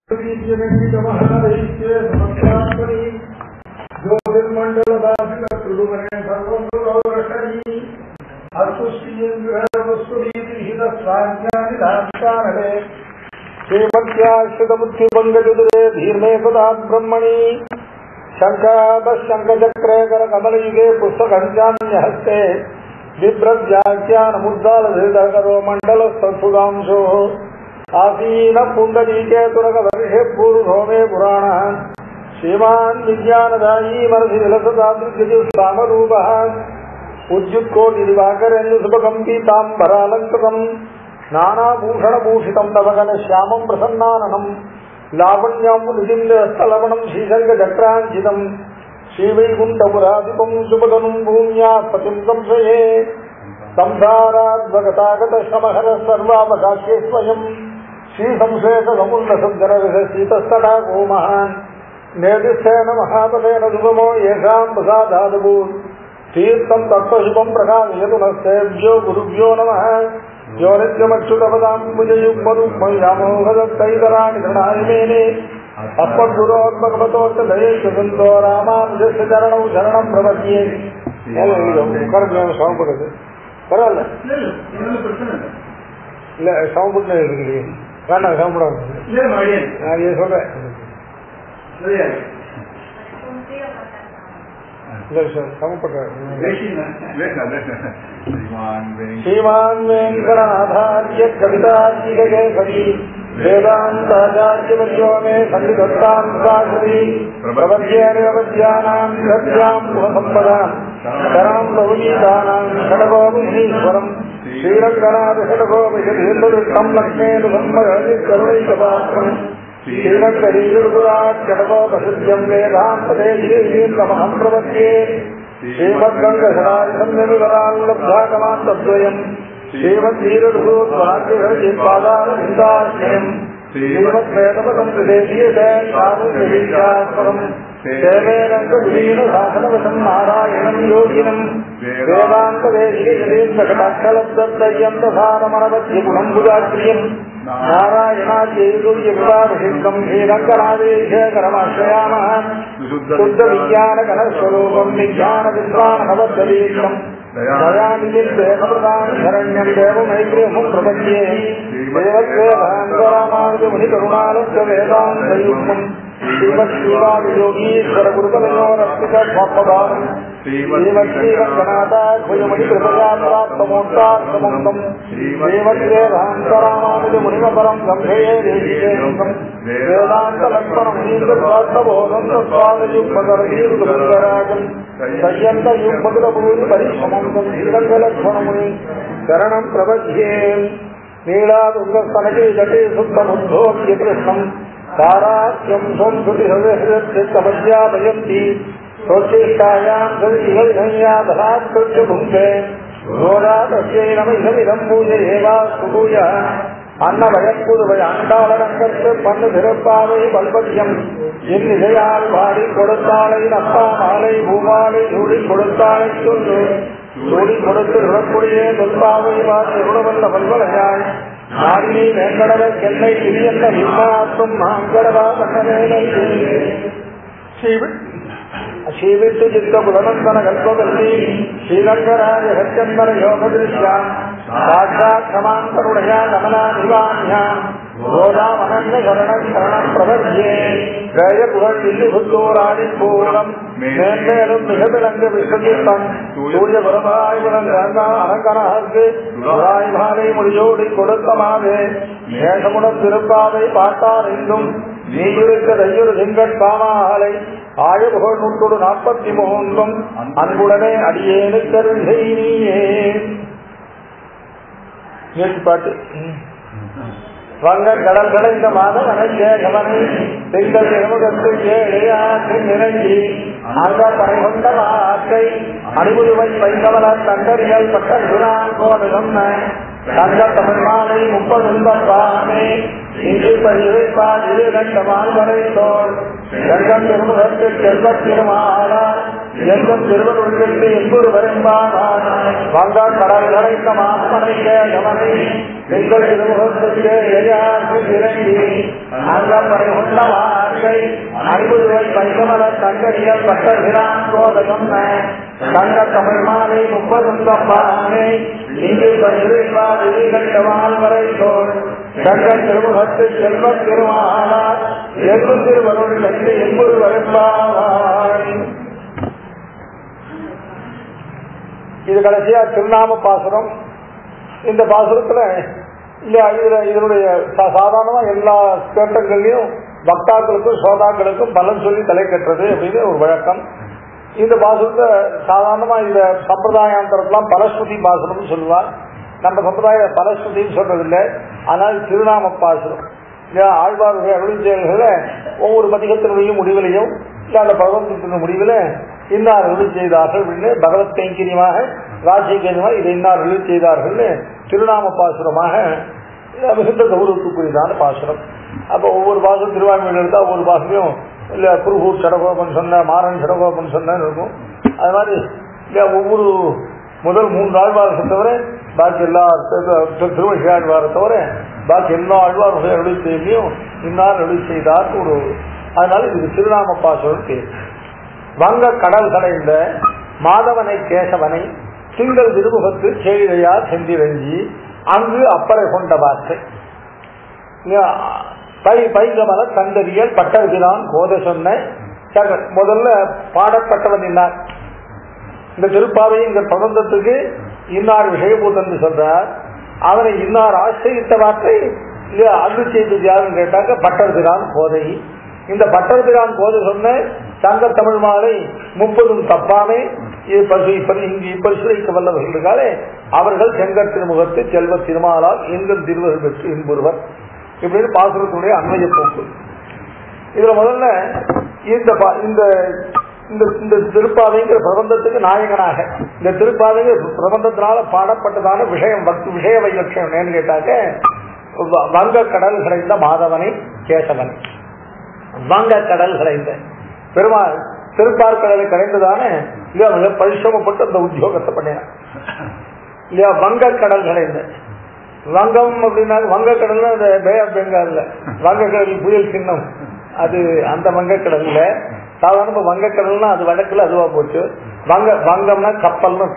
वीर्यमेहितमहादैत्ये समस्यात्मनि ज्योतिर्मण्डलदासिन त्रिभुवने सर्वमृगौरषणी अस्तुष्टियन्द्रवस्तुरीतिहितस्वाज्ञानि धाष्टानले श्रीमत्याश्रितमुत्युपङ्गजुदुरे धीर्मे सदा ब्रह्मणि शङ्कादशङ्खचक्रे करकमलयुगे पुस्तकञ्चान्यहस्ते बिभ्रव्याख्यानमुद्दालधृतकरो मण्डलस्तत्सुधांशोः आसीन पुण्डरीके तुरकवर्षे पूर्वभौमे पुराणः श्रीमान् विज्ञानदायी मनसि विलसतादृग्यजुस्तामरूपः उद्युत्कोटिदिवाकरेन्दुसुभगम् पीताम्बरालङ्कृतम् नानाभूषणभूषितम् नवगणश्यामम् प्रसन्नाननम् लावण्याम् निजिन्दस्तलवणम् श्रीशङ्खचक्राञ्चितम् श्रीवैकुण्ठपुराधिपम् सुभगनुम् भूम्या पतिम् संशये संसाराद्वगतागतश्रमहर सर्वावकाश्ये स्वयम् श्रीसंशेषसमुल्लसज्जनविधशीतस्तडाको महान् नेदिस्थेन महापतेन सुगमो येषाम् प्रसादादभूत् तीर्थम् तत्त्वशुभम् प्रकाशयतु नस्तेभ्यो गुरुभ्यो नमः यो नित्यमच्युतपदाम्बुजयुग्मरुग्मयामोहदत्तैतराणि गृणाय मेने அப்பகுரோத்மகபதோத்தோ ராமானுஜஸ்ய சரணௌ சரணம் பிரபத்தியே உட்கார சமப்படுறது பரவாயில்ல இல்ல சமப்பட்டு இருக்குது வேண்டாம் சமப்படாது நான் இதை சொல்றேன் இல்ல சார் சமப்படுறேன் श्रीमान् वेङ्कटनाथार्य कवितार्किककेसरी वेदान्ताचार्यवर्यो मे सन्निधत्ताम् सागरी प्रपद्येनवद्यानाम् गत्याम् गुणसम्पदाम् शरणम् बहुगीतानाम् षडगोमुनीश्वरम् श्रीरङ्गनाथषडगोपशम् लक्ष्मेनु सम्मरणिकरुणैकपात्रम् श्रीरङ्गरीगुरुकुलात् षडगोपशुद्ध्यम् वेदान्तदेशीर्गमहम् प्रपद्ये श्रीमद्गङ्गसराजसंयमिवराल्लब्धागमान्तद्वयम् श्रीमद्वीरभूत्वाद्यपादारविन्दाश्रयम् श्रीमद्वेदपदम् प्रदेशीयशेषामुद्रवीशास्पदम् सेवेरङ्गविलीनशासनवशम् नारायणम् योगिनम् वेदान्तदेशीयशेषकटाक्षलब्दयन्तसारमणवद्यगुणम् बुधाक्रियम् नारायणाद्यैर्गुर्यविदाभिषिक्तम् श्रीरङ्गनाथेशकरमाश्रयामः शुद्धविज्ञानगणस्वरूपम् विज्ञानविद्वानभवद्दलीक्षम् दयानिधिर्देवप्रदाम् शरण्यम् देवमैत्रियमुम् प्रपद्ये देवद्वेदान्तरामानुजमुनिकरुणालस्य वेदान्तयुग्मम् श्रीमत्श्रीवादियोगीश्वर गुरुपदयोरस्मितस्वात्मभावम् श्रीमत्श्रीरङ्गनाथाभुजमुनिकृपया प्राप्तमोक्तार्थमुक्तम् श्रीमद्वेदान्तरामानुजमुनिमपरम् गम्भये देशीकेन्द्रम् वेदान्तलक्ष्मणमुनीन्द्रप्राप्तबोधम् तत्पादयुग्मकरवीरुगराजम् सय्यन्तयुग्मकुलभूरि परिश्रमम् तम् श्रीरङ्गलक्ष्मणमुनि शरणम् प्रपद्ये नीलादुर्गस्तनके जटे शुद्धमुद्धोप्य कृष्णम् ताराख्यम् स्वम् श्रुतिहृदयपद्यापयन्ति स्वच्छेष्टायाम् सविहैयाधरात्कृत्य भुङ्क्ते घोरातस्यै नमिदमिदम् पूजयेवा सुपूय அன்னவயக்குதுவை அண்டாளரங்கத்து பண்ணு திறப்பாவை பல்பத்தியம் இன்னிசையால் பாடி கொடுத்தாளை அப்பா மாலை பூமாலை சூடி கொடுத்தாளை சொல்லு சூடி கொடுத்து ருடக்குடியே தொல்பாவை வாசி ருடவல்ல பல்வலையாய் நாடினி வேங்கடவ சென்னை திரியந்த விமாத்தும் மாங்கடவா கண்ணவேலை ಶ್ರೀವಿಟ್ಟು ಚಿತ್ತ ಬುಧನಂದನ ಕಲ್ಪದಲ್ಲಿ ಶ್ರೀರಂಗರಾಜ ಹರಿಚಂದನ ಯೋಗ ದೃಶ್ಯ ಸಾಕ್ಷಾತ್ ಸಮಾಂತರುಣಯ ಗಮನಾಧಿವಾನ್ಯ ಗೋದಾಮನಂದ ಶರಣ ಶರಣ ಪ್ರವರ್ಯೆ ஜெய புகழ் வில்லு புத்தூராடி பூரம் மேன்மேலும் மிக விளங்க விஸ்வதீர்த்தம் சூரிய பரமாய் விளங்க அலங்கனாக்கு சுராய் மாலை முடியோடி கொடுத்த மாவே மேகமுடன் திருப்பாவை பாட்டார் என்றும் நீயிருக்க தையுறு செங்கட் பாமாலை ஆயபுகழ் நூற்றோடு நாற்பத்தி மூன்றும் அன்புடனே அடியேனு கருகை நீயே நேற்று பாட்டு வங்க கடல் கடைந்த மாதம் அனஞ்சேகவனை திங்கள் திருமுகத்து ஏழையாற்று நிரங்கி அங்க பறைகொண்ட மாற்றை அணிமுதுவை பைந்தவன தண்டறியல் பட்ட குரான் போன சொன்ன தங்க தமிழ் மாலை முப்பது பாமே இங்கு பயிர்ப்பால் இரு கண்ட மால்வரை தோல் எங்கம் திருமுகத்தில் செல்வத் திருமாலார் எங்கம் திருவருள்ளுக்கு என்பொரு வரும்பானார் வங்கா கடல் கரைத்த மாமனை கேகவனை எங்கள் திருமுகத்துக்கு எரியார்க்கு இறங்கி அங்கம் வரை உள்ள வார்த்தை ஐம்பது பைசமல தங்கடியல் பட்டகிறான் கோதகம் தங்க தமிழ் மாலை முப்பதும் தம்பானை இங்கு பயிர்ப்பால் இரு கண்ட மால்வரை தோல் தங்க திருமுகத்து செல்வ திருமாலார் எங்கு திருவருள்ளுக்கு என்பொரு வரும்பாவாய் இது கடைசியா திருநாம பாசுரம் இந்த பாசுரத்துல இல்ல இதுல இதனுடைய சா- சாதாரணமா எல்லா கேட்டங்கள்லயும் பக்தாக்களுக்கும் சோதாக்களுக்கும் பலன் சொல்லி தலை கட்டுறது அப்படின்னு ஒரு வழக்கம் இந்த பாசுரத்தை சாதாரணமா இந்த சம்பிரதாயாந்தரத்துலாம் பலஸ்ருதி பாசுரம்னு சொல்லுவார் நம்ம சம்பிரதாய பலஸ்ருதின்னு சொல்றதில்லை ஆனால் திருநாம பாசுரம் இல்லையா ஆழ்வாருடைய அருள் செயல்களை ஒவ்வொரு பதிகத்தினுடைய முடிவிலையும் இல்ல அந்த பகவத்தின் முடிவில் இன்னார் அருள் செய்தார்கள் அப்படின்னு பகவத் கைங்கரியமாக ராஜ்யங்கரியமாக இதை இன்னார் அருள் செய்தார்கள்னு திருநாம பாசுரமாக இது மிகுந்த கௌரவத்துக்குரியதான பாசுரம் அப்போ ஒவ்வொரு பாசுரம் திருவாய்மொழி எடுத்தா ஒவ்வொரு பாசுரையும் இல்ல குருகூர் சடகோபன் சொன்ன மாறன் சடகோபன் சொன்னு இருக்கும் அது மாதிரி இல்ல ஒவ்வொரு முதல் மூன்று ஆழ்வாரத்தை தவிர பாக்கி எல்லா திருவள்ளி ஆழ்வாரை தவிர பாக்கி எல்லா ஆழ்வார்கள் அருள் செய்தியும் இன்னார் அருள் செய்தார் ஒரு அதனால இதுக்கு திருநாம பாசுரம் பேர் வங்க கடல் கடைந்த மாதவனை கேசவனை திங்கள் திருமுகத்து சேழையார் செந்திரஞ்சி அங்கு அப்பறை கொண்ட வார்த்தை பை பைங்கமல தந்தரியல் பட்டர்கிறான் கோத சொன்ன சக- முதல்ல பாடப்பட்டவன் இன்னார் இந்த திருப்பாவை இந்த பிரபந்தத்துக்கு இன்னார் விஷயபூதன் சொல்றார் அவனை இன்னார் ஆசிரித்த வார்த்தை இல்லையா அன்பு செய்தது யாருன்னு கேட்டாங்க பட்டர்கிறான் கோதை இந்த பட்டர்கிறான் கோதை சொன்ன சங்க தமிழ் மாலை முப்பதும் தப்பாமே இது பசு இப்படி இங்கு இப்பரிசுரைக்க வல்லவர்களுக்காலே அவர்கள் செங்கற் திருமுகத்து செல்வ திருமாலால் எங்கும் திருவர்கள் பெற்று இன்புறுவர் இப்படின்னு பாசுரத்துடைய அன்மைய போக்கு இதுல முதல்ல இந்த பா- இந்த இந்த இந்த திருப்பாவைங்கிற பிரபந்தத்துக்கு நாயகனாக இந்த திருப்பாவைங்கிற பிரபந்தத்தினால பாடப்பட்டதான விஷயம் பக்தி விஷய வைலட்சம் என்னன்னு கேட்டாக்க வ- வங்க கடல் கிடைந்த மாதவனை கேசவன் வங்க கடல் கிடைந்த பெருமாள் திருப்பார்கடலை கடைந்ததான இல்லையா மிக பரிசிரமப்பட்டு அந்த உத்தியோகத்தை பண்ணினான் இல்லையா வங்க கடல் கடைந்த வங்கம் அப்படின்னா வங்கக்கடல் அந்த பே ஆஃப் பெங்கால்ல வங்கக்கடல் புயல் சின்னம் அது அந்த வங்கக்கடல்ல சாதாரண வங்கக்கடல்னா அது வடக்குல அதுவா போச்சு வங்க வங்கம்னா கப்பல்னு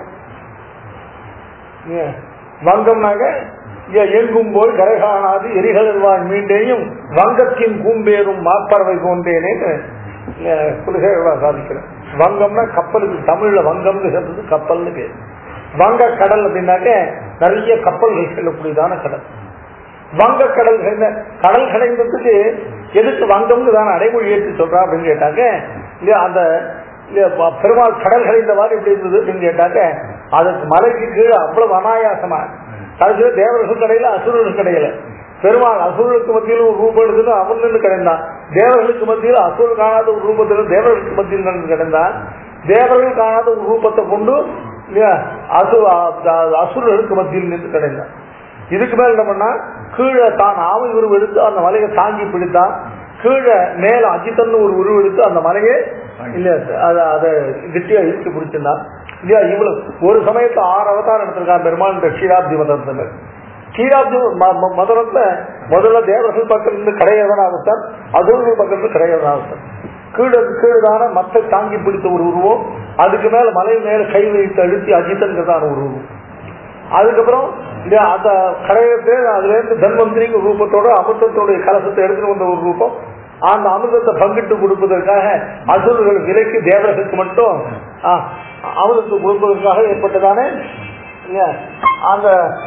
ஏன்? வங்கம்னாக்க இங்க எங்கும் போய் கரை காணாது எரிகளர்வான் மீண்டேயும் வங்கத்தின் கூம்பேறும் மாப்பறவை போன்றேனே குலசேகரா சாதிக்கிறேன் வங்கம்னா கப்பலுக்கு தமிழ்ல வங்கம்னு சொல்றது கப்பல்னு பேர் வங்க கடல் அப்படின்னாக்க நிறைய கப்பல்கள் செல்லக்கூடியதான கடல் வங்க கடல் கடைந்த கடல் கடைந்ததுக்கு எதுக்கு வங்கம்னு தான் அடைமொழி ஏற்றி சொல்றா அப்படின்னு கேட்டாங்க இல்லையா அந்த இல்லையா ப- பெருமாள் கடல் கடைந்த மாதிரி எப்படி இருந்தது அப்படின்னு கேட்டாக்க அதுக்கு மலைக்கு கீழே அவ்வளவு அனாயாசமா கடைசியில தேவர்கள் கடையில அசுரர்கள் கடையில பெருமாள் அசுரர்களுக்கு மத்தியில் ஒரு ரூபம் எடுத்துன்னு அவன் நின்று கிடந்தான் தேவர்களுக்கு மத்தியில் அசுரர் காணாத ஒரு ரூபத்தில் தேவர்களுக்கு மத்தியில் நின்று கிடந்தான் தேவர்கள் காணாத ஒரு ரூபத்தை கொண்டு இல்லையா அசு அ- அசுரர்களுக்கு மத்தியில் நின்று கிடந்தான் இதுக்கு மேல என்ன பண்ணா கீழே தான் ஆமை உருவம் எடுத்து அந்த மலையை தாங்கி பிடித்தான் கீழே மேல அஜித்தன்னு ஒரு உருவம் எடுத்து அந்த மலையை இல்ல அத அதை கெட்டியா இழுத்து பிடிச்சிருந்தான் இல்லையா இவ்வளவு ஒரு சமயத்துல ஆறு அவதாரம் எடுத்திருக்கான் பெருமாள் இந்த க்ஷீராப்தி மதத்துல க்ஷீராப்தி ம- ம- மதத்துல முதல்ல தேவர்கள் பக்கம் இருந்து கடையவனாகத்தான் அசுரர்கள் பக்கம் இருந்து கடையவனாகத்தான் கீழே கீழதான மத்தை தாங்கி பிடித்த ஒரு உருவம் அதுக்கு மேல மலை மேல கை வைத்து அழுத்தி அஜித்தன்கிறதான ஒரு உருவம் அதுக்கப்புறம் இந்த அந்த கடையத்தை அதுல இருந்து தன்வந்திரிங்க ரூபத்தோட அமிர்தத்தோட கலசத்தை எடுத்துட்டு வந்த ஒரு ரூபம் அந்த அமிர்தத்தை பங்கிட்டு கொடுப்பதற்காக அசுரர்கள் விலைக்கு தேவர்களுக்கு மட்டும் ஆ, அமிர்தத்தை கொடுப்பதற்காக ஏற்பட்டதானே இல்லையா? அந்த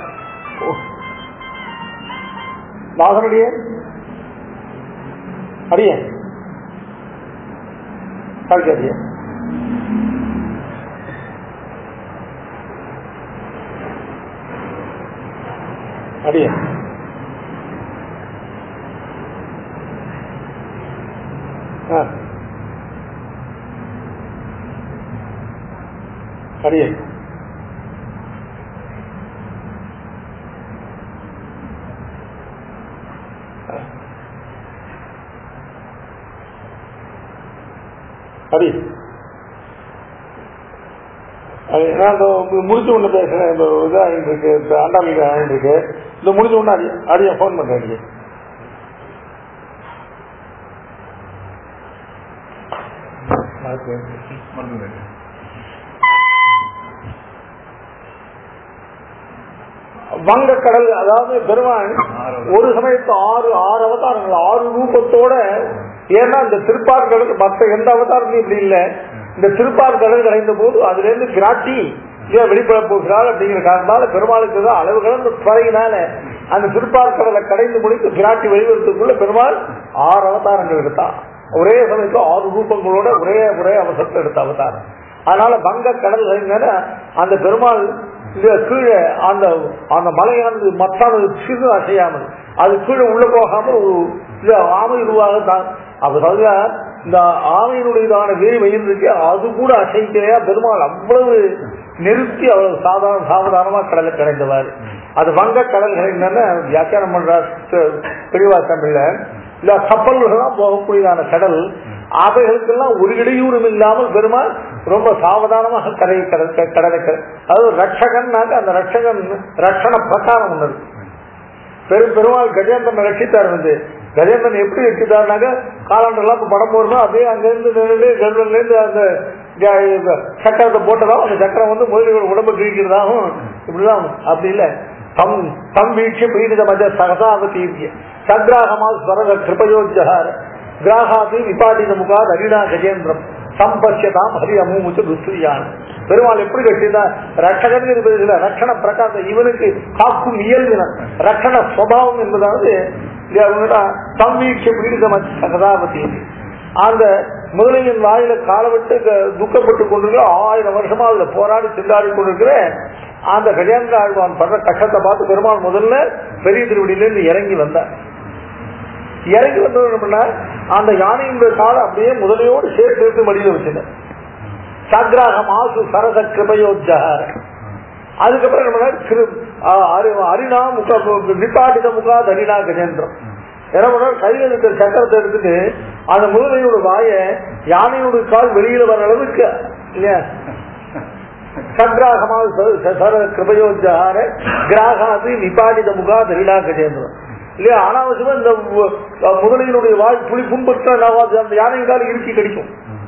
வாசனடியே அடியே அடியே அடியே ஆ. அடியே ஆ. அடி அது நான் இந்த மு- முடிச்ச உடனே பேசுறேன் இந்த இதாகிட்டு இருக்கு இந்த அண்டாமிக்கு ஆகிட்டு இருக்கு இந்த முடிச்ச உடனே அடி அடியா ஃபோன் பண்றேன் அடியே வங்கக்கடல் அதாவது பெருமான் ஒரு சமயத்து ஆறு ஆறு அவதாரங்கள் ஆறு ரூபத்தோட ஏன்னா இந்த திருப்பாற்கடல் மற்ற எந்த அவதாரமும் இப்படி இல்ல இந்த திருப்பாற்கடல் கலைந்த போது அதுல இருந்து பிராட்டி ஏன் வெளிப்பட போகிறாள் அப்படிங்கிற காரணத்தால பெருமாளுக்கு தான் அளவு கடந்த துறையினால அந்த திருப்பாற்கடலை கடைந்து முடித்து பிராட்டி வெளிவரத்துக்குள்ள பெருமாள் ஆறு அவதாரங்கள் எடுத்தான் ஒரே சமயத்துல ஆறு ரூபங்களோட ஒரே ஒரே அவசரத்தை எடுத்த அவதாரம் அதனால வங்க கடல் கலைஞர் அந்த பெருமாள் இந்த கீழே அந்த அந்த மலையானது மத்தானது சிறு அசையாமல் அது கீழே உள்ள போகாமல் ஒரு இந்த ஆமை உருவாக தான் அதாவது இந்த ஆமையினுடையதான வேறு வயிறு இருக்கு அது கூட அசைக்கலையா பெருமாள் அவ்வளவு நிறுத்தி அவ்வளவு சாதாரண சாவதானமா கடலை கடைந்தவார் அது வங்க கடல் கடைந்தன வியாக்கியானம் பண்றார் பெரியவா தமிழ்ல இல்ல கப்பல்கள்லாம் போகக்கூடியதான கடல் அவைகளுக்கெல்லாம் ஒரு இடையூறும் இல்லாமல் பெருமாள் ரொம்ப சாவதானமாக கரை கடல் கடலை கரை- அதாவது ரட்சகன்னாக்க அந்த ரட்சகன் ரட்சண பிரகாரம் ஒண்ணு இருக்கு. பெரும் பெருமாள் கஜேந்திரன் ரட்சித்தார் வந்து கஜேந்திரன் எப்படி ரட்சித்தார்னாக்க காலாண்டெல்லாம் இப்ப படம் போடுறோம் அப்படியே அங்கிருந்து நின்று கருடன்ல இருந்து அந்த ஜ- இந்த சக்கரத்தை போட்டதாகவும் அந்த சக்கரம் வந்து முதலீடு உடம்பு கிழிக்கிறதாகவும் இப்படிதான் அப்படி இல்ல தம் தம் வீழ்ச்சி பீடித மஜ சகசாவதி சக்ராகமா ஸ்வரத கிருபயோஜகார கிராகாதி விபாடித முகாத் அரிணா கஜேந்திரம் சம்பசியதாம் ஹரி அமூமுச்சு துஸ்திரியான் பெருமாள் எப்படி கட்டிதான் ரட்சகன் என்பதில் ரட்சண பிரகாசம் இவனுக்கு காக்கும் இயல்பினர் ரட்சண சுவாவம் என்பதாவது சம்வீட்ச பீடித சகதாபதி அந்த முதலையின் வாயில காலவிட்டு க- துக்கப்பட்டு கொண்டிருக்கிற ஆயிரம் வருஷமா அதுல போராடி திண்டாடி கொண்டிருக்கிற அந்த கஜேந்திர ஆழ்வான் படுற கஷ்டத்தை பார்த்து பெருமாள் முதல்ல பெரிய திருவடியிலிருந்து இறங்கி வந்தார் இறங்கி வந்தது என்ன பண்ணார்? அந்த யானையினுடைய காலை அப்படியே முதலையோடு சேர்த்து எடுத்து மடியில வச்சிருந்தார் சக்ராக மாசு சரச கிருபயோஜகார அதுக்கப்புறம் என்ன பண்ணார்? திரு ஆ, அரி- அரிணா முக நிப்பாட்டித முகா தரிணா கஜேந்திரம் என்ன பண்ணார் கையில் இருக்கிற சக்கரத்தை எடுத்துட்டு அந்த முதலையோட வாய யானையோட கால் வெளியில வர அளவுக்கு இல்லையா சக்ராகமா சர கிருபயோஜகார கிராகாது நிப்பாடித முகா தரிணா கஜேந்திரம் இல்லையா அனாவசியமா இந்த மு- முதலையினுடைய வாய் புலி புண்பற்ற அந்த யானையின் கால் இறுக்கி கடிக்கும்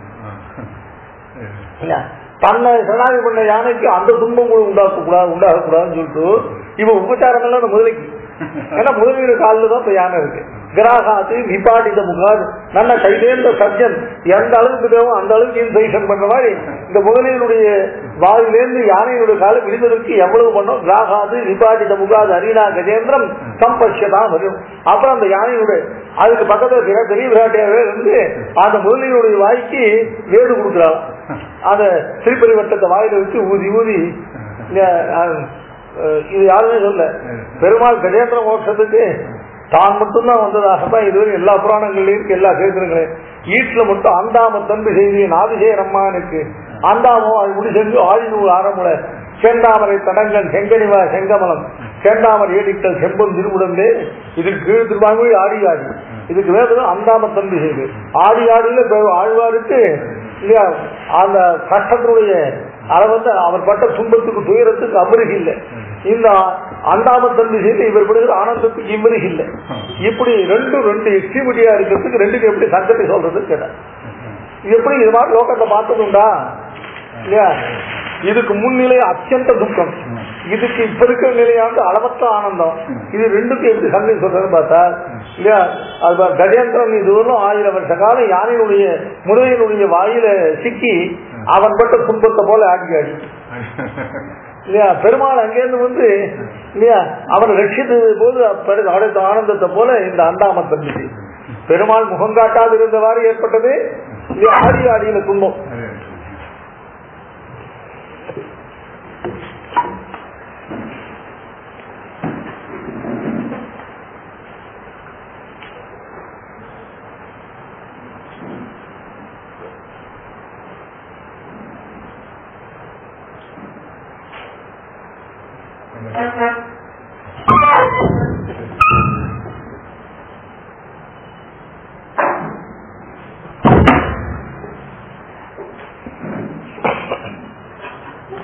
இல்ல, தன்னை சரணாகி பண்ண யானைக்கு அந்த துன்பம் கூட உண்டாக்க கூடாது உண்டாக கூடாதுன்னு சொல்லிட்டு இவன் உபச்சாரம் எல்லாம் அந்த முதலைக்கு ஏன்னா முதலீடு காலில் தான் இப்ப யானை இருக்கு கிராகாத்து விபாடித முகார் நல்ல கைதேர்ந்த சர்ஜன் எந்த அளவுக்கு தேவை அந்த அளவுக்கு இன்சைஷன் பண்ற மாதிரி இந்த முதலீடுடைய வாயிலேருந்து யானையினுடைய காலம் விழுந்ததற்கு எவ்வளவு பண்ணும் கிராகாது விபாடித முகாது அரிணா கஜேந்திரம் சம்பட்சதான் வரும் அப்புறம் அந்த யானையினுடைய அதுக்கு பக்கத்துல சில பெரிய விராட்டியாவே இருந்து அந்த முதலீடுடைய வாய்க்கு வேடு கொடுக்குறாங்க அந்த திருப்பரிவட்டத்தை வாயில வச்சு ஊதி ஊதி அஹ், அஹ், இது யாருமே சொல்ல பெருமாள் கஜேந்திர மோட்சத்துக்கு தான் மட்டும்தான் வந்ததாகத்தான் இதுவரை எல்லா புராணங்கள்லயும் இருக்கு எல்லா சேத்திரங்களையும் ஈட்டுல மட்டும் அந்தாம தம்பி செய்தி நாதிசேர் அம்மானுக்கு அந்தாமோ அது முடி செஞ்சு ஆழிநூல் ஆரமுல செந்தாமரை தடங்கன் செங்கனிவா செங்கமலம் செந்தாமரை ஏடிக்கல் செம்பம் திருவுடம்பே இதுக்கு கீழ் திருவாங்கி ஆடி ஆடி இதுக்கு வேறு அந்தாம தம்பி செய்து ஆடி ஆடியில இப்ப ஆழ்வாருக்கு இல்லையா அந்த கஷ்டத்தினுடைய அதை வந்து அவர் பட்ட துன்பத்துக்கு துயரத்துக்கு அமருக இல்லை இந்த அண்டாம தம்பி செய்து இவர் படுகிற ஆனந்தத்துக்கு இவருக இல்லை இப்படி ரெண்டும் ரெண்டு எக்ஸ்ட்ரீமிட்டியா இருக்கிறதுக்கு ரெண்டுக்கு எப்படி சங்கத்தை சொல்றது கேட்டார் இது எப்படி இது மாதிரி லோகத்தை பார்த்ததுண்டா இல்லையா இதுக்கு முன்னிலை அத்தியந்த துக்கம் இதுக்கு இப்ப இருக்கிற நிலையாண்டு அளவற்ற ஆனந்தம் இது ரெண்டுக்கும் எப்படி சங்கை சொல்றதுன்னு பார்த்தா இல்லையா அது பாரு, கஜேந்திரன் இதுவரையும் ஆயிரம் வருஷ காலம் யானையினுடைய முறையினுடைய வாயில சிக்கி அவன் பட்ட துன்பத்தை போல ஆடி ஆடி இல்லையா பெருமாள் அங்கேருந்து வந்து இல்லையா அவன் ரட்சித்தது போது அப்படி அடைத்த ஆனந்தத்தை போல இந்த அண்டாம தம்பிச்சு பெருமாள் முகங்காட்டாது இருந்தவாறு ஏற்பட்டது இல்லையா ஆடி ஆடியில துன்பம்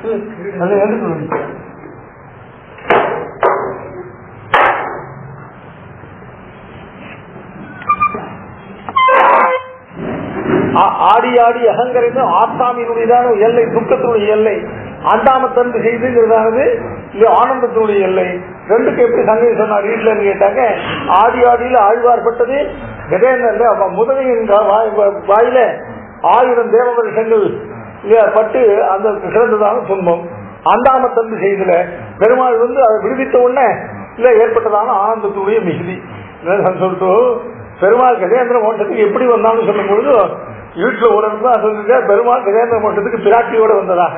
அதை எடுக்கணும் ஆ- ஆடி ஆடி அகங்கரிந்து ஆத்தாமியினுடையதான எல்லை துக்கத்தினுடைய எல்லை அண்டாமத்தன்பு செய்துங்கிறதானது இது ஆனந்தத்தினுடைய எல்லை ரெண்டுக்கு எப்படி சங்கை சொன்னார் வீட்டுலன்னு கேட்டாங்க ஆடி ஆடியில ஆழ்வார்பட்டது கஜேந்திரன் அவன் முதலையின் கா- வாய்- வா- வாயில ஆயிரம் தேவ வருஷங்கள் இல்லையா, பட்டு அந்த சிறந்ததான துன்பம் அண்டாமத்தன்பு செய்தல பெருமாள் வந்து அதை விடுவித்த உடனே இல்ல ஏற்பட்டதான ஆனந்தத்துடைய மிகுதி என்னன்னு சொல்லிட்டு பெருமாள் கஜேந்திர மோட்டத்துக்கு எப்படி வந்தான்னு சொல்லும் பொழுது வீட்டுல ஒரு தான் சொல்லிருக்க பெருமாள் கஜேந்திர மோட்டத்துக்கு பிராட்டியோட வந்ததாக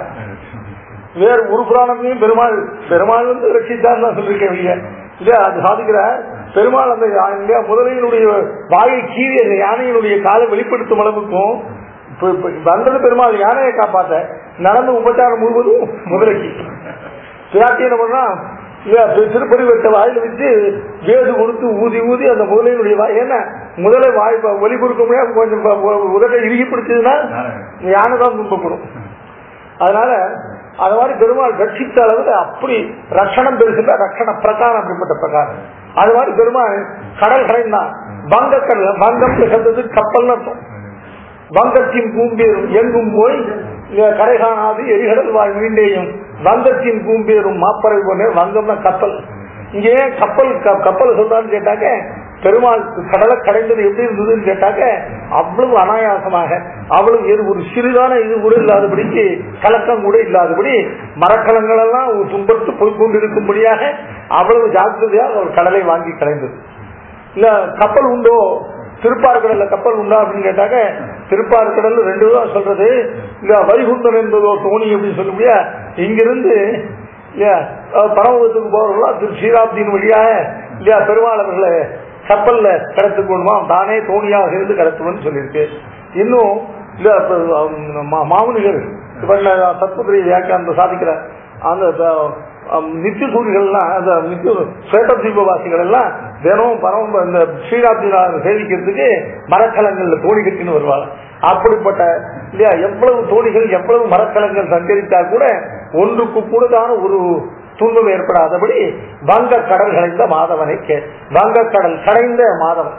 வேறு ஒரு புராணத்தையும் பெருமாள் பெருமாள் வந்து ரட்சித்தான் தான் சொல்லிருக்கேன் இல்லையா இல்லையா அது சாதிக்கிறார் பெருமாள் அந்த யா- இல்லையா முதலையினுடைய வாயை கீறி அந்த யானையினுடைய காலை வெளிப்படுத்தும் அளவுக்கும் இப்ப- இப்ப வந்தது பெருமாள் யானையை காப்பாத்த நடந்த உபச்சாரம் முழுவதும் முதலைக்கு பிராட்டி என்ன பண்ணா இல்லையா தி- திருப்பதி வெட்ட வாயில வச்சு வேது கொடுத்து ஊதி ஊதி அந்த முதலையினுடைய வாய் ஏன்னா முதலை வாய் ப- ஒலி கொடுக்க முடியாது கொஞ்சம் ப- உ- உதட்டை இறுகி பிடிச்சதுன்னா யானை தான் துன்பப்படும் அதனால அது மாதிரி பெருமாள் ரட்சித்த அளவுல அப்படி ரட்சணம் பெருசுல ரட்சண பிரகாரம் அப்படிப்பட்ட பிரகாரம் அது மாதிரி பெருமாள் கடல் கடைந்தான் வங்கக்கடல் வங்கம் சப்தது கப்பல்னு அர்த்தம் வங்கத்தின் பூம்பேரும் எங்கும் போய் இங்க கரை காணாது எரிகடல் வாழ் மீண்டேயும் வங்கத்தின் பூம்பேரும் மாப்பறை போன வங்கம்னா கப்பல் இங்க ஏன் கப்பல் க- கப்பல் சொல்றான்னு கேட்டாக்க பெருமாள் கடலை கடைந்தது எப்படி இருந்ததுன்னு கேட்டாக்க அவ்வளவு அனாயாசமாக அவ்வளவு எது ஒரு சிறிதான இது கூட இல்லாதபடிக்கு கலக்கம் கூட இல்லாதபடி மரக்கலங்கள் எல்லாம் ஒரு துன்பத்து போய் கொண்டிருக்கும்படியாக அவ்வளவு ஜாக்கிரதையாக ஒரு கடலை வாங்கி கடைந்தது இல்ல கப்பல் உண்டோ திருப்பார்கடல்ல கப்பல் உண்டா அப்படின்னு கேட்டாக்க திருப்பார்கடல் ரெண்டு தான் சொல்றது இல்ல வைகுண்டன் என்பதோ தோணி அப்படின்னு சொல்ல முடியா இங்கிருந்து இல்லையா அஹ் பரமபதத்துக்கு போறவர்களா திரு ஸ்ரீராப்தியின் வழியாக இல்லையா பெருமாள் அவர்களை கப்பல்ல கடத்து கொள்ளுமா தானே தோணியாக இருந்து கடத்துவன்னு சொல்லியிருக்கு இன்னும் இல்ல இப்ப, அஹ், மா- மாமுனிகள் இப்ப சத்புத்திரி வியாக்கியானத்தை சாதிக்கிறார் அந்த அஹ், நித்திய சூரியர்கள்லாம் அந்த நித்திய ஸ்வேட்ட தீபவாசிகள் எல்லாம் தினமும் பரம இந்த ஸ்ரீராப்தி சேவிக்கிறதுக்கு மரக்கலங்கள்ல தோணி கட்டின்னு வருவாங்க அப்படிப்பட்ட இல்லையா எவ்வளவு தோணிகள் எவ்வளவு மரக்கலங்கள் சஞ்சரித்தா கூட ஒன்றுக்கு கூடதான ஒரு துன்பம் ஏற்படாதபடி வங்க கடல் கடைந்த மாதவனை கே வங்கக்கடல் கடைந்த மாதவன்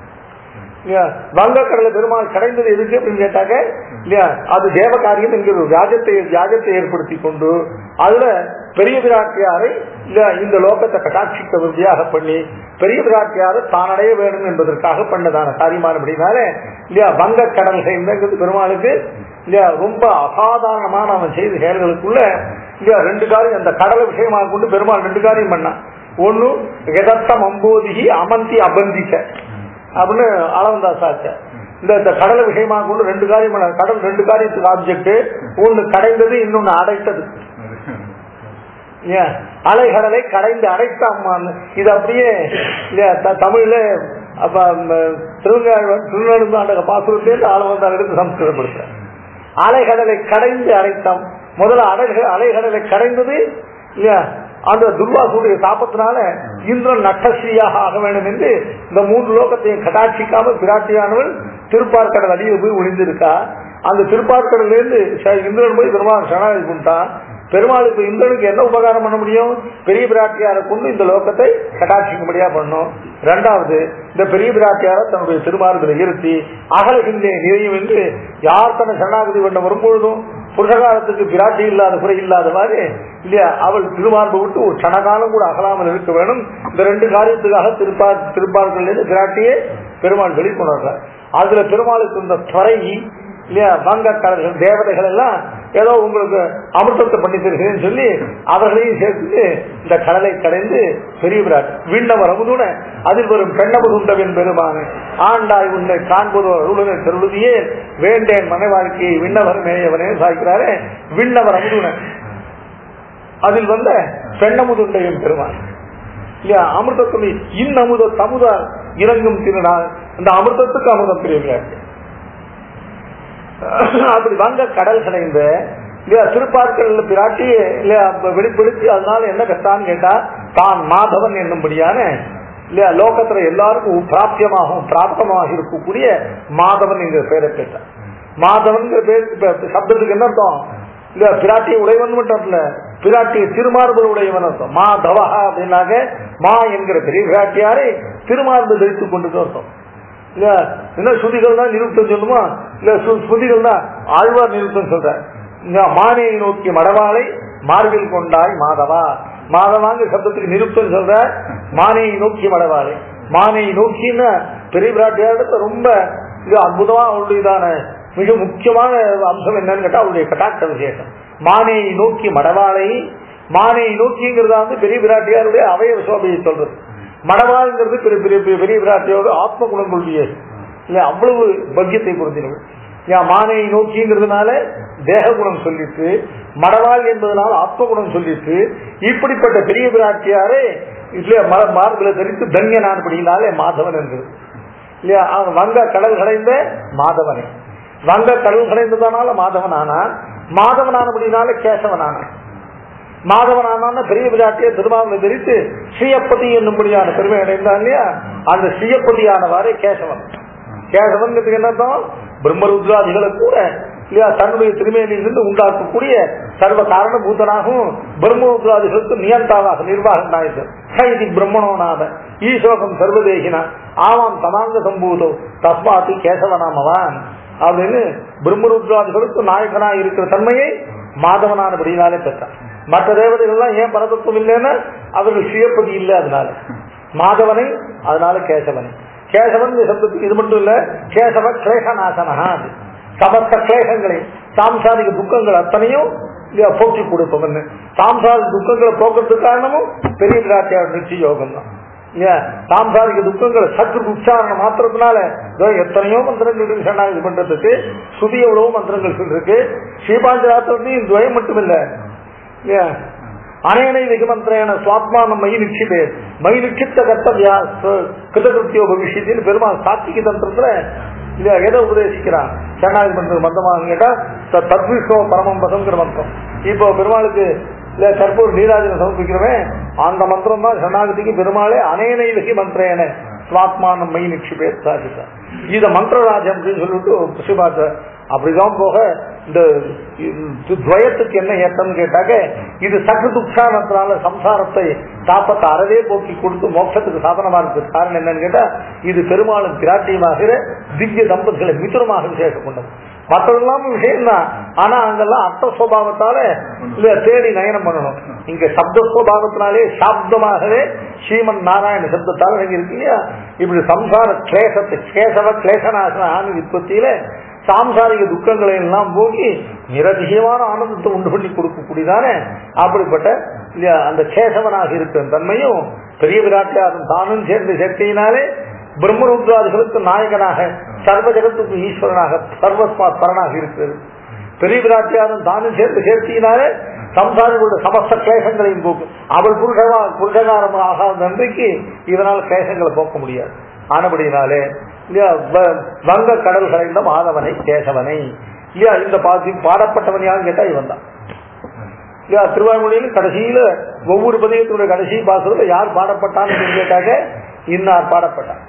இல்லையா வங்கக்கடலை பெருமாள் கடைந்தது எதுக்கு அப்படின்னு கேட்டாக்க இல்லையா அது தேவ காரியம் என்கிற ஒரு வியாஜத்தை வியாஜத்தை ஏற்படுத்தி கொண்டு அதுல பெரிய பிராட்டியாரை இல்ல இந்த லோகத்தை கட்டாட்சிக்க விருதியாக பண்ணி பெரிய பிராட்டியாரை தான் அடைய வேண்டும் என்பதற்காக பண்ணதான காரியமானபடினால இல்லையா வங்கக்கடல் சேர்ந்தது பெருமாளுக்கு இல்லையா ரொம்ப அசாதாரணமான அவன் செய்த செயல்களுக்குள்ள இல்லையா ரெண்டு காரியம் அந்த கடலை விஷயமாக கொண்டு பெருமாள் ரெண்டு காரியம் பண்ணான் ஒன்னு எதத்தம் அம்போதிகி அமந்தி அபந்திக்க அப்படின்னு அளவந்தாஸ் ஆச்சார் இந்த இந்த கடலை விஷயமாக கொண்டு ரெண்டு காரியம் பண்ணார். கடல் ரெண்டு காரியத்துக்கு ஆப்ஜெக்ட் ஒன்னு கடைந்தது இன்னொன்னு அடைத்தது ஏன் அலைகடலை கடைந்து அடைத்தாமான்னு இது அப்படியே இல்லையா, த- தமிழ்ல அப்ப ம், திருவங்காழ்வன் திருநெடுந்தாண்டக பாசுரத்திலிருந்து ஆளவந்தார் எடுத்து சம்ஸ்கிருதப்படுத்த அலைகடலை கடைந்து அடைத்தாம் முதல்ல அலைக அலைகடலை கடைந்தது இல்லையா அந்த துர்வாசுடைய தாபத்தினால இந்திரன் நட்டஸ்ரீயாக ஆக வேண்டும் என்று இந்த மூன்று லோகத்தையும் கடாட்சிக்காம பிராட்டியானவள் திருப்பார்கடல் அடியில் போய் ஒளிந்திருக்கா அந்த திருப்பார்கடல்ல இருந்து ச- இந்திரன் போய் பெருமாள் சரணாகி கொண்டான் பெருமாளுக்கு இந்திரனுக்கு என்ன உபகாரம் பண்ண முடியும் பெரிய பிராட்டியாரை கொண்டு இந்த லோகத்தை கட்டாட்சிக்கும்படியா பண்ணும் ரெண்டாவது இந்த பெரிய பிராட்டியாரை தன்னுடைய திருமார்களை இருத்தி அகலகின்றே நிறையும் என்று யார் தன்னை சரணாகதி பண்ண வரும்பொழுதும் புருஷகாலத்துக்கு பிராட்டி இல்லாத குறை இல்லாத மாதிரி இல்லையா அவள் திருமார்பை விட்டு ஒரு கணகாலம் கூட அகலாமல் இருக்க வேணும் இந்த ரெண்டு காரியத்துக்காக திருப்பார் திருப்பார்கள் பிராட்டியே பெருமாள் வெளிக்கொண்டார் அதுல பெருமாளுக்கு இந்த துறை இல்லையா வங்கக்காரர்கள் தேவதைகள் எல்லாம் ஏதோ உங்களுக்கு அமிர்தத்தை பண்ணி தருகிறேன்னு சொல்லி அவர்களையும் சேர்த்து இந்த கடலை கடைந்து பெரிய விராட் விண்ணவர் அமுதுன அதில் வரும் பெண்ணமுதுண்டவின் பெருமானு ஆண்டாய் உன்னை காண்பதோ அருளுனை தெருளுதியே வேண்டேன் மனை வாழ்க்கையை விண்ணவர் மேயவனே சாய்க்கிறாரே விண்ணவர் அமுதுன அதில் வந்த பெண்ணமுதுண்டையும் பெருமான் இல்லையா அமிர்தத்துணி இன்னமுத தமுதால் இறங்கும் திருநாள் அந்த அமிர்தத்துக்கு அமுதம் பிரிவுல அப்படி வங்க கடல் கடைந்த இல்லையா திருப்பார்க்கல் பிராட்டி இல்லையா வெளிப்படுத்தி அதனால என்ன கஷ்டான்னு கேட்டா தான் மாதவன் என்னும்படியான இல்லையா லோகத்துல எல்லாருக்கும் பிராப்தியமாகவும் பிராப்தமாக இருக்கக்கூடிய மாதவன் என்கிற பெயரை பெற்றார் மாதவன் பேர் இப்ப சப்தத்துக்கு என்ன அர்த்தம் இல்ல பிராட்டியை உடையவன் மட்டும் இல்ல பிராட்டியை திருமார்பல் உடையவன் அர்த்தம் மா தவஹா அப்படின்னாக்க மா என்கிற பெரிய பிராட்டியாரை திருமார்பு தரித்துக் கொண்டு அர்த்தம் இல்ல என்ன ஸ்ருதிகள் தான் நிருத்தம் சொல்லுமா இல்ல சு- ஸ்ருதிகள் தான் ஆழ்வார் நிருத்தம் சொல்ற இந்த மானையை நோக்கி மடவாளை மார்பில் கொண்டாய் மாதவா மாதவாங்க சப்தத்துக்கு நிருத்தம் சொல்ற மானையை நோக்கி மடவாளை மானையை நோக்கின்னு பெரிய பிராட்டியாரத்தை ரொம்ப இது அற்புதமா அவருடையதான மிக முக்கியமான அம்சம் என்னன்னு கேட்டா அவருடைய கட்டாட்ச விசேஷம் மானையை நோக்கி மடவாளை மானையை நோக்கிங்கிறதா வந்து பெரிய பிராட்டியாருடைய அவயவ சோபையை சொல்றது மடவாள்ங்கிறது பெரிய பெரிய பெரிய பெரிய பிராட்டியோட ஆத்ம குணங்களுடைய இல்ல அவ்வளவு பக்கியத்தை புரிஞ்சினது ஏன் மானையை நோக்கிங்கிறதுனால தேக குணம் சொல்லிட்டு மடவாள் என்பதனால ஆத்ம குணம் சொல்லிட்டு இப்படிப்பட்ட பெரிய பிராட்டியாரே இல்லையா மர மார்பில தரித்து தன்யனான் படியினாலே மாதவன் என்கிறது இல்லையா அவன் வங்க கடல் கடைந்த மாதவனே வங்க கடல் கடைந்ததனால மாதவன் ஆனான் மாதவன் ஆனபடினால கேசவன் ஆனான் மாதவனான பெரிய பிராட்டிய திருமாவளை தரித்து ஸ்ரீயப்பதி என்னும்படியான பெருமை அடைந்தான் இல்லையா அந்த ஸ்ரீயப்பதியானவாறே கேசவன் கேசவன்கிறதுக்கு என்னதான் பிரம்மருத்ராதிகளை கூட இல்லையா தன்னுடைய திருமேனியிலிருந்து உண்டாக்கக்கூடிய சர்வ காரண பூதனாகவும் பிரம்மருத்ராதிகளுக்கு நியந்தாவாக நிர்வாகம் நாயகன் சைதி பிரம்மணோநாத ஈசோகம் சர்வதேகினா ஆமாம் தமாங்க சம்பூதோ தஸ்மாத்து கேசவனாமவான் அப்படின்னு பிரம்மருத்ராதிகளுக்கு நாயகனா இருக்கிற தன்மையை மாதவனானபடினாலே பெற்றான் மற்ற தேவதைகள் எல்லாம் ஏன் பரதத்துவம் இல்லைன்னா அவர்கள் சுயப்பதி இல்லை அதனால மாதவனை அதனால கேசவனை கேசவன் சப்தத்துக்கு இது மட்டும் இல்ல கேசவ கிளேசநாசனஹா அது சமஸ்த கிளேசங்களை சாம்சாரிக துக்கங்கள் அத்தனையும் இங்க போக்கி கொடுப்பவன் சாம்சாரிக துக்கங்களை போக்குறதுக்கு காரணமும் பெரிய பிராட்டியார் நிச்சய யோகம் தான் ஏன் சாம்சாரிக துக்கங்களை சற்று உச்சாரணம் மாத்திரத்தினால இதோ எத்தனையோ மந்திரங்கள் இருக்கு சரணாகதி பண்றதுக்கு சுதி எவ்வளவோ மந்திரங்கள் சொல்லிருக்கு ஸ்ரீபாஞ்சராத்திரத்தையும் துவயம் மட்டும் இல்ல ஏன் அனேனை விகமந்திரேன சுவாத்மானம் மயி நிச்சிதே மயி நிச்சித்த கர்த்தவியா கிருதகிருத்தியோ பவிஷ்யத்தின்னு பெருமாள் சாத்திக தந்திரத்துல இல்ல எதை உபதேசிக்கிறான் சரணாகதி பண்றது மந்தமாக கேட்டா த- தத்விஷ்ணோ பரமம் பதங்கிற மந்திரம் இப்போ பெருமாளுக்கு இல்ல கற்பூர் நீராஜனை சமர்ப்பிக்கிறவன் அந்த மந்திரம் தான் சரணாகதிக்கு பெருமாளே அனேனை விகி மந்திரேன சுவாத்மானம் மை நிக்ஷிபே சாதித்தார் இத மந்திரராஜன் அப்படின்னு சொல்லிட்டு சிவாச்ச அப்படிதான் போக இந்த இது துவயத்துக்கு என்ன ஏத்தம்னு கேட்டாக்க இது சற்று துக்ஷானத்தினால சம்சாரத்தை தாப்பத்தை அறவே போக்கி கொடுத்து மோட்சத்துக்கு சாதனமா இருக்கு காரணம் என்னன்னு கேட்டா இது பெருமாளும் பிராட்டியமாகிற திவ்ய தம்பதிகளை மிதுரமாக விசேஷம் கொண்டது மற்றதெல்லாம் விஷயம் தான் ஆனா அங்கெல்லாம் அர்த்த சுவாவத்தால இல்ல தேடி நயனம் பண்ணணும் இங்க சப்த சுவாவத்தினாலே சாப்தமாகவே ஸ்ரீமன் நாராயண சப்தத்தால் இங்க இருக்கு இல்லையா இப்படி சம்சார கிளேசத்தை கேசவ கிளேசநாசன ஆனந்த உற்பத்தியில சாம்சாரிக துக்கங்களை எல்லாம் போக்கி நிரதிகமான ஆனந்தத்தை உண்டு பண்ணி கொடுக்கக்கூடியதானே அப்படிப்பட்ட இல்லையா அந்த கேசவனாக இருக்கிற தன்மையும் பெரிய விராட்டியாரும் தானும் சேர்ந்த சேர்க்கையினாலே பிரம்மருத்ராதிகளுக்கு நாயகனாக சர்வ ஜகத்துக்கு ஈஸ்வரனாக சர்வஸ்மா பரனாக இருக்கிறது பெரிய விராட்டியாரும் தானும் சேர்ந்து சேர்த்தியினாலே சம்சாரிகளோட சமஸ்த கிளேசங்களையும் போக்கும் அவள் புருஷகா புருஷகாரம் ஆகாத நன்றிக்கு இதனால் கிளேசங்களை போக்க முடியாது ஆனபடினாலே இல்லையா வ- வங்க கடல் கலைந்த மாதவனை கேசவனை இல்லையா இந்த பாசி பாடப்பட்டவன் யாரும் கேட்டா இவன் தான் இல்லையா திருவாய்மொழியில் கடைசியில ஒவ்வொரு பதியத்தினுடைய கடைசி பாசத்துல யார் பாடப்பட்டான்னு சொல்லி கேட்டாக்க இன்னார் பாடப்பட்டான்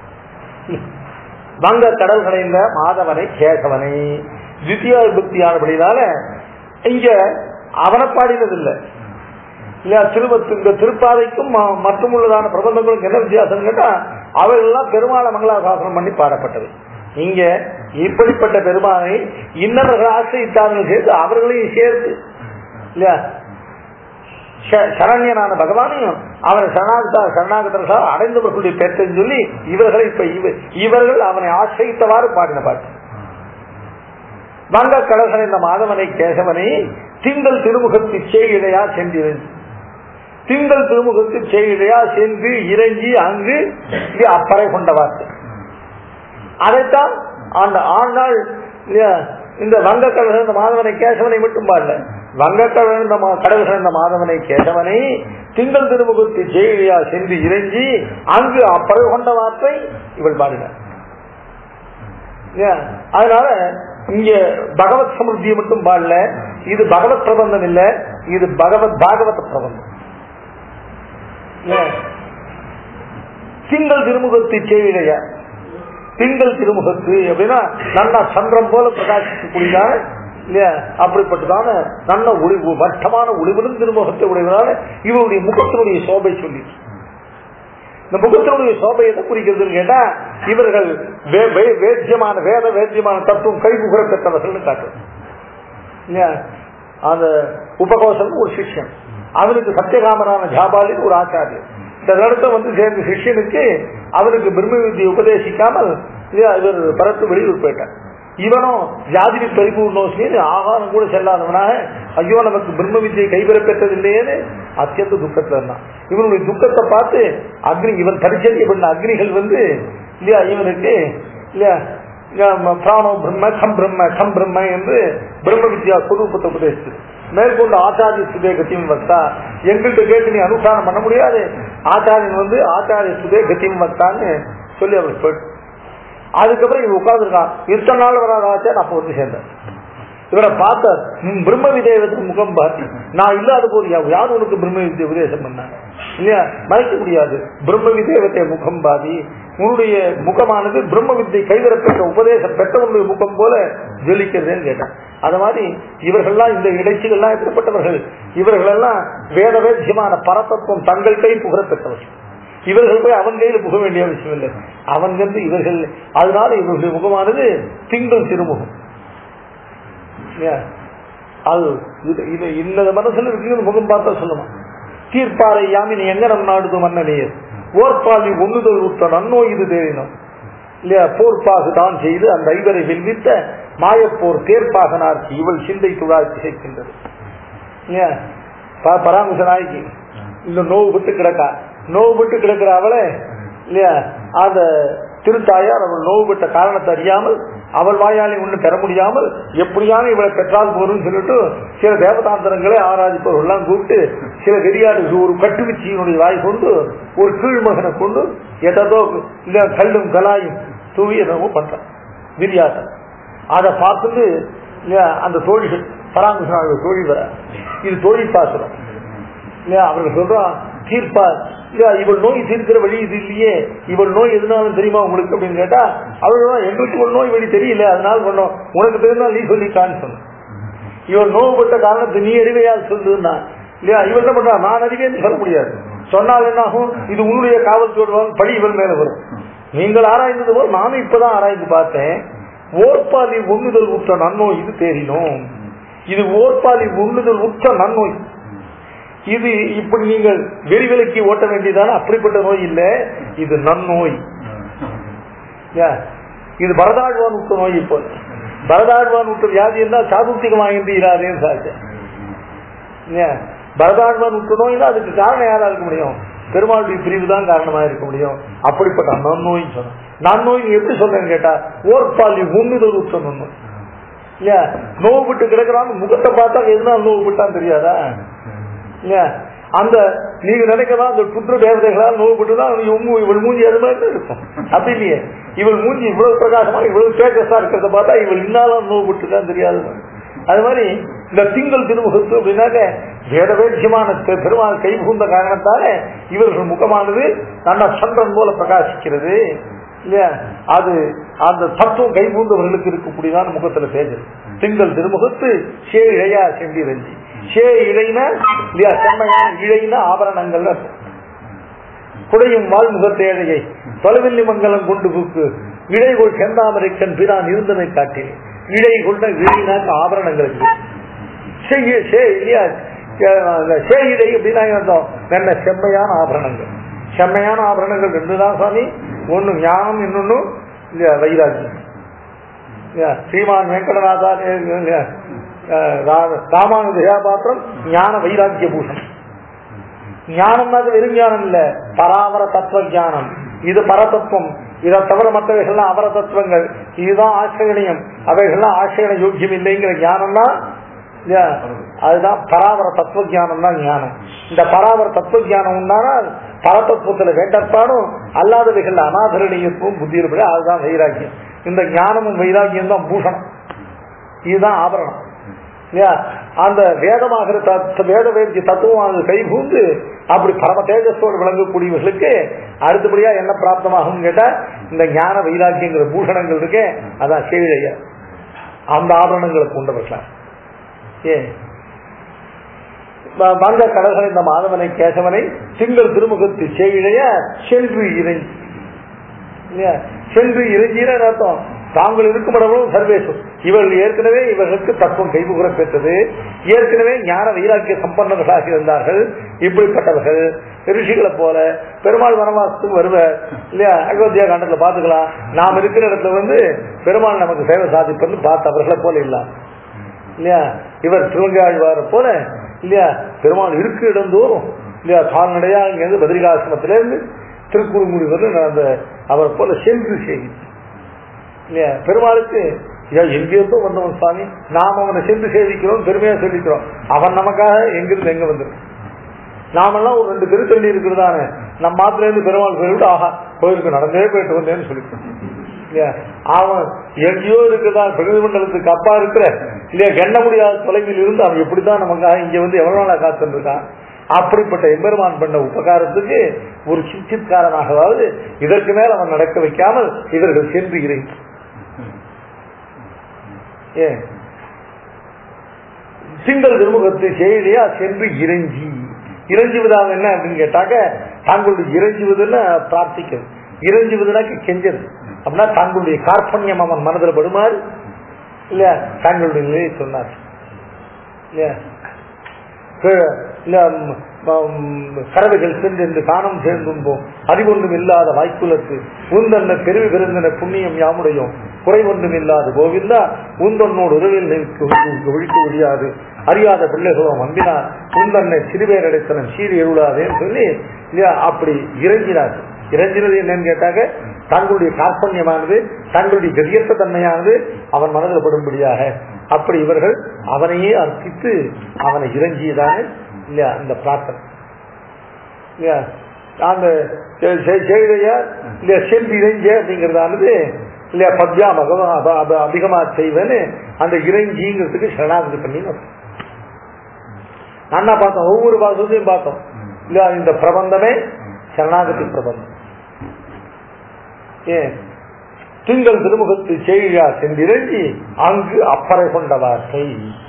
வங்க கடல் கடைந்த மாதவனை கேசவனை தித்தியா விபக்தியானபடினால இங்க அவனை பாடினது இல்லை இல்லையா திருவத்து இந்த திருப்பாதைக்கும் ம- மற்றும் உள்ளதான பிரபந்தங்களுக்கும் என்ன வித்தியாசம் கேட்டா அவையெல்லாம் பெருமாளை மங்களாசாசனம் பண்ணி பாடப்பட்டது இங்க இப்படிப்பட்ட பெருமானை இன்னவர்கள் ஆசிரித்தார்கள் சேர்த்து அவர்களையும் சேர்த்து இல்லையா ச- சரண்யனான பகவானையும் அவனை சரணாகதா சரணாகதரசா அடைந்தவர்களுடைய பேர்த்தையும் சொல்லி இவர்களை இப்ப இவ- இவர்கள் அவனை ஆசிரியத்தவாறு பாடின பாட்டு வங்க கடல்கள் இந்த மாதவனை கேசவனை திங்கள் திருமுகத்து செய்கையா சென்றிருந்து திங்கள் திருமுகத்து செய்கையா சென்று இறங்கி அங்கு இது அப்பறை கொண்ட வார்த்தை அதைத்தான் அந்த ஆண்டாள் இல்லையா, இந்த வங்க கடல்கள் இந்த மாதவனை கேசவனை மட்டும் பாடல வங்க கடல் இந்த மா- கடல்கள் இந்த மாதவனை கேசவனை திங்கள் திருமுகத்து செய்கையா சென்று இறங்கி அங்கு அப்பறை கொண்ட வார்த்தை இவள் பாடினார் ஏன்? அதனால இங்க பகவத் சமிருத்தியை மட்டும் பாடல இது பகவத் பிரபந்தம் இல்ல இது பகவத் பாகவத பிரபந்தம் ஏன்? திங்கள் திருமுகத்து செய்தியா திங்கள் திருமுகத்து அப்படின்னா நல்லா சந்திரம் போல பிரகாசிக்கக்கூடியதான இல்லையா அப்படிப்பட்டதான நல்ல ஒளிவு வட்டமான ஒளிவிலும் திருமுகத்தை உடையவனால இவருடைய முகத்தினுடைய சோபை சொல்லி இந்த முகத்தினுடைய சோபை எதை குறிக்கிறதுன்னு கேட்டா இவர்கள் வே- வே- வேத்தியமான வேத வேத்தியமான தத்துவம் கைபுகர பெற்றவர்கள் காட்டுறது இல்லையா அந்த உபகோசம் ஒரு சிஷ்யன் அவனுக்கு சத்தியகாமரான ஜாபாலின் ஒரு ஆச்சாரியர் இந்த இடத்த வந்து சேர்ந்த சிஷ்யனுக்கு அவனுக்கு பிரம்ம வித்தியை உபதேசிக்காமல் இல்லையா இவர் பரத்து வெளியூர் போயிட்டார் இவனும் ஜாதிரி பரிபூர்ணோசின்னு ஆகாரம் கூட செல்லாதவனாக ஐயோ நமக்கு பிரம்ம வித்தியை கைபெற பெற்றதில்லையேன்னு அத்தியந்த துக்கத்துல இருந்தான் இவனுடைய துக்கத்தை பார்த்து அக்னி இவன் பரிச்சரிய பண்ண அக்னிகள் வந்து இல்லையா இவனுக்கு இல்லையா பிராணோ பிரம்ம கம் பிரம்ம கம் பிரம்ம என்று பிரம்ம வித்யா சுரூபத்தை உபதேசித்து மேற்கொண்டு ஆச்சாரிய சுதே கத்தியும் வந்தா எங்கள்கிட்ட கேட்டு நீ அனுஷ்டானம் பண்ண முடியாது ஆச்சாரியன் வந்து ஆச்சாரிய சுதே கத்தியும் வந்தான்னு சொல்லி அவர் போயிட்டு அதுக்கப்புறம் இவன் உட்கார்ந்துருக்கான் இத்தனை நாள் வராத ஆச்சார் அப்ப வந்து சேர்ந்தார் இவரை பார்த்தார் "உம், பிரம்ம விதேயத்துக்கு முகம் பார்த்து நான் இல்லாத போது யா- யார் உனக்கு பிரம்ம வித்தியை உபதேசம் பண்ணாங்க இல்லையா மறைக்க முடியாது பிரம்ம விதேவத்தை முகம் பாதி உன்னுடைய முகமானது பிரம்ம வித்தை கைவிடப்பட்ட உபதேசம் பெற்றவனுடைய முகம் போல ஜொலிக்கிறதுன்னு கேட்டான் அது மாதிரி இவர்கள்லாம் இந்த இடைச்சிகள்லாம் எப்படிப்பட்டவர்கள் இவர்களெல்லாம் வேத வேத்தியமான பரதத்துவம் தங்கள் கை புகழ பெற்றவர்கள் இவர்கள் போய் அவன் கையில் புக வேண்டிய அவசியம் இல்லை அவன் வந்து இவர்கள் அதனால இவர்களுடைய முகமானது திங்கள் திருமுகம் இல்லையா? அது இது இது இந்த மனசுல இருக்குன்னு முகம் பார்த்தா சொல்லுமா தீர்ப்பாறை யாமினி எங்கனம் நாடுது மன்னனையர் ஓர்பாலி ஒண்ணுதல் உற்ற நன்னோ இது தேறினோம் இல்லையா போர்ப்பாகு தான் செய்து அந்த ஐவரை வெல்வித்த மாயப்போர் தேர்ப்பாகனார்க்கு இவள் சிந்தை துழாய் திகைக்கின்றது இல்லையா ப- பராமரிச நாய்க்கு இந்த நோவு விட்டு கிடக்கா நோவு விட்டு கிடக்கிற அவளை இல்லையா அந்த திருத்தாயார் அவள் நோவு விட்ட காரணத்தை அறியாமல் அவள் வாயாலே ஒண்ணு பெற முடியாமல் எப்படியான இவளை பெற்றால் போதும்னு சொல்லிட்டு சில தேவதாந்திரங்களை ஆராதிப்பவர்கள் எல்லாம் கூப்பிட்டு சில வெறியாடு ஒரு கட்டுவிச்சியினுடைய வாய் கொண்டு ஒரு கீழ்மகனை கொண்டு எதோ இல்ல கல்லும் கலாயும் தூவி என்னவோ பண்றான் விரியாட்டம் அதை பார்த்துட்டு இல்லையா அந்த தோழிகள் பராமரிசனாக தோழி வர இது தோழி பாசுரம் இல்லையா அவர்கள் சொல்றான் தீர்ப்பா இல்லையா இவள் நோய் தீர்க்கிற வழி இது இல்லையே இவள் நோய் எதுனாலும் தெரியுமா உங்களுக்கு அப்படின்னு கேட்டா அவர்கள் எங்களுக்கு ஒரு நோய் வழி தெரியல அதனால பண்ணோம் உனக்கு தெரிந்தால் நீ சொல்லிக்கான்னு சொன்ன இவள் நோவுபட்ட காரணத்தை நீ அறிவையால் சொல்லுன்னா இல்லையா இவள் என்ன பண்றா நான் அறிவேன்னு சொல்ல முடியாது சொன்னால் என்ன ஆகும் இது உன்னுடைய காவல்துறை படி இவள் மேல வரும் நீங்கள் ஆராய்ந்தது போல் நானும் இப்பதான் ஆராய்ந்து பார்த்தேன் ஓர்பாலி உண்ணுதல் உற்ற நன்னோய் இது தேறினோம் இது ஓர்பாலி உண்ணுதல் உற்ற நன்னோய் இது இப்படி நீங்கள் வெறி விலக்கி ஓட்ட வேண்டியதான அப்படிப்பட்ட நோய் இல்ல இது நன்னோய் யா, இது பரதாழ்வான் விட்ட நோய் இப்போ பரதாழ்வான் விட்ட வியாதி இருந்தால் சாதுத்திகமாக இராதேன்னு சாச்சேன் ஏன்? பரதாழ்வான் விட்ட நோய்னா அதுக்கு காரணம் யாரா இருக்க முடியும் பெருமாளுடைய பிரிவு தான் காரணமா இருக்க முடியும் அப்படிப்பட்ட நன்னோய் சொன்ன நன்னோய் எப்படி சொல்றேன்னு கேட்டா ஓர்பாலி உண்ணுதல் உற்ற நன்னோய் இல்லையா நோவு விட்டு கிடக்கிறான்னு முகத்தை பார்த்தா எதுனால நோவு விட்டான்னு தெரியாதா இல்லையா அந்த நீங்க நினைக்கலாம் அந்த புத்திர தேவதைகளால் நோவுபட்டுதான் இவள் மூஞ்சி அது மாதிரி தான் இருக்கும் அப்படி இல்லையே இவள் மூஞ்சி இவ்வளவு பிரகாசமா இவ்வளவு தேஜஸா இருக்கிறத பார்த்தா இவள் இன்னாலும் நோவுபட்டுதான் தெரியாது அது மாதிரி இந்த திங்கள் திருமுகத்து அப்படின்னாக்க வேதவேட்சியமான பெ- பெருமாள் கை புகுந்த காரணத்தால இவர்கள் முகமானது நல்ல சந்திரன் போல பிரகாசிக்கிறது இல்லையா அது அந்த தத்துவம் கை பூந்தவர்களுக்கு இருக்கக்கூடியதான முகத்துல தேஜஸ் திங்கள் திருமுகத்து சே இழையா செண்டி ரஞ்சி சே இழைனா இல்லையா செம்மையான இழைனா ஆபரணங்கள் குடையும் வாழ்முகத்தேழையை தொலைவில்லி மங்கலம் கொண்டு புக்கு இழைகொள் செந்தாமரைக்கன் பிரான் இருந்தனை காட்டி இழை கொண்ட இழைனாக்க ஆபரணங்களுக்கு செய்ய சே இல்லையா சே இடை அப்படின்னா அர்த்தம் நல்ல செம்மையான ஆபரணங்கள் செம்மையான ஆபரணங்கள் ரெண்டு தான் சாமி ஒன்னு ஞானம் இன்னொன்னு இல்லையா வைராக்கியம் இல்லையா ஸ்ரீமான் வெங்கடநாதாரிய இல்லையா அஹ் ரா- ராமானுஜ தயாபாத்திரம் ஞான வைராக்கிய பூஷணம் ஞானம்னா அது வெறும் ஞானம் இல்ல பராமர தத்துவ ஞானம் இது பரதத்துவம் இதை தவிர மற்றவைகள்லாம் அபர தத்துவங்கள் இதுதான் ஆசிரியனியம் அவைகள்லாம் ஆசிரியன யோக்கியம் இல்லைங்கிற ஞானம்னா இல்லையா? அதுதான் பராமர தத்துவ ஞானம் தான் ஞானம் இந்த பராமர தத்துவ ஞானம் உண்டானால் பரதத்துவத்துல வேண்டற்பாடும் அல்லாதவைகள் அனாதரணியத்துவம் புத்தி இருப்பது அதுதான் வைராக்கியம் இந்த ஞானமும் வைராக்கியம் தான் பூஷணம் இதுதான் ஆபரணம் இல்லையா அந்த வேதமாகிற தத்து- வேத வேதிய தத்துவமானது கைபூந்து அப்படி பரம தேஜஸோடு விளங்கக்கூடியவர்களுக்கு அடுத்தபடியா என்ன பிராப்தமாகும் கேட்டா இந்த ஞான வைராக்கியங்கிற பூஷணங்கள் இருக்கே அதான் சேழையா அந்த ஆபரணங்களை கொண்டவர்களா ஏன் வ- வந்த கடல்கள் இந்த மாதவனை கேசவனை திங்கள் திருமுகத்து செய்கிழைய சென்று இறைஞ்சி இல்லையா? சென்று இறைஞ்சின அர்த்தம் தாங்கள் இருக்கும் இடமும் சர்வேசும் இவர்கள் ஏற்கனவே இவர்களுக்கு தத்துவம் கைபுகுற பெற்றது ஏற்கனவே ஞான வைராக்கிய சம்பன்னர்களாக இருந்தார்கள் இப்படிப்பட்டவர்கள் ரிஷிகளை போல பெருமாள் வனவாசத்துக்கு வருவர் இல்லையா அயோத்தியா காண்டத்துல பாத்துக்கலாம் நாம் இருக்கிற இடத்துல வந்து பெருமாள் நமக்கு சேவை சாதிப்பது பார்த்து அவர்களை போல இல்லாம இல்லையா இவர் திருவங்காழ்வார போல இல்லையா பெருமாள் இருக்கு இடந்தோறும் இல்லையா கால்நடையா இங்கிருந்து பத்ரிகாசிரமத்திலிருந்து திருக்குறுங்குடி வந்து நான் அந்த அவர் போல சென்று செய்தி இல்லையா பெருமாளுக்கு ஐயா, எங்கேருந்தோ வந்தவன் சுவாமி நாம் அவனை சென்று சேவிக்கிறோம் பெருமையா சொல்லிக்கிறோம் அவன் நமக்காக எங்கிருந்து எங்க வந்திருக்கான் நாமெல்லாம் ஒரு ரெண்டு திருத்தள்ளி இருக்கிறதானே நம்ம மாத்திர இருந்து பெருமாள் சொல்லிவிட்டு ஆஹா கோயிலுக்கு நடந்தே போயிட்டு வந்தேன்னு சொல்லிக்கிறோம் இல்லையா அவன் எங்கேயோ இருக்குதான் பிரதிமண்டலத்துக்கு அப்பா இருக்கிற இல்லையா எண்ண முடியாத தொலைவில் இருந்து அவன் எப்படித்தான் நமக்காக இங்க வந்து எவ்வளவு நாளா காத்துட்டு இருக்கான் அப்படிப்பட்ட எம்பெருமான் பண்ண உபகாரத்துக்கு ஒரு சிச்சித்காரனாகவாவது இதற்கு மேல் அவன் நடக்க வைக்காமல் இவர்கள் சென்று இறைந்து ஏன் திங்கள் திருமுகத்தை செய்தியா சென்று இறைஞ்சி இறைஞ்சுவதாக என்ன அப்படின்னு கேட்டாக்க தாங்களுடைய இறைஞ்சுவதுன்னு பிரார்த்திக்கிறது இறைஞ்சுவதுனாக்க கெஞ்சது அப்படின்னா தங்களுடைய கார்பண்யம் அவன் மனதில் படுமாறு இல்லையா தங்களுடைய நிலையை சொன்னார் இல்லையா கீழே, இல்ல, ம், ம், கறவைகள் சென்று என்று காணம் சேர்ந்தும்போம் அறிவொன்றும் இல்லாத வாய்க்குலத்து உந்தன்ன பெருவி பெருந்தன புண்ணியம் யாமுடையோம் குறைவொன்றும் இல்லாது கோவிந்தா உந்தன்னோடு உறவில் நிற்கு ஒழிக்க முடியாது அறியாத பிள்ளைகளோ அன்பினார் உந்தன்னை சிறுபேர் அடைத்தனம் சீறி எழுடாதேன்னு சொல்லி இல்லையா அப்படி இறங்கினார் இறங்கினது என்னன்னு கேட்டாக்க தங்களுடைய கார்பண்யமானது தங்களுடைய கதியற்ற தன்மையானது அவன் மனதில் படும்படியாக அப்படி இவர்கள் அவனையே அர்ப்பித்து அவனை இறங்கியதான இல்லையா இந்த பிரார்த்தனை இல்லையா அந்த செய்தையார் இல்லையா சென்று இறைஞ்ச அப்படிங்கிறதானது இல்லையா பத்யாம் அதிகமா செய்வேன்னு அந்த இறைஞ்சிங்கிறதுக்கு சரணாகதி பண்ணி அண்ணா பார்த்தோம் ஒவ்வொரு பாசத்தையும் பார்த்தோம் இல்லையா இந்த பிரபந்தமே சரணாகதி பிரபந்தம் ஏன் திங்கள் திருமுகத்து செய்யா சென்றிறங்கி அங்கு அப்பறை கொண்ட வார்த்தை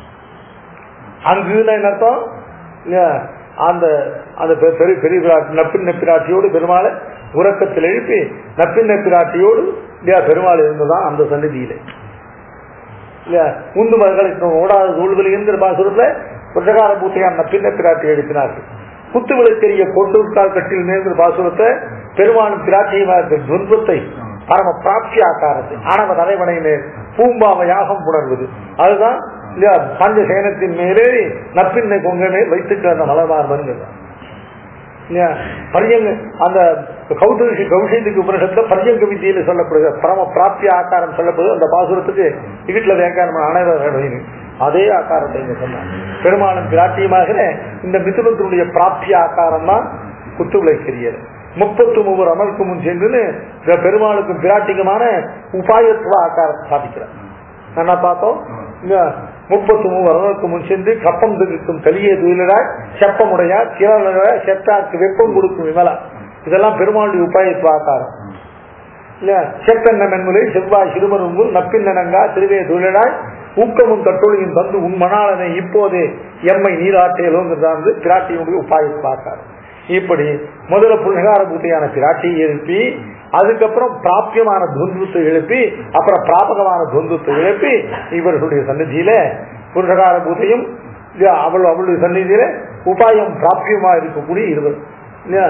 அங்குன்னா என்ன அர்த்தம் இல்லையா அந்த அந்த பெ- பெரிய பெரிய பிராட்டி நப்பின் நப்பிராட்டியோடு பெருமாளை உறக்கத்தில் எழுப்பி நப்பின் நப்பிராட்டியோடு இல்லையா பெருமாள் இருந்ததான் அந்த சந்நிதியிலே இல்லையா உந்து மகளை ஓடாத தோள்கள் என்கிற பாசுரத்துல புரட்சகார பூத்தையான் நப்பின்ன பிராட்டி எழுப்பினார்கள் குத்து விளக்கெரிய கொண்டூர்கால் கட்டில் நேர்ந்த பாசுரத்தை பெருமானும் பிராட்டியுமா இருக்கிற துன்பத்தை பரம பிராப்தி ஆக்காரத்தை ஆணவ தலைவனை மேல் பூம்பாவ யாகம் புணர்வது அதுதான் இல்லையா பஞ்சசேனத்தின் மேலேறி நப்பின்னை கொங்க மேல் வைத்துக்க அந்த மலர்மார்பன் இல்லையா பரியங்க அந்த கௌதரிஷி கௌஷித்துக்கு உபனிஷத்துல பரியங்க வித்தியில சொல்லப்படுகிற பரம பிராப்தி ஆக்காரம் சொல்லப்படுது அந்த பாசுரத்துக்கு வீட்டுல வேங்காரம் அனைவரும் அதே ஆக்காரத்தை இங்க சொன்னார் பெருமாளும் பிராட்டியமாகிற இந்த மிதுனத்தினுடைய பிராப்தி ஆக்காரம் தான் குத்து விளைக்கிறியது முப்பத்து மூவர் அமலுக்கு முன் சென்று இந்த பெருமாளுக்கும் பிராட்டிக்குமான உபாயத்துவ ஆக்காரத்தை சாதிக்கிறார் என்ன பார்த்தோம் இந்த முப்பத்து மூவர் அமலுக்கு முன் சென்று கப்பம் திரிக்கும் கலிய துயிலராய் செப்பமுடையார் கிரளாய் செத்தாருக்கு வெப்பம் கொடுக்கும் விமலா இதெல்லாம் பெருமாளுடைய உபாயத்துவ ஆக்காரம் இல்ல செப்பெண்ண மென்முலை செவ்வாய் சிறுமரும்பு நப்பின்னங்கா திருவே தொழிலாய் ஊக்கமும் கட்டொழியும் தந்து உன் மணாளனை இப்போதே எம்மை நீராட்டேலோங்கிறதானது பிராட்டியினுடைய உபாயத்துவ ஆக்காரம் இப்படி முதல்ல புலகார பூத்தையான பிராட்டியை எழுப்பி அதுக்கப்புறம் பிராபியமான துவந்துவத்தை எழுப்பி அப்புறம் பிராபகமான துவந்துவத்தை எழுப்பி இவர்களுடைய சன்னதியில புருஷகார பூத்தையும் இது அவள் அவளுடைய சந்நிதியில உபாயம் பிராபியமா இருக்கக்கூடிய இருவர் இல்லையா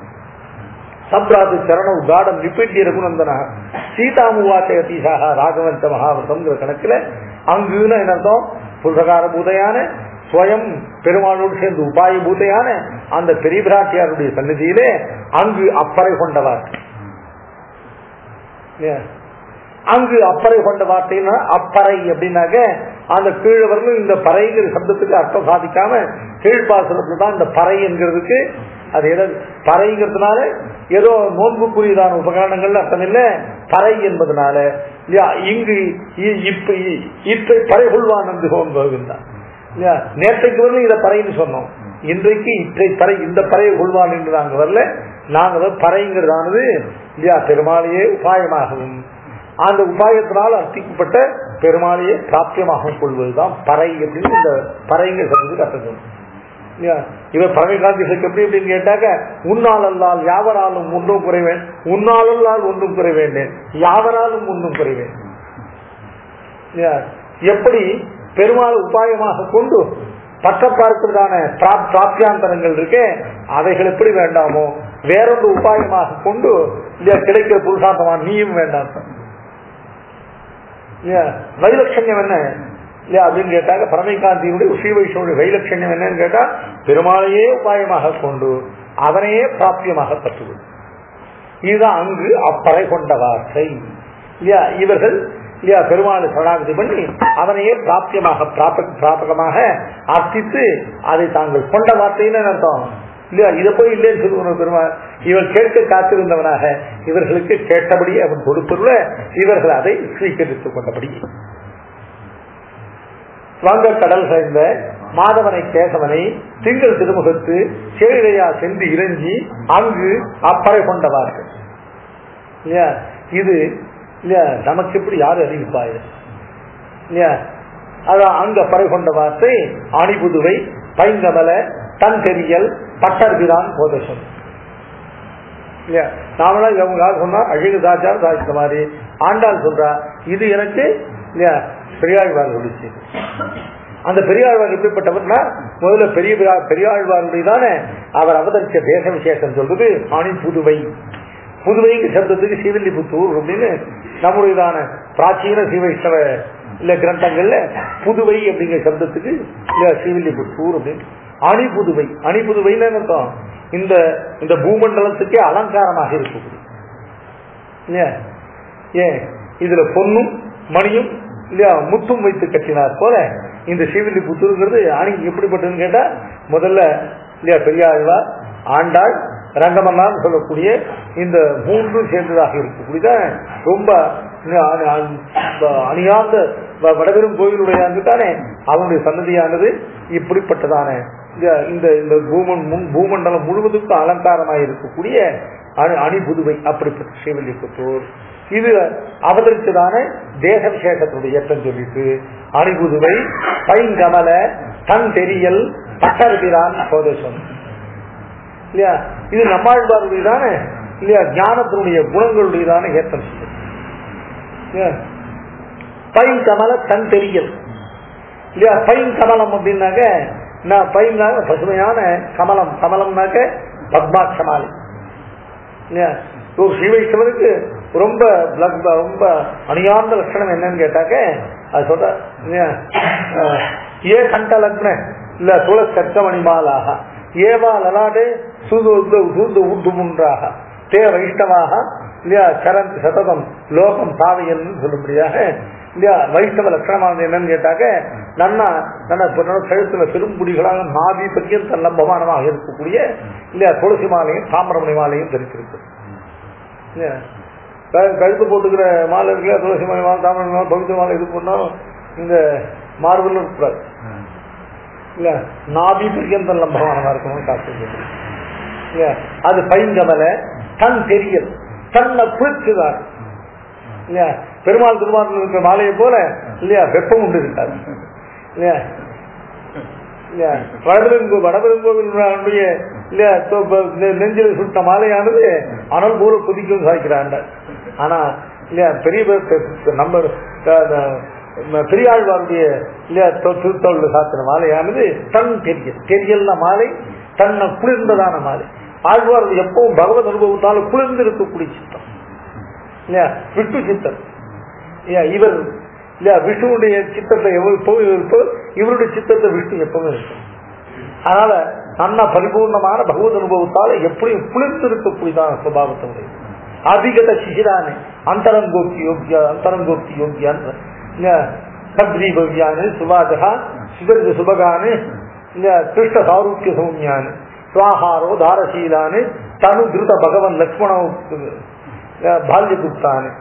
சப்ராது சரண உதாடம் நிப்பிட்டிய ரகுநந்தனா சீதாமுவாச்ச அத்தீசாக ராகவந்த மகாவிரதம்ங்கிற கணக்குல அங்குன்னு என்ன அர்த்தம் புருஷகார பூதையான ஸ்வயம் பெருமாளோடு சேர்ந்து உபாய பூதையான அந்த பெரிய பிராட்டியாருடைய சன்னதியிலே அங்கு அப்பறை கொண்டவர் Yeah. அங்கு அப்பறை கொண்ட வார்த்தைன்னா அப்பறை அப்படின்னாக்க அந்த கீழே வரலும் இந்த பறைங்கிற சப்தத்துக்கு அர்த்தம் சாதிக்காம கீழ்ப்பாசனத்துல தான் இந்த பறை என்கிறதுக்கு அது எது பறைங்கிறதுனால ஏதோ நோன்புக்குரியதான உபகரணங்கள் அர்த்தம் இல்லை பறை என்பதனால இல்லையா இங்கு இ- இப்ப இ- இத்தை பறை கொள்வான் என்று கோன்பான் இல்லையா நேற்றைக்கு வரல இதை பறைன்னு சொன்னோம் இன்றைக்கு இற்றை பறை இந்த பறையை கொள்வான் என்று நாங்க வரல நாங்க வந்து பறைங்கிறதானது இல்லையா பெருமாளையே உபாயமாகவும் அந்த உபாயத்தினால் அர்த்திக்கப்பட்ட பெருமாளையே பிராப்தியமாக கொள்வதுதான் பறை அப்படின்னு இந்த பறைங்க சொல்றதுக்கு அர்த்தம் சொல்லுது. இல்லையா? இவர் பரமகாந்திகளுக்கு எப்படி அப்படின்னு கேட்டாக்க உன்னால் அல்லால் யாவராலும் ஒன்றும் குறைவேன் உன்னால் அல்லால் ஒன்றும் குறைவேண்டேன் யாவராலும் ஒன்றும் குறைவேன் இல்லையா? எப்படி பெருமாள் உபாயமாக கொண்டு பற்ற பார்க்கிறதான பிராப்- பிராப்தியாந்தரங்கள் இருக்கே அவைகள் எப்படி வேண்டாமோ வேறொன்று உபாயமாக கொண்டு இல்லையா கிடைக்கிற புருஷார்த்தமான நீயும் வேண்டாம் இல்லையா வைலட்சண்யம் என்ன இல்லையா அப்படின்னு கேட்டாக்க பரமைகாந்தியினுடைய ஸ்ரீ வைஷ்ணவனுடைய வைலட்சண்யம் என்னன்னு கேட்டா பெருமாளையே உபாயமாக கொண்டு அவனையே பிராப்தியமாக கற்றுக்கொள் இதுதான் அங்கு அப்பறை கொண்ட வார்த்தை இல்லையா இவர்கள் இல்லையா பெருமாளை சரணாகதி பண்ணி அவனையே பிராப்தியமாக பிராப- பிராபகமாக அர்த்தித்து அதை தாங்கள் கொண்ட வார்த்தைன்னு அர்த்தம் இல்லையா இதை போய் இல்லைன்னு சொல்லுவோம் பெருமாள் இவன் கேட்க காத்திருந்தவனாக இவர்களுக்கு கேட்டபடி அவன் கொடுத்துள்ள இவர்கள் அதை ஸ்வீகரித்துக் கொண்டபடி வங்க கடல் சேர்ந்த மாதவனை கேசவனை திங்கள் திருமுகத்து சேழையா சென்று இறங்கி அங்கு அப்பறை கொண்டவார்கள் இல்லையா இது இல்லையா நமக்கு எப்படி யாரு அறிவிப்பாய் இல்லையா அதான் அங்க பறை கொண்ட வார்த்தை அணிபுதுவை பைங்கமல தன் தெரியல் பட்டர்பிரான் போதசம் இல்லையா நாமளா இவங்க யார் சொன்னா அழகு தாச்சார் சாதித்த மாதிரி ஆண்டாள் சொல்றா இது எனக்கு இல்லையா பெரியாழ்வார் சொல்லிச்சு அந்த பெரியாழ்வார் எப்படிப்பட்டவர்னா முதல்ல பெரிய பெரியா- பெரியாழ்வாருடைய தானே அவர் அவதரிச்ச தேச விசேஷம் சொல்றது அணி புதுவை புதுவைக்கு சப்தத்துக்கு ஸ்ரீவில்லிபுத்தூர் அப்படின்னு நம்முடையதான பிராச்சீன ஸ்ரீவைஷ்ணவ இல்ல கிரந்தங்கள்ல புதுவை அப்படிங்கிற சப்தத்துக்கு இல்ல ஸ்ரீவில்லிபுத்தூர் அப்படின்னு அணி புதுவை அணி புதுவைன்னு என்ன அர்த்தம் இந்த இந்த பூமண்டலத்துக்கே அலங்காரமாக இருக்கக்கூடிய இல்லையா ஏன் இதுல பொன்னும் மணியும் இல்லையா முத்தும் வைத்து கட்டினார் போல இந்த ஸ்ரீவில்லிபுத்தூருங்கிறது அணி எப்படிப்பட்டதுன்னு கேட்டா முதல்ல இல்லையா பெரியாழ்வார் ஆண்டாள் ரங்கமன்னான்னு சொல்லக்கூடிய இந்த மூன்றும் சேர்ந்ததாக இருக்கக்கூடியதான் ரொம்ப அணி- அணி- அணியார்ந்த வ- வடபெரும் கோயிலுடைய தானே அவனுடைய சன்னதியானது இப்படிப்பட்டதான இந்த- இந்த இந்த பூமன் முன் பூமண்டலம் முழுவதுக்கும் அலங்காரமாக இருக்கக்கூடிய அணி அணி புதுவை அப்படிப்பட்ட ஸ்ரீவில்லிபுத்தூர் இது அவதரித்ததான தேச விசேஷத்துடைய ஏற்றம் சொல்லிட்டு அணிபுதுவை பைங்கமல தன் தெரியல் பட்டர்பிரான் சோதேசம் இல்லையா இது நம்மாழ்வாருடைய தானே இல்லையா ஞானத்தினுடைய குணங்களுடைய தானே ஏற்றம் சொல்லுது. இல்லையா? பைங்கமல தன் தெரியல் இல்லையா பைன் கமலம் அப்படின்னாக்க நான் பைன்னாக்க பசுமையான கமலம் கமலம்னாக்க பத்மாட்சமாலி இல்லையா ஒரு ஸ்ரீவைஷ்ணவருக்கு ரொம்ப பிளக்- ரொம்ப அணியார்ந்த லட்சணம் என்னன்னு கேட்டாக்க அது சொல்ற இல்லையா? அஹ், ஏ கண்ட லக்ன இல்ல துள சர்க்கமணிமாலாக ஏவா லலாடே சூது சூது ஊர்துமுன்றாக தே வைஷ்ணவாக இல்லையா சரந்த் சததம் லோகம் தாவையன் சொல்லும்படியாக இல்லையா வைஷ்ணவ லட்சணமானது என்னன்னு கேட்டாக்க நன்னா நல்ல பொன்னோட கழுத்துல பெரும்புடிகளாக நாதி பற்றியும் தல்லம்பமானமாக இருக்கக்கூடிய இல்லையா துளசி மாலையும் தாமிரமணி மாலையும் தரித்திருக்கு இல்லையா? க- கழுத்து போட்டுக்கிற மாலை இருக்குல்ல துளசி மாலை மாலை தாமிரமணி மாலை பவித்திர மாலை இது பண்ணாலும் இந்த மார்பிள் இருக்கக்கூடாது இல்ல நாபி பரியந்தம் லம்பமானதா இருக்கணும்னு காசு இல்லையா அது பைங்கமல தன் தெரியல் தன்னை குளிச்சுதான் இல்லையா பெருமாள் திருமால் இருக்கிற மாலையை போல இல்லையா வெப்பம் உண்டு இருக்காது இல்லையா இல்லையா வடபெருங்கோ வடபெருங்கோவிலுடைய இல்லையா தொ- ப- நெ- நெஞ்சில் சுட்ட மாலையானது அனல் போல கொதிக்கும் சாய்க்கிறாண்ட ஆனா இல்லையா பெரிய பெ- பெ- பெ- நம்ம க- ந- பெரியாழ்வாருடைய இல்லையா தொ- திருத்தொழில் சாத்தின மாலையானது தன் தெரியல் தெரியல்ன மாலை தன்னை குளிர்ந்ததான மாலை ஆழ்வார் எப்பவும் பகவத் அனுபவத்தால் குளிர்ந்து இருக்கக்கூடிய சித்தம் இல்லையா விஷ்ணு சித்தம் இல்லையா இவர் இல்லையா விஷ்ணுவுடைய சித்தத்தை எவ்வளவு எப்பவும் இருப்போ இவருடைய சித்தத்தை விஷ்ணு எப்பவும் இருக்கும் அதனால நன்னா பரிபூர்ணமான பகவத் அனுபவத்தால எப்படியும் குளிர்ந்து இருக்கக்கூடியதான சுபாவத்தினுடைய அதிகத சிசிரானே அந்தரங்கோக்தி யோக்கியா அந்தரங்கோக்தி யோக்கியான்னு சத்ரீபவ்யானு சுவாஜகா சுகர்ஜ சுபகானு கிருஷ்ண சாரூக்கிய சௌமியானு சுவாஹாரோ தாரசீலானு தனு திருத பகவன் லக்ஷ்மண பால்யகுப்தானு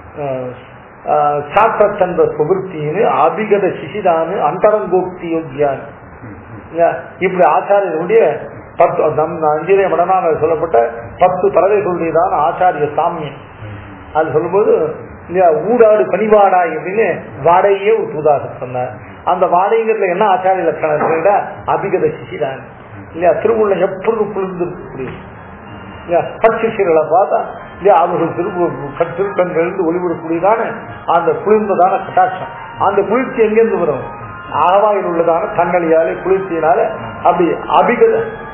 சாத்திரச்சந்திர சுபிருத்தின்னு அபிகத சிசிதானு அந்தரங்கோக்தி யோக்கியானு இல்லையா? இப்படி ஆச்சாரியர்களுடைய பத்து நம் அஞ்சிலே மடனான சொல்லப்பட்ட பத்து பறவைகளுடையதான ஆச்சாரிய சாமியம் அது சொல்லும்போது இல்லையா ஊடாடு பணிவாடாய் அப்படின்னு வாடையே ஒரு தூதாக சொன்னார் அந்த வாடைங்கிறதுல என்ன ஆச்சாரிய லட்சணம் இருக்குடா அபிகத சிசிதான் இல்லையா திருவுள்ள எப்பொழுதும் குளிர்ந்து இல்லையா பட்சிஷர்களை பார்த்தா இல்லையா அவர்கள் திரு திருக்கண்களிலிருந்து ஒளிவிடக்கூடியதான அந்த குளிர்ந்ததான கட்டாட்சம் அந்த குளிர்ச்சி எங்கிருந்து வரும் ஆவாயில் உள்ளதான கண்ணலியாலே குளிர்ச்சியினால அப்படி அபிகத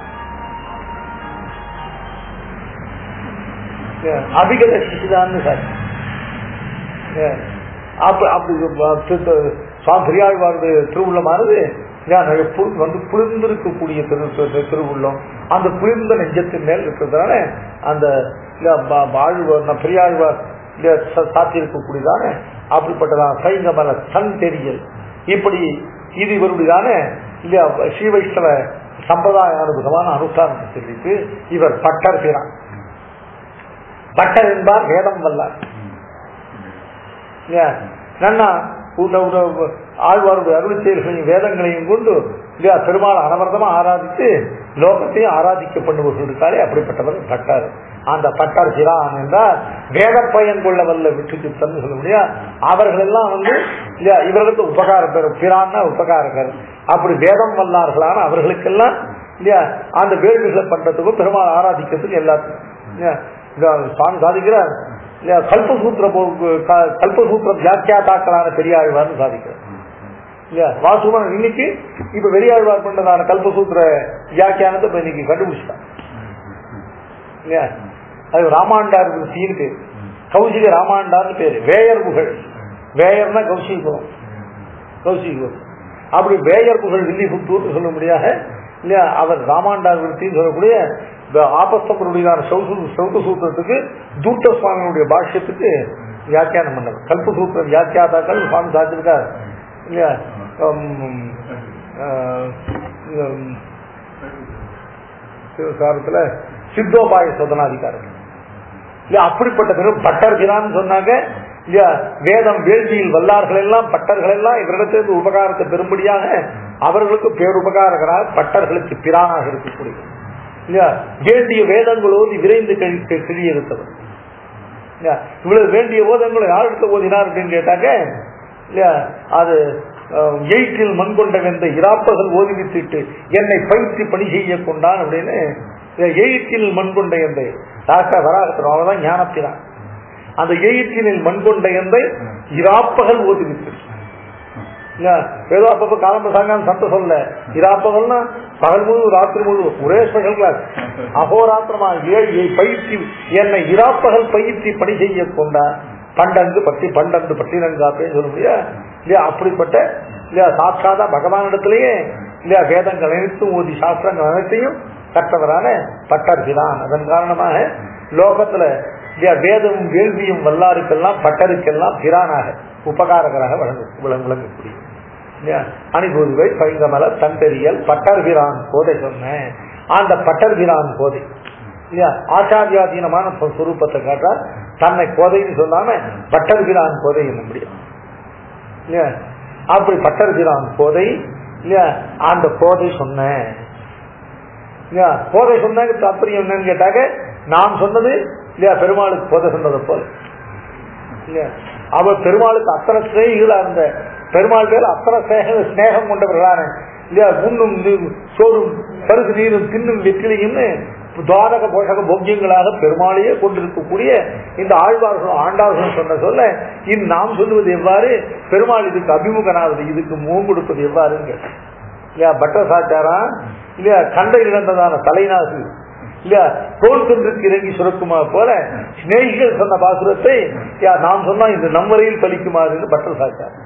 அபிகத சிசிதான்னு சார் அப்ப அப்படி சுவாமி பெரியாழ்வாருடைய திருவுள்ளமானது எப்பொழுது வந்து குளிர்ந்திருக்கக்கூடிய திரு திருவுள்ளம் அந்த குளிர்ந்த நெஞ்சத்தின் மேல் இருக்கிறதுனால அந்த வாழ்வார் பெரியாழ்வார் சாத்தி இருக்கக்கூடியதான அப்படிப்பட்டதான சைங்கமல தன் தெரியல் இப்படி இது இவருடையதான இல்லையா ஸ்ரீ வைஷ்ணவ சம்பிரதாய அனுபவமான அனுஷ்டானத்தை சொல்லிட்டு இவர் பட்டர் பேரான் பட்டர் என்பார் வேதம் வல்லார் நன்னா ஆழ்வாருடைய அருள் செயல்களையும் வேதங்களையும் கொண்டு இல்லையா பெருமாள் அனவர்தமா ஆராதித்து லோகத்தையும் ஆராதிக்கப்படுபவர்கள் இருக்காரே அப்படிப்பட்டவர் பட்டார் அந்த பட்டார் சிரான் என்றால் வேத பயன் கொள்ள வல்ல விட்டு தந்து சொல்ல முடியா அவர்கள் எல்லாம் வந்து இல்லையா இவர்களுக்கு உபகார பெற பிரான்னா உபகாரகர் அப்படி வேதம் வல்லார்களான அவர்களுக்கெல்லாம் இல்லையா அந்த வேள்விகளை பண்றதுக்கும் பெருமாள் ஆராதிக்கிறதுக்கு எல்லாத்துக்கும் சுவாமி சாதிக்கிறார் கல்பசூத்திர கல்பசூத்திர வியாக்கியாத்தாக்களான பெரியாழ்வார்னு சாதிக்கிறார் இல்லையா வாசுவன் இன்னைக்கு இப்ப வெளியாழ்வார் பண்ணதான கல்பசூத்திர வியாக்கியானத்தை இப்ப இன்னைக்கு கண்டுபிடிச்சிட்டான் இல்லையா அது ராமாண்டார் சீனு பேரு கௌசிக ராமாண்டார்னு பேரு வேயர் புகழ் வேயர்னா கௌசிகுரம் கௌசிகுரம் அப்படி வேயர் புகழ் வில்லி புத்தூர் சொல்ல முடியாத இல்லையா அவர் ராமாண்டார் விருத்தின்னு சொல்லக்கூடிய ஆபஸ்தப்பருடையதான சௌத்த சூத்திரத்துக்கு தூட்ட சுவாமியுடைய பாஷ்யத்துக்கு வியாக்கியானம் பண்ணவர் கல்ப சூத்திர வியாக்கியாதாக்கள் சுவாமி சாத்திருக்கார் இல்லையா சிவசாரத்துல சித்தோபாய சோதனாதிகாரம் இல்ல அப்படிப்பட்ட பெரும் பட்டர்கிறான்னு சொன்னாங்க இல்லையா வேதம் வேள்வியில் வல்லார்கள் எல்லாம் பட்டர்கள் எல்லாம் இவரிடத்திலிருந்து உபகாரத்தை பெறும்படியாக அவர்களுக்கு பேருபகாரகராக பட்டர்களுக்கு பிரானாக இருக்கக்கூடிய இல்லையா வேண்டிய வேதங்களோடு விரைந்து கழிக்க கிழியிருத்தவர் இவ்வளவு வேண்டிய வேதங்களை யாருக்கு ஓதினார் அப்படின்னு கேட்டாங்க இல்லையா அது எயிற்றில் மண் கொண்ட வெந்த இராப்பகல் ஓதிவித்துட்டு என்னை பயிற்சி பணி செய்ய கொண்டான் அப்படின்னு எயிற்றில் மண் கொண்ட எந்தை டாக்டர் வராகத்தின் அவதான் ஞானத்தினான் அந்த எயிற்றினில் மண் கொண்ட எந்தை இராப்பகல் ஓதிவித்து ஏதோ அப்பப்ப காலம்ப சாங்கான சத்த சொல்ல இராப்பகல்னா பகல் முழு ராத்திரி முழு ஒரே ஸ்பெஷல் கிளாஸ் அகோராத்திரமா பயிற்சி என்னை இராப்பகல் பயிற்சி பணி செய்ய கொண்டா பண்டந்து பட்டி பண்டந்து பட்டினங்காப்பேன்னு சொல்ல முடியா இல்லையா அப்படிப்பட்ட இல்லையா சாட்சாதா பகவானிடத்திலேயே இல்லையா வேதங்கள் அனைத்தும் ஓதி சாஸ்திரங்கள் அனைத்தையும் கற்றவரான பட்டர்கிறான் அதன் காரணமாக லோகத்துல இல்லையா வேதமும் வேள்வியும் வல்லாருக்கெல்லாம் பட்டருக்கெல்லாம் பிரானாக உபகாரகராக வழங்க விளங்கக்கூடிய அணிபூதுவை பைங்கமல தண்டெறியல் பட்டர்பிரான் கோதை சொன்னேன் அந்த பட்டர்பிரான் கோதை இல்லையா ஆச்சாரியாதீனமான சுரூபத்தை காட்டா தன்னை கோதைன்னு சொல்லாம பட்டர்பிரான் கோதை என்ன முடியும் இல்லையா அப்படி பட்டர்பிரான் கோதை இல்லையா அந்த கோதை சொன்னேன் இல்லையா கோதை சொன்ன தாற்பயம் என்னன்னு கேட்டாக்க நான் சொன்னது இல்லையா பெருமாளுக்கு கோதை சொன்னதை போல இல்லையா அவர் பெருமாளுக்கு அத்தனை சிநேகிகளா இருந்த பெருமாள் பேர் அத்தனை ஸ்நேக ஸ்நேகம் கொண்டவர்களான இல்லையா உண்ணும் சோறும் பருகு நீரும் தின்னும் வெற்றிலையும்னு துவாரக போஷக போக்கியங்களாக பெருமாளையே கொண்டிருக்கக்கூடிய இந்த ஆழ்வார்களும் ஆண்டார்களும் சொன்ன சொல்ல இன் நாம் சொல்லுவது எவ்வாறு பெருமாள் இதுக்கு அபிமுகனாவது இதுக்கு முகம் கொடுப்பது எவ்வாறுங்க இல்லையா பட்டசாச்சாரா இல்லையா கண்டை இழந்ததான தலைநாசு இல்லையா தோல் தொன்றுக்கு இறங்கி சுரக்குமா போல சிநேகிகள் சொன்ன பாசுரத்தை நாம் சொன்னா இந்த நம்மரையில் பலிக்குமாறு பட்டல் சாச்சார்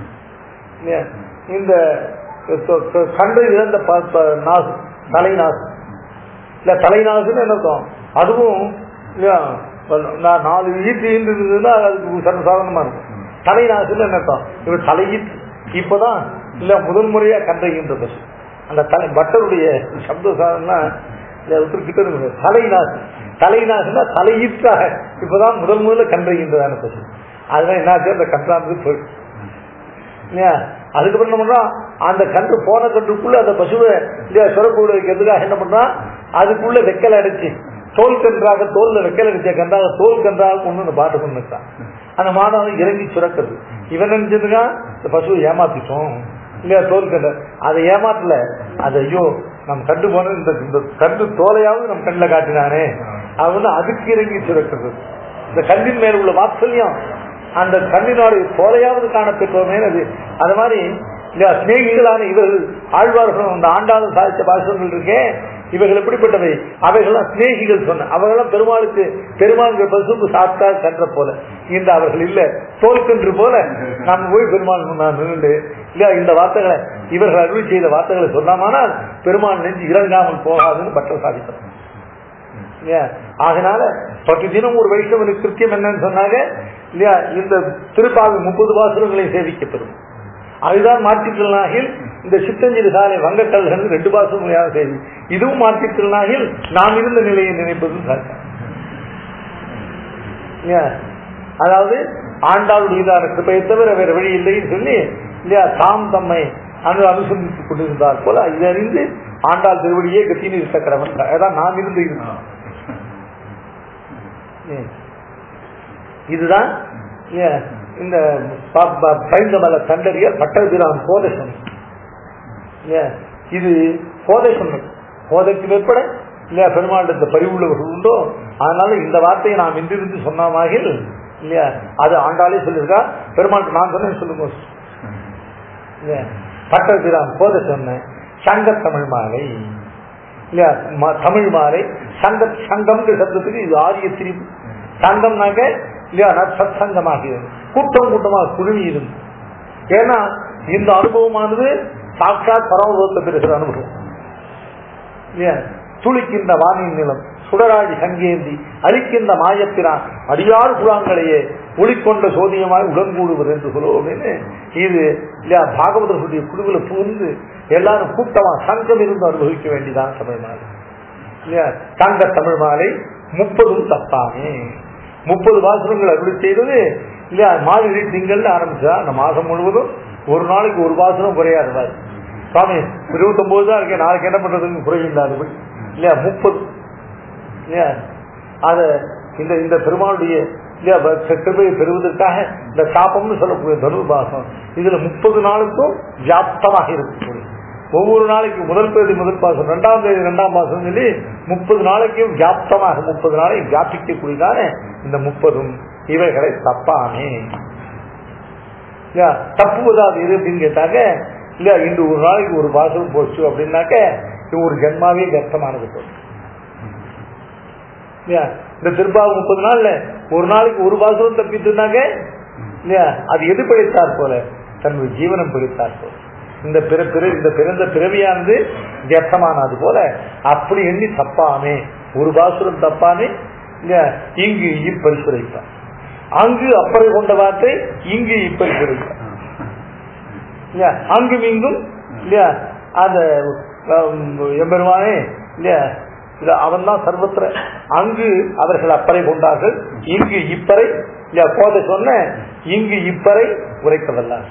இந்த கண்டை இழந்த நாசு தலைநாசு இல்ல தலைநாசுன்னு என்ன அர்த்தம் அதுவும் இல்லையா நான் நாலு ஈட்டு இருந்ததுன்னா அதுக்கு சர்வசாதாரணமா இருக்கும் தலைநாசுன்னு என்ன அர்த்தம் இவர் தலையீட்டு இப்பதான் இல்ல முதல் முறையா கண்டைகின்ற பசு அந்த தலை பட்டருடைய சப்த சாதனா கிட்ட இருக்கு தலைநாசு தலைநாசுனா தலையீட்டாக இப்பதான் முதல் முதல்ல கண்டைகின்றதான பசு அதுதான் என்னாச்சு அந்த கன்றாந்து போயிடும் இல்லையா அதுக்கப்புறம் என்ன பண்றான் அந்த கன்று போன கன்றுக்குள்ள அந்த பசுவை இல்லையா சுரக்கூட வைக்கிறதுக்காக என்ன பண்றான் அதுக்குள்ள வெக்கல் அடைச்சு தோல் கன்றாக தோல்ல வைக்கல வச்ச கன்றாக தோல் கன்றாக கொண்டு அந்த பாட்டு கொண்டு இருக்கான் அந்த மாடம் இறங்கி சுரக்குது இவன் நினைச்சதுக்கான் இந்த பசுவை ஏமாத்திட்டோம் இல்லையா தோல் கண்ட அதை ஏமாத்தல அது ஐயோ நம்ம கண்டு போன இந்த இந்த கண்டு தோலையாவது நம்ம கண்ணில் காட்டினானே அவனு அதுக்கு இறங்கி சுரக்குது இந்த கண்ணின் மேல உள்ள வாத்சல்யம் அந்த கண்ணினோட தோலையாவது காண பெற்றோமே அது அது மாதிரி இல்லையா சிநேகிகளான இவர்கள் ஆழ்வார்களும் அந்த ஆண்டாளும் சாதித்த பாசங்கள் இருக்கே இவர்கள் எப்படிப்பட்டவை அவைகள்லாம் சிநேகிகள் சொன்ன அவர்களாம் பெருமாளுக்கு பெருமாளுக்கு பசுக்கு சாத்தா கன்ற போல இந்த அவர்கள் இல்ல தோல்கன்று போல நாம் போய் பெருமாள் முன்னால் நின்று இல்லையா இந்த வார்த்தைகளை இவர்கள் அருள் செய்த வார்த்தைகளை சொன்னாமானால் பெருமாள் நெஞ்சு இறங்காமல் போகாதுன்னு பட்டம் சாதித்தோம் இல்லையா அதனால பத்து தினம் ஒரு வைஷ்ணவனுக்கு கிருத்தியம் என்னன்னு சொன்னாங்க இல்லையா இந்த திருப்பாவை முப்பது வாசகங்களை சேவிக்கப்படும் அதுதான் மாற்றித்திருநாகில் இந்த சித்தஞ்சலி சாலை வங்கக்கல்கள் ரெண்டு பாசமுறையாக செய்தி இதுவும் மாற்றித்திருநாகில் நாம் இருந்த நிலையை நினைப்பதும் சாட்சியம் இல்லையா? அதாவது ஆண்டாளுடைய இதான கிருப்பையை தவிர வேற வழி இல்லைன்னு சொல்லி இல்லையா தாம் தம்மை அனு அனுசந்தித்துக் கொண்டிருந்தார் போல இதை அறிந்து ஆண்டாள் திருவடியே கத்தி நிறுத்த கடவன் அதான் நாம் இருந்து இருந்தோம் ம். இதுதான் ஏன், இந்த ப- ப- பைந்தமல தண்டறியர் பட்டபிரான் போதை சொன்னது ஏன், இது போதை சொன்னது போதைக்கு மேற்பட இல்லையா பெருமாண்டத்தை பரிவுள்ளவர்கள் உண்டோ அதனால இந்த வார்த்தையை நாம் இன்றிருந்து சொன்னாமாகில் இல்லையா அது ஆண்டாலே சொல்லியிருக்கா பெருமாளுக்கு நான் சொன்னேன் சொல்லுங்க இல்லையா பட்டபிரான் போதை சொன்னேன் சங்க தமிழ் மாலை இல்லையா ம- தமிழ் மாலை சங்க சங்கம்ங்கிற சப்தத்துக்கு இது ஆரிய திரிவு சங்கம்னாக்க இல்லையா சத் சங்கமாகிறது கூட்டம் கூட்டமாக குழுமி இருந்து ஏன்னா இந்த அனுபவமானது சாட்சாத் பரமபுரத்தை பெறுகிற அனுபவம் இல்லையா துளிக்கின்ற வானின் நிலம் சுடராடி சங்கேந்தி அழிக்கின்ற மாயத்திரான் அடியார் புறாங்களையே ஒளிக்கொண்ட சோதியமாய் உடன்கூடுவது என்று சொல்லுவோம்னு இது இல்லையா பாகவதர்களுடைய குழுவில் புகுந்து எல்லாரும் கூட்டமா சங்கம் இருந்து அனுபவிக்க வேண்டியதான் தமிழ் மாலை இல்லையா தங்க தமிழ் மாலை முப்பதும் தப்பாமே முப்பது வாசகங்கள் அருள் செய்தது இல்லையா மார்கழி திங்கள்ல ஆரம்பிச்சா அந்த மாசம் முழுவதும் ஒரு நாளைக்கு ஒரு வாசனம் குறையாது சுவாமி இருபத்தொன்பது தான் இருக்கேன் நாளைக்கு என்ன பண்றதுன்னு குறையில்லாதபடி இல்லையா முப்பது இல்லையா அத இந்த இந்த பெருமாளுடைய இல்லையா வ- கிருபையை பெறுவதற்காக இந்த சாப்பம்னு சொல்லக்கூடிய தனுர்பாசம் இதுல முப்பது நாளுக்கும் வியாப்தமாக இருக்கக்கூடிய ஒவ்வொரு நாளைக்கு முதல் தேதி முதல் பாசம் இரண்டாம் தேதி இரண்டாம் மாசம் சொல்லி முப்பது நாளைக்கும் வியாப்தமாக முப்பது நாளைக்கு வியாபிக்கக்கூடியதான இந்த முப்பதும் இவைகளை தப்பாமே இல்லையா தப்புவதாவது எது அப்படின்னு கேட்டாக்க இல்லையா இன்று ஒரு நாளைக்கு ஒரு பாசம் போச்சு அப்படின்னாக்க இது ஒரு ஜென்மாவே கஷ்டமானது போச்சு இல்லையா இந்த திருப்பாவு முப்பது நாள்ல ஒரு நாளைக்கு ஒரு பாசனம் தப்பித்துனாக்க இல்லையா அது எது பிடித்தார் போல தன்னுடைய ஜீவனம் பிடித்தார் போல இந்த பிற பிற இந்த பிறந்த பிறவியானது வியர்த்தமானது போல அப்படி எண்ணி தப்பாமே ஒரு பாசுரம் தப்பாமே இல்லையா இங்கு இப்பரிசுரைப்பார் அங்கு அப்பறை கொண்ட வார்த்தை இங்கு இப்பரிசுரைப்பார் இல்லையா அங்கும் இங்கும் இல்லையா அந்த ஹம், எம்பெருமானே இல்லையா இல்ல அவன் தான் சர்வத்திர அங்கு அவர்கள் அப்பறை கொண்டார்கள் இங்கு இப்பறை இல்லையா போத சொன்ன இங்கு இப்பறை உரைக்கவல்லார்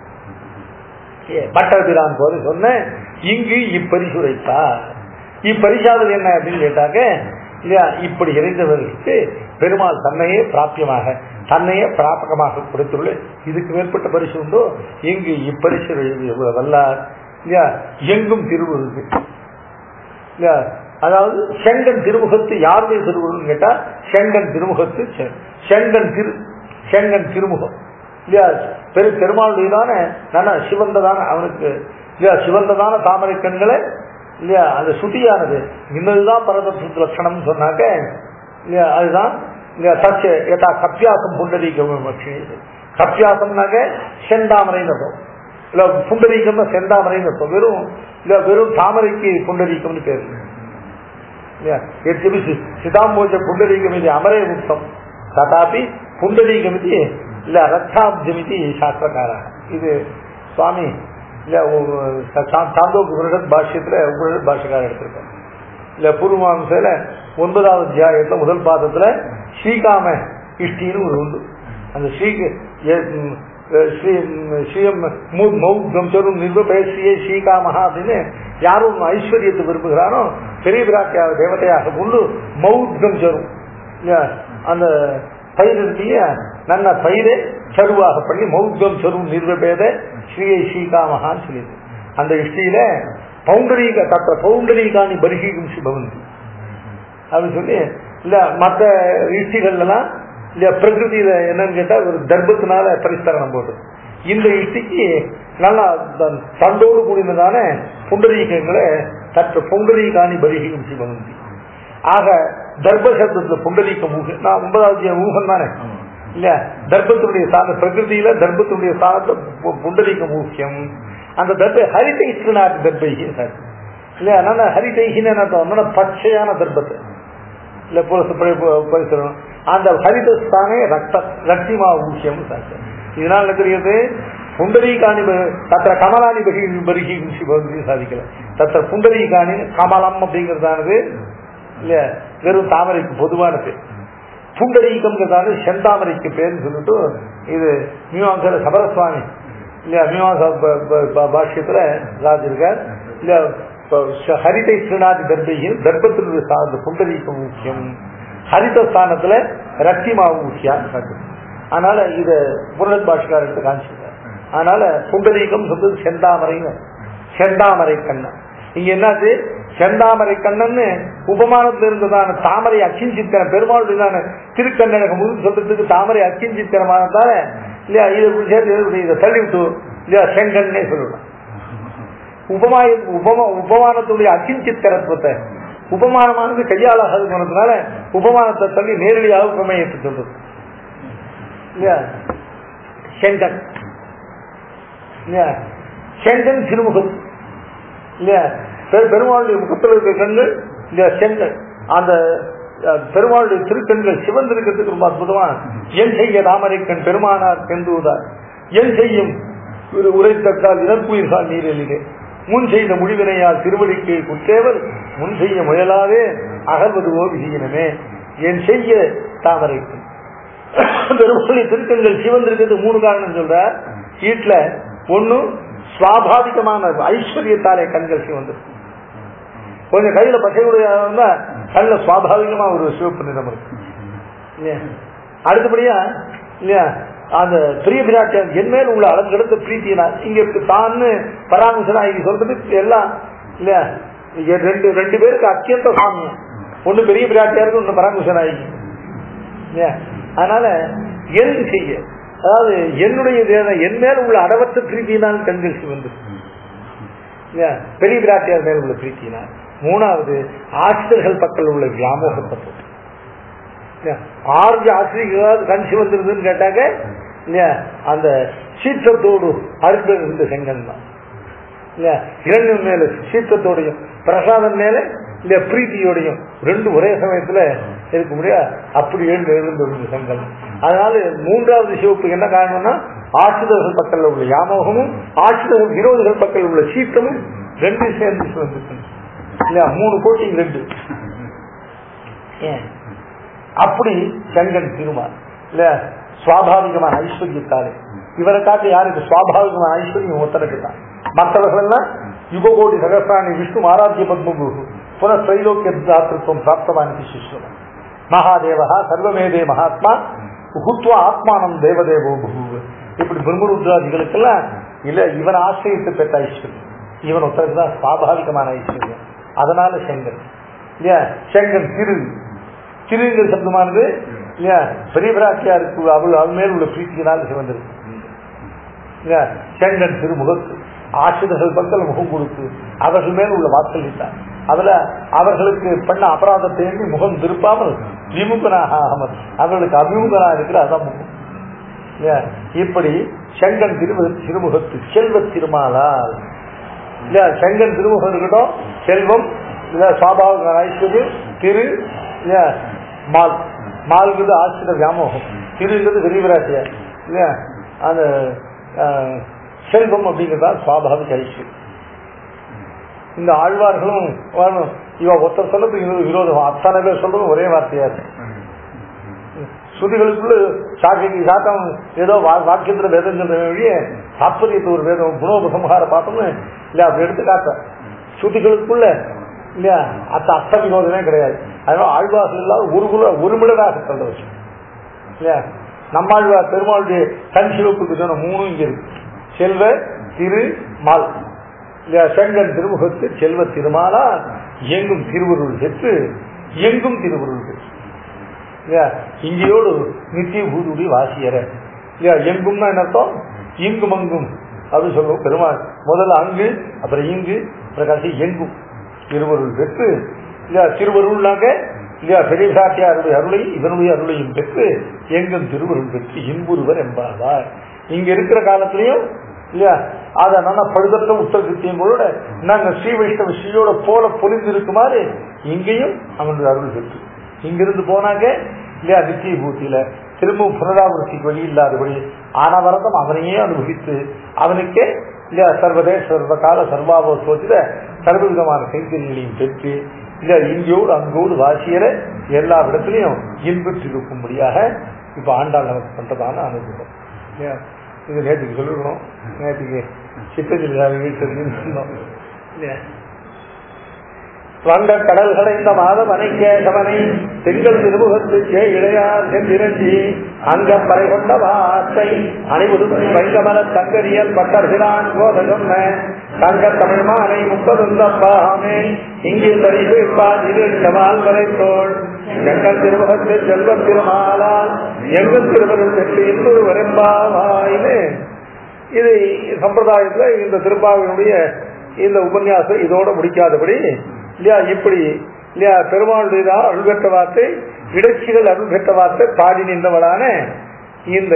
பட்டபிரான் போது சொன்ன இங்கு இப்பரிசுரைத்தார் இப்பரிசாதல் என்ன அப்படின்னு கேட்டாக்க இல்லையா இப்படி இறைந்தவர்களுக்கு பெருமாள் தன்னையே பிராபியமாக தன்னையே பிராபகமாக கொடுத்துள்ள இதுக்கு மேற்பட்ட பரிசு உண்டோ இங்கு இப்பரிசு வல்லார் இல்லையா எங்கும் திருவுருக்கு இல்லையா அதாவது செங்கன் திருமுகத்து யாருடைய திருவுருன்னு கேட்டா செங்கன் திருமுகத்து செ- செங்கன் திரு செங்கன் திருமுகம் இல்லையா பெரு பெருமாளுடையதான நல்ல சிவந்ததான அவனுக்கு இல்லையா சிவந்ததான தாமரை கண்களை இல்லையா அந்த சுட்டியானது இன்னதுதான் பரதத்துவ லட்சணம் சொன்னாக்க இல்லையா அதுதான் இல்லையா சச்ச ஏதா கப்பியாசம் புண்டரீகம் கப்பியாசம்னாக்க செந்தாமரைன்னு அர்த்தம் இல்ல புண்டரீகம்னா செந்தாமரைன்னு அர்த்தம் வெறும் இல்ல வெறும் தாமரைக்கு புண்டரீகம்னு பேரு இல்லையா எத்யபி சி- சிதாம்போஜ புண்டரீகமிதி அமரே முக்தம் ததாபி புண்டரீகமிதி இல்ல ரத்தாப்ஜமிதி சாஸ்திரக்காரா இது சுவாமி இல்ல சாந்தோக்கு உபனிஷத் பாஷ்யத்துல உபனிஷத் பாஷ்யக்காரர் எடுத்திருக்காங்க இல்ல பூர்வமாம்சையில ஒன்பதாவது அத்தியாயத்துல முதல் பாதத்துல ஸ்ரீகாம இஷ்டின்னு ஒரு உண்டு அந்த ஸ்ரீ எ- ம், ஸ்ரீ ம், ஸ்ரீயம் மௌ- மௌ கம்சரும் நிர்வபய ஸ்ரீயே ஸ்ரீகாமஹா அப்படின்னு யாரும் ஐஸ்வர்யத்தை விரும்புகிறானோ பெரிய பிராட்டியாக தேவதையாக கொண்டு மௌத்தம் சரும் இல்லையா? அந்த பயிர் இருக்கிய நல்ல பயிரை சருவாக பண்ணி மௌத்தம் சரும் நிர்வபேத ஸ்ரீயை ஸ்ரீகாமகான்னு சொல்லிது அந்த இஷ்டியில பௌண்டரீக தத்த பௌண்டரீகாணி பரிகீகும் சிபவந்தி அப்படின்னு சொல்லி இல்ல மற்ற இஷ்டிகள்லாம் இல்ல பிரகிருதியில என்னன்னு கேட்டா ஒரு தர்ப்பத்தினால பரிஸ்தரணம் போடுது இந்த இஷ்டிக்கு நல்லா த- தண்டோடு கூடினதான புண்டரீகங்களை தற்ற புண்டரீகாணி பரிகீகம் சிவந்தி ஆக தர்ப்ப சப்தத்துல புண்டரீக மூக நான் ஒன்பதாவது ஊகம் தானே இல்ல தர்ப்பத்தினுடைய சாத பிரகிருதியில தர்ப்பத்தினுடைய சாத புண்டரீக முக்கியம் அந்த தர்ப்ப ஹரிதைக்கு நாட்டு தர்ப்பைகி சார் இல்ல அதனால ஹரிதைகின்னு என்ன அர்த்தம்னா பச்சையான தர்ப்பத்தை இல்ல புரச பரிசரம் அந்த ஹரிதஸ்தானே ரத்த ரத்திமா ஊசியம் சார் இதனால என்ன தெரியுது புண்டரீகாணி தத்திர கமலானி பகி பருகி சிவந்தி சாதிக்கல தத்திர புண்டரீகாணி கமலம் அப்படிங்கிறதானது இல்ல வெறும் தாமரைக்கு பொதுவான பேர் புண்டரீகம்ங்கிறதான செந்தாமரைக்கு பேர்னு சொல்லிட்டு இது மீமாசல சபரசுவாமி இல்லையா மீமாசா ப- ப- ப- பாஷ்யத்துல ராஜிருக்கார் இல்ல இப்ப ச- ஹரிதை ஸ்ரீநாதி தர்பையில் தர்ப்பத்தினுடைய சார்ந்த புண்டரீகம் முக்கியம் ஹரித ஸ்தானத்துல ரத்திமா முக்கியம் அதனால இத புரல் பாஷ்காரத்தை காமிச்சிருக்கார் அதனால புண்டரீகம் சொல்றது செந்தாமரைன்னு செந்தாமரை கண்ணன் இங்க என்னாச்சு செந்தாமரை கண்ணன்னு உபமானத்துல இருந்ததான தாமரை அச்சிஞ்சித்திரம் பெருமாளுடையதான திருக்கண்ணனுக்கு முழு சொல்றதுக்கு தாமரை அச்சிஞ்சித்திரமானதால இல்லையா இதை சேர்த்து இதை தள்ளி விட்டு இல்லையா செங்கன்னே சொல்லலாம் உபமாய உபமா உபமானத்துடைய அச்சிஞ்சித்திரத்துவத்தை உபமானமானது கையாளாகாது போனதுனால உபமானத்தை தள்ளி நேரடியாக உபமயத்தை சொல்றது இல்லையா செங்கன் இல்லையா செங்கன் திருமுகம் இல்லையா பெரு- பெருமாளுடைய முகத்தில் இருக்கிற கண்கள் இல்லையா செங்கல் அந்த அஹ், பெருமாளுடைய திருக்கண்கள் சிவந்திருக்கிறதுக்கு ரொம்ப அற்புதமா என் செய்ய தாமரைக்கண் பெருமானார் செந்துவதார் என் செய்யும் ஒரு உரைத்தக்கால் இறப்புயிர்கள் நீரிலே முன் செய்த முடிவினையால் திருவடிக்கு குற்றேவர் முன் செய்ய முயலாதே அகல்வதுவோ விதியினமே என் செய்ய தாமரைக்கண் பெருமாளுடைய திருக்கண்கள் சிவந்திருக்கிறது மூணு காரணம் சொல்ற வீட்டுல ஒண்ணு சுவாபாவிகமான ஐஸ்வர்யத்தாலே கண்கள் சிவந்திருக்கு கொஞ்சம் கையில பச்சையுடைய இருந்தா கண்ணுல சுவாபாவிகமா ஒரு சிவப்பு நிறம் இருக்கு இல்லையா அடுத்தபடியா இல்லையா அந்த பெரிய பிராட்டியார் என் மேல் உள்ள அளந்தெடுத்த பிரீத்தினா இங்க இருக்கு தான்னு பராமரிசனாகி சொல்றது எல்லாம் இல்லையா இங்க ரெண்டு ரெண்டு பேருக்கு அத்தியந்த சாமியம் ஒண்ணு பெரிய பிராட்டியாருக்கு ஒண்ணு பராமரிசனாகி இல்லையா அதனால என் செய்ய அதாவது என்னுடைய தேவ- என் மேல் உள்ள அடவற்ற பிரீத்தினால் கண்கள் சிவந்து இல்லையா பெரிய பிராட்டியார் மேல் உள்ள பிரீத்தினால் மூணாவது ஆசிரியர்கள் பக்கம் உள்ள வியாமோகத்தை போட்டு இல்லையா? ஆறு ஆசிரியர்களாவது கண் சிவந்திருதுன்னு கேட்டாக்க இல்லையா அந்த சீற்றத்தோடு அருள் இருந்த செங்கன் தான் இல்லையா இரண்டு மேல சீற்றத்தோடையும் பிரசாதம் மேல இல்ல பிரீத்தியோடையும் ரெண்டு ஒரே சமயத்துல இருக்க முடியாது அப்படி எழுந்து எழுந்து விழுந்த செங்கல் அதனால மூன்றாவது சிவப்பு என்ன காரணம்னா ஆசிரியர்கள் பக்கத்தில் உள்ள யாமோகமும் ஆசிரியர்கள் விரோதிகள் பக்கத்தில் உள்ள சீற்றமும் ரெண்டும் சேர்ந்து சிவந்து இல்லையா மூணு கோட்டி ரெண்டு ஏன் அப்படி செங்கன் திருமால் இல்ல சுவாபாவிகமான ஐஸ்வர்யத்தாலே இவரை காட்டி யாருக்கு சுவாபாவிகமான ஐஸ்வர்யம் ஒத்தனுக்கு தான் மற்றவர்கள் எல்லாம் யுககோடி சகசிராணி விஷ்ணு ஆராத்திய பத்மகுரு புன திரைலோக்கிய தாத்திருவம் பிராப்தவானிக்கு சிஷ்யம் மகாதேவா சர்வமேதே மகாத்மா உகுத்வா ஆத்மானம் தேவதேவோ பகு இப்படி பிரம்மருத்ராதிகளுக்கெல்லாம் இல்ல இவன் ஆசிரியத்தை பெற்ற ஐஸ்வர்யம் இவன் ஒருத்தருக்கு தான் சுவாபாவிகமான ஐஸ்வர்யம் அதனால செங்கன் இல்லையா செங்கன் திரு திருங்கிற சப்தமானது இல்லையா பெரிய பிராட்டியாருக்கு அவள் அவள் மேல் உள்ள பிரீத்தியினால் சிவந்திருக்கு இல்லையா செங்கன் திருமுகத்து ஆசிரியர்கள் பக்கல் முகம் கொடுத்து அவர்கள் மேல் உள்ள வாக்களித்தார் அதுல அவர்களுக்கு பண்ண அபராதத்தை எண்ணி முகம் திருப்பாமல் விமுகனாக ஆகாமல் அவர்களுக்கு அபிமுகனாக இருக்கிற அதான் முகம் இல்லையா? இப்படி செங்கன் திருமுக திருமுகத்து செல்வ திருமாலால் இல்ல செங்கன் திருமுகம் இருக்கட்டும் செல்வம் இல்ல சுவாபாவிக ஐஸ்வர்யம் திரு இல்ல மால் மால்கிறது ஆசிரியர் வியாமோகம் திருங்கிறது விரிவிராட்டியார் இல்லையா அந்த அஹ், செல்வம் அப்படிங்கிறதா சுவாபாவிக ஐஸ்வர்யம் இந்த ஆழ்வார்களும் வரணும் இவ ஒருத்தர் சொல்றது இன்னொரு விரோதம் அத்தனை பேர் சொல்றதும் ஒரே வார்த்தையா இருக்கு ஸ்ருதிகளுக்குள்ள சாக்கிக்கு சாக்கம் ஏதோ வா- வாக்கியத்துல வேதம் சொல்ற வழியே தாற்பயத்தை ஒரு வேதம் குணோபசம்ஹார பார்த்தோம்னு இல்ல அப்படி எடுத்து காட்ட ஸ்ருதிகளுக்குள்ள இல்லையா அத்த அர்த்த வினோதமே கிடையாது அதனால ஆழ்வார்கள் இல்லாத ஒரு குல ஒரு மிளகாக சொல்ற விஷயம் இல்லையா நம்மாழ்வார் பெருமாளுடைய கண் சிவப்புக்கு சொன்ன மூணும் இங்க இருக்கு செல்வ திரு மால் இல்லையா செங்கன் திருமுகத்து செல்வ திருமாலா எங்கும் திருவருள் பெற்று எங்கும் திருவருள் பெற்று இல்லையா இங்கேயோடு நித்திய பூதுடி வாசியற இல்லையா எங்கும்னா என்ன அர்த்தம் இங்கும் அங்கும் அப்படின்னு சொல்லுவோம் பெருமாள் முதல்ல அங்கு அப்புறம் இங்கு அப்புறம் கடைசி எங்கும் திருவருள் பெற்று இல்லையா திருவருள்னாக்க இல்லையா பெரிய சாட்டியாருடைய அருளை இவனுடைய அருளையும் பெற்று எங்கும் திருவருள் பெற்று இன்புருவர் என்பார் இங்க இருக்கிற காலத்திலையும் இல்லையா அத நல்ல பழுதற்ற உத்தர கிருத்தியங்களோட நாங்க ஸ்ரீ வைஷ்ணவ ஸ்ரீயோட போல பொலிந்து இருக்குமாறு இங்கேயும் அவனுடைய அருள் பெற்று இங்கிருந்து போனாங்க இல்லையா நித்திய பூத்தியில திரும்பவும் புனராவர்த்திக்கு வழி இல்லாதபடி ஆனவரதம் அவனையே அனுபவித்து அவனுக்கே இல்லையா சர்வதேச சர்வகால சர்வாபோத்வத்தில சர்வவிதமான கைத்தறிகளையும் பெற்று இல்ல இங்கோடு அங்கோடு வாசியற எல்லா இடத்துலையும் இன்பற்றிருக்கும்படியாக இப்ப ஆண்டாள் நமக்கு பண்றதான அனுபவம் இல்லையா இது நேற்றுக்கு சொல்லிருக்கணும் நேற்றுக்கு சித்தத்தில் வீட்டில் சொன்னோம் இல்லையா வங்க கடல் கடைந்த மாதம் அணைக்கேசவனை திங்கள் திருமுகத்து சே இளையார் சென்றிரஞ்சி அங்க பறை கொண்ட வார்த்தை அணிவுடும் வைகமல தங்கரியல் பட்டர்கிறான் கோத சொன்ன தங்க தமிழ் மாலை முப்பதுந்தப்பாமே இங்கில் தரிசிப்பான் இரு சவால் வரை தோல் எங்கள் திருமுகத்து செல்வ திருமாலால் எங்கள் திருமணம் பெற்று இன்னொரு வரம்பாவாயின்னு இது சம்பிரதாயத்துல இந்த திருப்பாவினுடைய இந்த உபன்யாசம் இதோட முடிக்காதபடி இல்லையா இப்படி இல்லையா பெருமாளுடையதான் அருள் பெற்ற வார்த்தை இடைச்சிகள் அருள் பெற்ற வார்த்தை பாடி நின்றவளான இந்த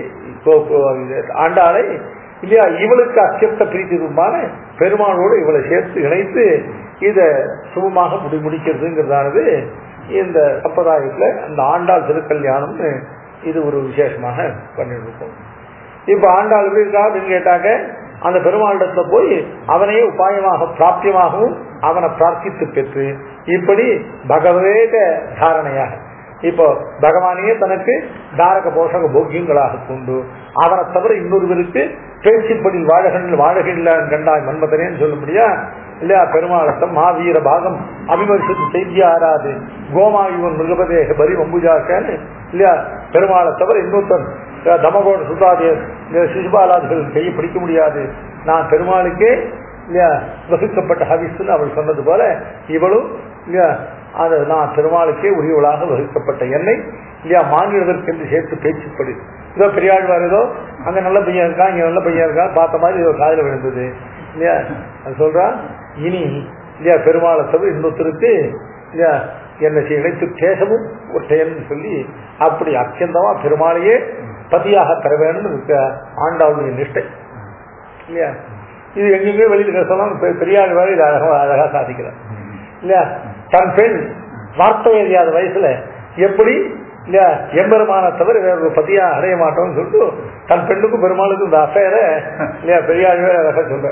ஆண்டாளை இல்லையா இவளுக்கு அச்சத்த பிரீத்திருமான பெருமாளோடு இவளை சேர்த்து இணைத்து இத சுபமாக முடி முடிக்கிறதுங்கிறதானது இந்த சம்பிரதாயத்துல அந்த ஆண்டாள் திருக்கல்யாணம்னு இது ஒரு விசேஷமாக பண்ணிட்டு இருக்கோம் இப்ப ஆண்டாள் எப்படி இருக்கா அப்படின்னு கேட்டாங்க அந்த பெருமாளிடத்துல போய் அவனையே உபாயமாக பிராப்தியமாகவும் அவனை பிரார்த்தித்து பெற்று இப்படி பகவேக தாரணையாக இப்போ பகவானையே தனக்கு தாரக போஷக போக்கியங்களாக கொண்டு அவனை தவிர இன்னொருவருக்கு பேச்சுப்படி வாழகங்கள் வாழகில்ல கண்டாய் மன்மதனேன்னு சொல்ல முடியா இல்லையா பெருமாளத்தம் மாவீர பாகம் அபிமர்சத்து செய்தி ஆறாது கோமாயுவன் மிருகபதேக பரி அம்புஜாக்கன்னு இல்லையா பெருமாளை தவிர இன்னொருத்தன் தமகோட சுதாதியர் சிசுபாலாதிகள் கையை பிடிக்க முடியாது நான் பெருமாளுக்கே இல்லையா வகுக்கப்பட்ட ஹவிஸ்ன்னு அவள் சொன்னது போல இவளும் இல்லையா அது நான் பெருமாளுக்கே உரியவளாக வகுக்கப்பட்ட என்னை இல்லையா மாநிலத்திற்கென்று சேர்த்து பேச்சுப்படு இதோ பெரியாழ்வார் ஏதோ அங்க நல்ல பையன் இருக்கான் இங்க நல்ல பையன் இருக்கான் பார்த்த மாதிரி ஏதோ காதல விழுந்தது இல்லையா அது சொல்றா இனி இல்லையா பெருமாளை தவிர இன்னொருத்தருக்கு இல்லையா என்னை இணைத்து பேசவும் ஒற்றையன்னு சொல்லி அப்படி அத்தியந்தமா பெருமாளையே பதியாக தர வேண்டும் ஆண்டாளுடைய நிஷ்டை இல்லையா இது எங்கெங்கே வெளியில் சொல்லலாம் பெரியாள் வேலை இது அழகா அழகா சாதிக்கிறார் இல்லையா தன் பெண் வார்த்தை அறியாத வயசுல எப்படி இல்லையா எம்பெருமான தவிர வேற ஒரு பதியா அடைய மாட்டோம்னு சொல்லிட்டு தன் பெண்ணுக்கும் பெருமாளுக்கும் இந்த அஃபேர இல்லையா பெரியாள் வேலை அழகா சொல்ற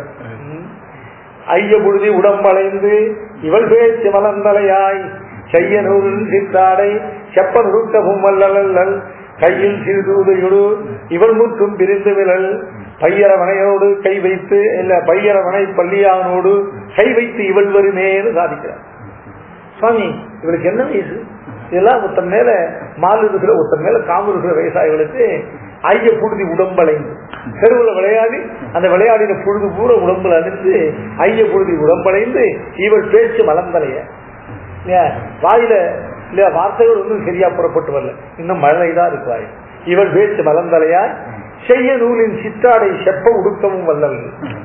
ஐய புழுதி உடம்பளைந்து இவள் பேச்சு மலர்ந்தலையாய் செய்ய நூலில் சித்தாடை செப்ப நுறுக்கவும் வல்லல் கையில் சிறுதூதையோடு இவள் முற்றும் பிரிந்து விழல் பையரவனையோடு கை வைத்து இல்ல பையரவனை பள்ளியானோடு கை வைத்து இவள் வருமேன்னு சாதிக்கிறார் சுவாமி இவளுக்கு என்ன வயசு இதெல்லாம் ஒருத்தன் மேல மால் இருக்கிற ஒருத்தன் மேல காம இருக்கிற விவசாயிகளுக்கு ஐய புழுதி உடம்பளைந்து தெருவில் விளையாடி அந்த விளையாடின புழுது பூரா உடம்புல அணிந்து ஐய புழுதி உடம்பளைந்து இவள் பேச்சு மலர்ந்தலைய வாயில இல்லையா வார்த்தைகள் ஒன்றும் சரியா புறப்பட்டு வரல இன்னும் மழைதான் இருக்கு வாய் இவள் பேச்சு மலர்ந்தலையா செய்ய நூலின் சித்தாடை செப்ப உடுக்கவும் வல்லல்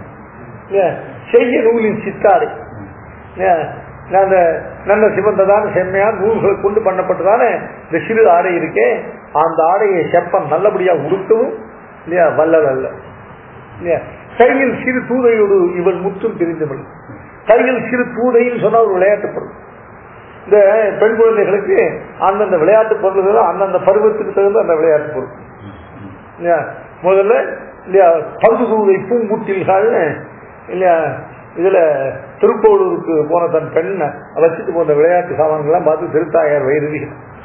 செய்ய நூலின் சித்தாடை அந்த நல்ல சிவந்ததான செம்மையான நூல்களை கொண்டு பண்ணப்பட்டதான இந்த சிறு ஆடை இருக்கே அந்த ஆடையை செப்பம் நல்லபடியா உடுக்கவும் இல்லையா வல்லல் அல்ல இல்லையா கையில் சிறு தூதையோடு இவள் முற்றும் பிரிந்தவள் கையில் சிறு தூதைன்னு சொன்னா ஒரு விளையாட்டு பொருள் இந்த பெண் குழந்தைகளுக்கு அந்தந்த விளையாட்டு பொருள்கள் அந்தந்த பருவத்துக்கு தகுந்த அந்த விளையாட்டு பொருள் இல்லையா முதல்ல இல்லையா பங்கு தூதை பூங்குட்டில்கள் இல்லையா இதுல திருப்போளூருக்கு போன தன் பெண்ணை வச்சுட்டு போன விளையாட்டு சாமான்கள்லாம் பார்த்து திருத்தாயார் வயிறு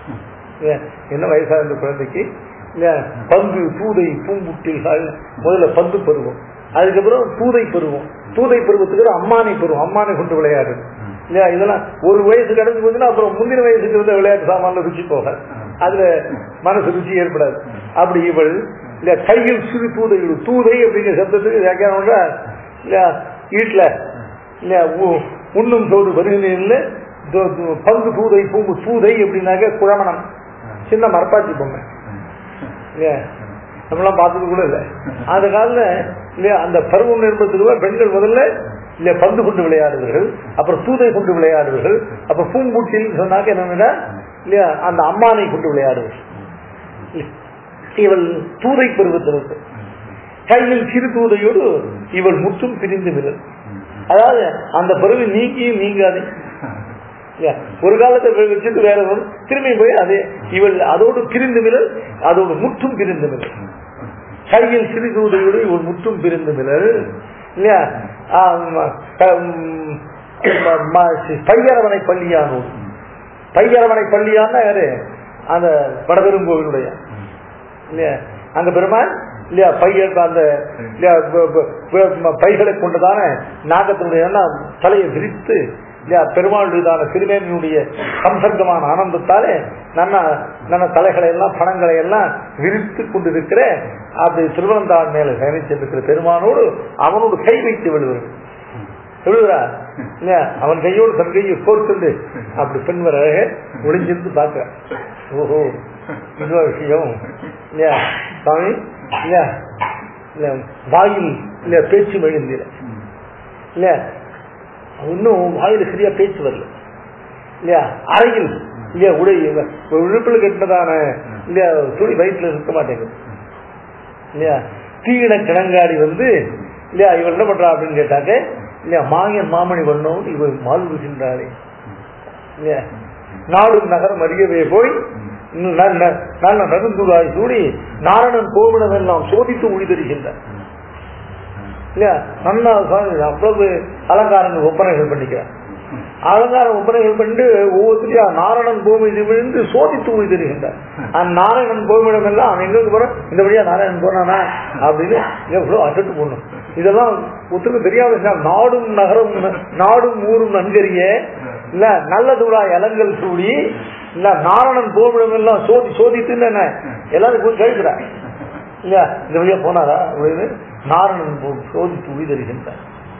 என்ன வயசா இருந்த குழந்தைக்கு இல்லையா பந்து தூதை பூங்குட்டில்கள் முதல்ல பந்து பருவம் அதுக்கப்புறம் தூதை பருவம் தூதை பருவத்துக்கு ஒரு அம்மானை பருவம் அம்மானை கொண்டு விளையாடு இல்லையா இதெல்லாம் ஒரு வயசு கடந்து போச்சுன்னா அப்புறம் முந்தின வயசுக்கு இருந்த விளையாட்டு சாமான்ல ருச்சி போக அதுல மனசு ருச்சி ஏற்படாது அப்படி இவள் இல்ல கையில் சிறு தூதை இடு. தூதை அப்படிங்கிற சப்தத்துக்கு வியாக்கியானம் இல்லையா வீட்டுல இல்லையா உ- உண்ணும் சோறு வருகிறேன் பங்கு தூதை பூங்கு தூதை அப்படின்னாக்க குழமணம் சின்ன மரப்பாச்சி பொம்மை இல்லையா நம்மளாம் பார்த்தது கூட இல்லை அந்த காலத்துல இல்லையா அந்த பருவம் என்பதுக்கு பெண்கள் முதல்ல இல்லையா பந்து கொண்டு விளையாடுவார்கள் அப்புறம் தூதை கொண்டு விளையாடுவார்கள் அப்புறம் பூம்பூட்டில் சொன்னாக்க என்னன்னா இல்லையா அந்த அம்மானை கொண்டு விளையாடுவார்கள் இவள் தூதை பருவத்திற்கு கையில் சிறு தூதையோடு இவள் முற்றும் பிரிந்து விரல் அதாவது அந்த பருவம் நீங்கியும் நீங்காது இல்லையா? ஒரு காலத்தை போய் வச்சுட்டு வேற ஒரு திரும்பி போய் அதே இவள் அதோடு பிரிந்து விரல் அதோடு முற்றும் பிரிந்து விரல் கையில் சிறு தூதையோடு இவள் முற்றும் பிரிந்து விரல் இல்லையா ஆம், க- ம், ம- ம- பையரவனை பள்ளியானோர் பையரவனை பள்ளியான்னா யாரு அந்த வடபெருங்கோவிலுடைய இல்லையா அந்த பெருமான் இல்லையா பையன் அந்த இல்லையா ப- ப- ப- பைகளை கொண்டதான நாகத்தினுடைய எல்லாம் தலையை விரித்து இல்லையா பெருமாளுடையதான திருமேனியுடைய சம்சர்க்கமான ஆனந்தத்தாலே நல்ல நல்ல தலைகளை எல்லாம் பணங்களை எல்லாம் விரித்து கொண்டிருக்கிற அப்படி திருவனந்தாள் மேல பயணிச்சிருக்கிற பெருமானோடு அவனோடு கை வைத்து விழுவது விழுவுறா இல்லையா அவன் கையோடு தன் கையை கோர்த்துண்டு அப்படி பெண் வர ஒளிஞ்சிருந்து பார்க்க ஓஹோ இதுவா விஷயம் இல்லையா சாமி இல்லையா இல்ல வாயில் இல்லையா பேச்சு மகிழ்ந்தில இல்லையா இன்னும் வாயில சரியா பேச்சு வரல இல்லையா அறையில் இல்லையா உடை ஒரு விழுப்பில் கட்டினதான இல்லையா துணி வயிற்றுல இருக்க மாட்டேங்குது இல்லையா தீயின கிணங்காடி வந்து இல்லையா இவள் என்ன பண்றா அப்படின்னு கேட்டாக்க இல்லையா மாயன் மாமணி வண்ணம் இவள் மால்வுகின்றாரே இல்லையா நாடும் நகரம் அறியவே போய் ந- ந- நல்ல நடுந்துடாய் சூடி நாரணன் கோவிடம் எல்லாம் சோதித்து ஒளி தருகின்றார் இல்லையா நன்னா சுவாமி அவ்வளவு அலங்காரங்கள் ஒப்பனைகள் பண்ணிக்கிறார் அலங்காரம் ஒப்பனைகள் பண்ணிட்டு ஒவ்வொருத்தரையா நாராயணன் பூமி விழுந்து சோதித்து ஒளி தருகின்றார் அந்த நாராயணன் பூமியிடம் எல்லாம் அவன் எங்க போறான் இந்த வழியா நாராயணன் போனானா அப்படின்னு எவ்வளவு அசட்டு போடணும் இதெல்லாம் ஒத்துக்கு தெரியாத விஷயம். நாடும் நகரம் நாடும் ஊரும் நன்கறிய இல்ல நல்ல தூளா இளங்கல் சூடி இல்ல நாராயணன் பூமியிடம் எல்லாம் சோதி சோதித்துன்னு என்ன எல்லாரும் போய் கேட்கிறார் இல்லையா இந்த வழியா போனாரா அப்படின்னு நாரணன் போ- சோதித்து உயிர் தருகின்றார்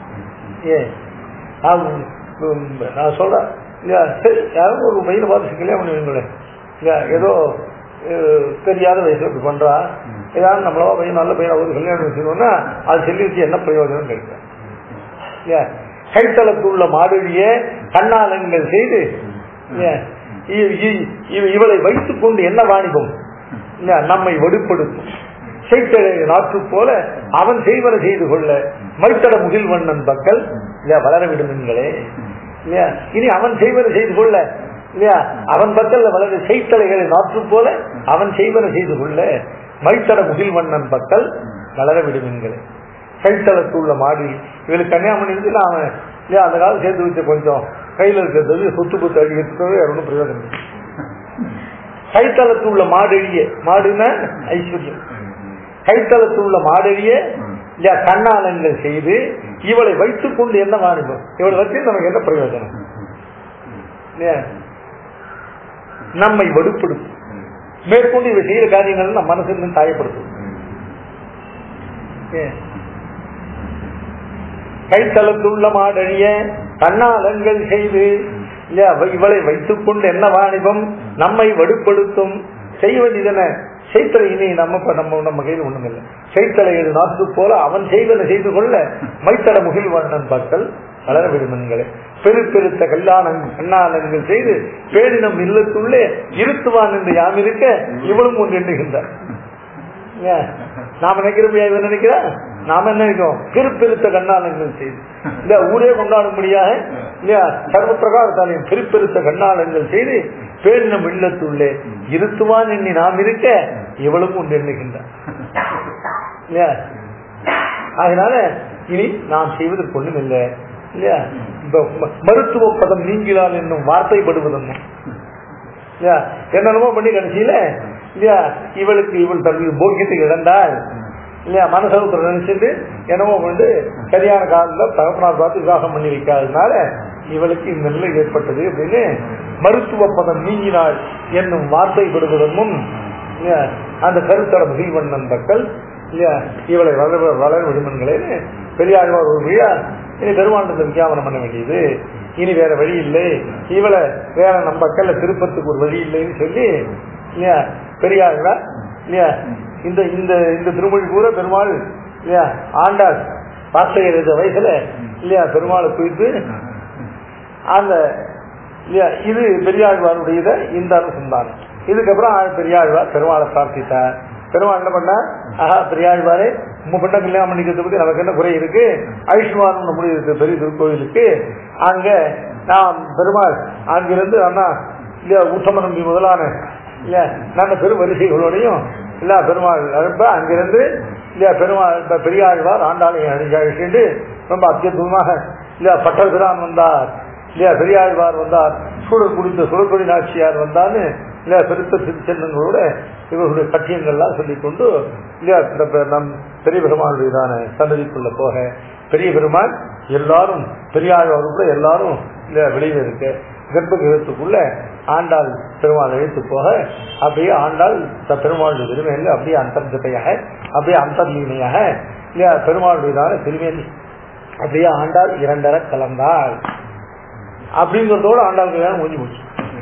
ஏன் அது, உம், நான் சொல்றேன் இல்லையா சரி யாரும் ஒரு பையனை பார்த்து கல்யாணம் பண்ணி வைங்களேன் இல்லையா ஏதோ அஹ், தெரியாத வயசுல இப்படி பண்றா ஏதாவது நம்மளவா பையன் நல்ல பையன் ஒரு கல்யாணம் வச்சுக்கணும்னா அது சொல்லி வச்சு என்ன பிரயோஜனம் கேட்கிறேன் இல்லையா கைத்தளத்துள்ள மாடுழிய கண்ணாலங்கள் செய்து இல்லையா, இ- இ- இவ- இவளை வைத்துக் கொண்டு என்ன வாணிபம் இல்லையா, நம்மை வடுப்படுத்தும் செய்தழை நாற்று போல அவன் செய்வன செய்து கொள்ள மைத்தட முகில்வண்ணன் பக்கல் இல்லையா வளர விடுமீன்களே இல்லையா இனி அவன் செய்வன செய்து கொள்ள இல்லையா அவன் பக்கல்ல வளர செய்தலைகளை நாற்று போல அவன் செய்வன செய்து கொள்ள மைத்தட முகில்வண்ணன் பக்கல் வளர விடுமீன்களே கைத்தளத்துள்ள மாடி இவளுக்கு கன்னியாகுமரி இருந்து நான் இல்லையா அந்த காலம் சேர்த்து வச்ச கொஞ்சம் கையில இருக்கிறது சொத்து புத்து அடி எடுத்துக்கவே ஒன்றும் பிரயோஜனம் இல்லை. கைத்தளத்துள்ள மாடெழிய மாடுன்னா ஐஸ்வர்யம் கைத்தளத்துள்ள மாடெழிய இல்லையா கண்ணாலங்கள் செய்து இவளை வைத்துக் கொண்டு என்ன வாணிபம் இவளை வச்சு நமக்கு என்ன பிரயோஜனம் இல்லையா நம்மை வடுப்படுத்தும் மேற்கொண்டு இவ செய்யற காரியங்கள் நம்ம மனசிலிருந்து காயப்படுத்தும் ஏன்? கைத்தளத்துள்ள மாடழிய கண்ணாலங்கள் செய்து இல்லையா, இவளை வைத்துக் கொண்டு என்ன வாணிபம் நம்மை வடுப்படுத்தும் செய்வது இதென செய்தலை இனி நம்ம இப்ப நம்ம நம்ம கையில் ஒண்ணும் இல்லை செய்தலை இது நாற்று போல அவன் செய்வதை செய்து கொள்ள மைத்தட முகில்வண்ணன் பக்தல் வளர விடுமன்களே பெரு பெருத்த கல்லாணங் கண்ணாலங்கள் செய்து பேரினம் இல்லத்துள்ளே இருத்துவான் என்று யாம் இருக்க இவளும் ஒன்று எண்ணுகின்றார் ஏன்? நாம நினைக்கிறோம் இவன் நினைக்கிறா நாம என்ன நினைக்கிறோம் பெருப்பெருத்த கண்ணாலங்கள் செய்து இந்த ஊரே கொண்டாடும்படியாக இல்லையா சர்வப்பிரகாரத்தாலையும் பெருப்பெருத்த கண்ணாலங்கள் செய்து பேரினம் இல்லத்துள்ளே இருத்துவான் எண்ணி நாம் இருக்க இவளும் ஒன்று எண்ணுகின்றார் இல்லையா அதனால இனி நாம் செய்வதற்கு ஒண்ணும் இல்லை இல்லையா இந்த ம- மருத்துவ பதம் நீங்கினால் என்னும் வார்த்தைப்படுவதென்ன இல்லையா என்னென்னமோ பண்ணி கடைசியில இல்லையா இவளுக்கு இவள் தன் போக்கியத்தை இழந்தால் இல்லையா மனசவுத்துல நினைச்சிட்டு என்னமோ வந்து சரியான காலத்துல தகப்பனார் பார்த்து விவாகம் பண்ணி வைக்காததுனால இவளுக்கு இந்த நிலை ஏற்பட்டது அப்படின்னு மருத்துவ பதம் நீங்கினாள் என்னும் வார்த்தை விடுவதன் முன் இல்லையா, அந்த கருத்தட முகில்வண்ணன் மக்கள் இல்லையா இவளை வளர வளர விடுமன்களேன்னு பெரியாழ்வார் ஒரு விழா இனி பெருமாண்டத்தை விஞ்ஞாபனம் பண்ண வேண்டியது இனி வேற வழி இல்லை இவளை வேற நம்ம மக்கள்ல திருப்பத்துக்கு ஒரு வழி இல்லைன்னு சொல்லி இல்லையா பெரியாழ்வார் இல்லையா இந்த இந்த இந்த திருமொழி பூரா பெருமாள் இல்லையா ஆண்டாள் வார்த்தை எழுத வயசுல இல்லையா பெருமாளை குறித்து அந்த இல்லையா இது பெரியாழ்வாருடையத இந்த அனுசந்தானம் இதுக்கப்புறம் ஆ- பெரியாழ்வார் பெருமாளை பிரார்த்தித்தார் பெருமாள் என்ன பண்ணா ஆஹா பெரியாழ்வாரே உங்க பெண்ணை கல்யாணம் பண்ணிக்கிறத பத்தி நமக்கு என்ன குறை இருக்கு ஐஷ்மான் நம்முடைய இருக்கு பெரிய திருக்கோயிலுக்கு அங்க நான் பெருமாள் அங்கிருந்து அண்ணா இல்லையா உத்தம நம்பி முதலான இல்லையா நல்ல பெரும் வரிசைகளோடையும் இல்ல பெருமாள் அனுப்ப அங்கிருந்து இல்லையா பெருமாள் இப்ப பெரியாழ்வார் ஆண்டாளையும் அழிஞ்சாழிட்டு ரொம்ப அத்தியுதமாக இல்லையா பட்டபிரான் வந்தார் இல்லையா பெரியாழ்வார் வந்தார் சூழல் குடித்த சுழற்கொடி நாச்சியார் வந்தான்னு இல்லையா பெருத்த திருச்சென்னங்களோட இவர்களுடைய கட்டியங்கள்லாம் சொல்லிக்கொண்டு இல்லையா இந்த பெ- நம் பெரிய பெருமாளுடையதான சன்னதிக்குள்ள போக பெரிய பெருமாள் எல்லாரும் பெரியாழ்வார் கூட எல்லாரும் இல்லையா வெளியில இருக்க கர்ப்ப கிரகத்துக்குள்ள ஆண்டாள் பெருமாள் இழுத்து போக அப்படியே ஆண்டாள் த- பெருமாளுடைய திருமையில அப்படியே அந்தர்கதையாக அப்படியே அந்தர்லீனையாக இல்லையா பெருமாளுடையதான திருமேனி அப்படியே ஆண்டாள் இரண்டர கலந்தாள் அப்படிங்கறதோட ஆண்டாள் கல்யாணம் முடிஞ்சு போச்சு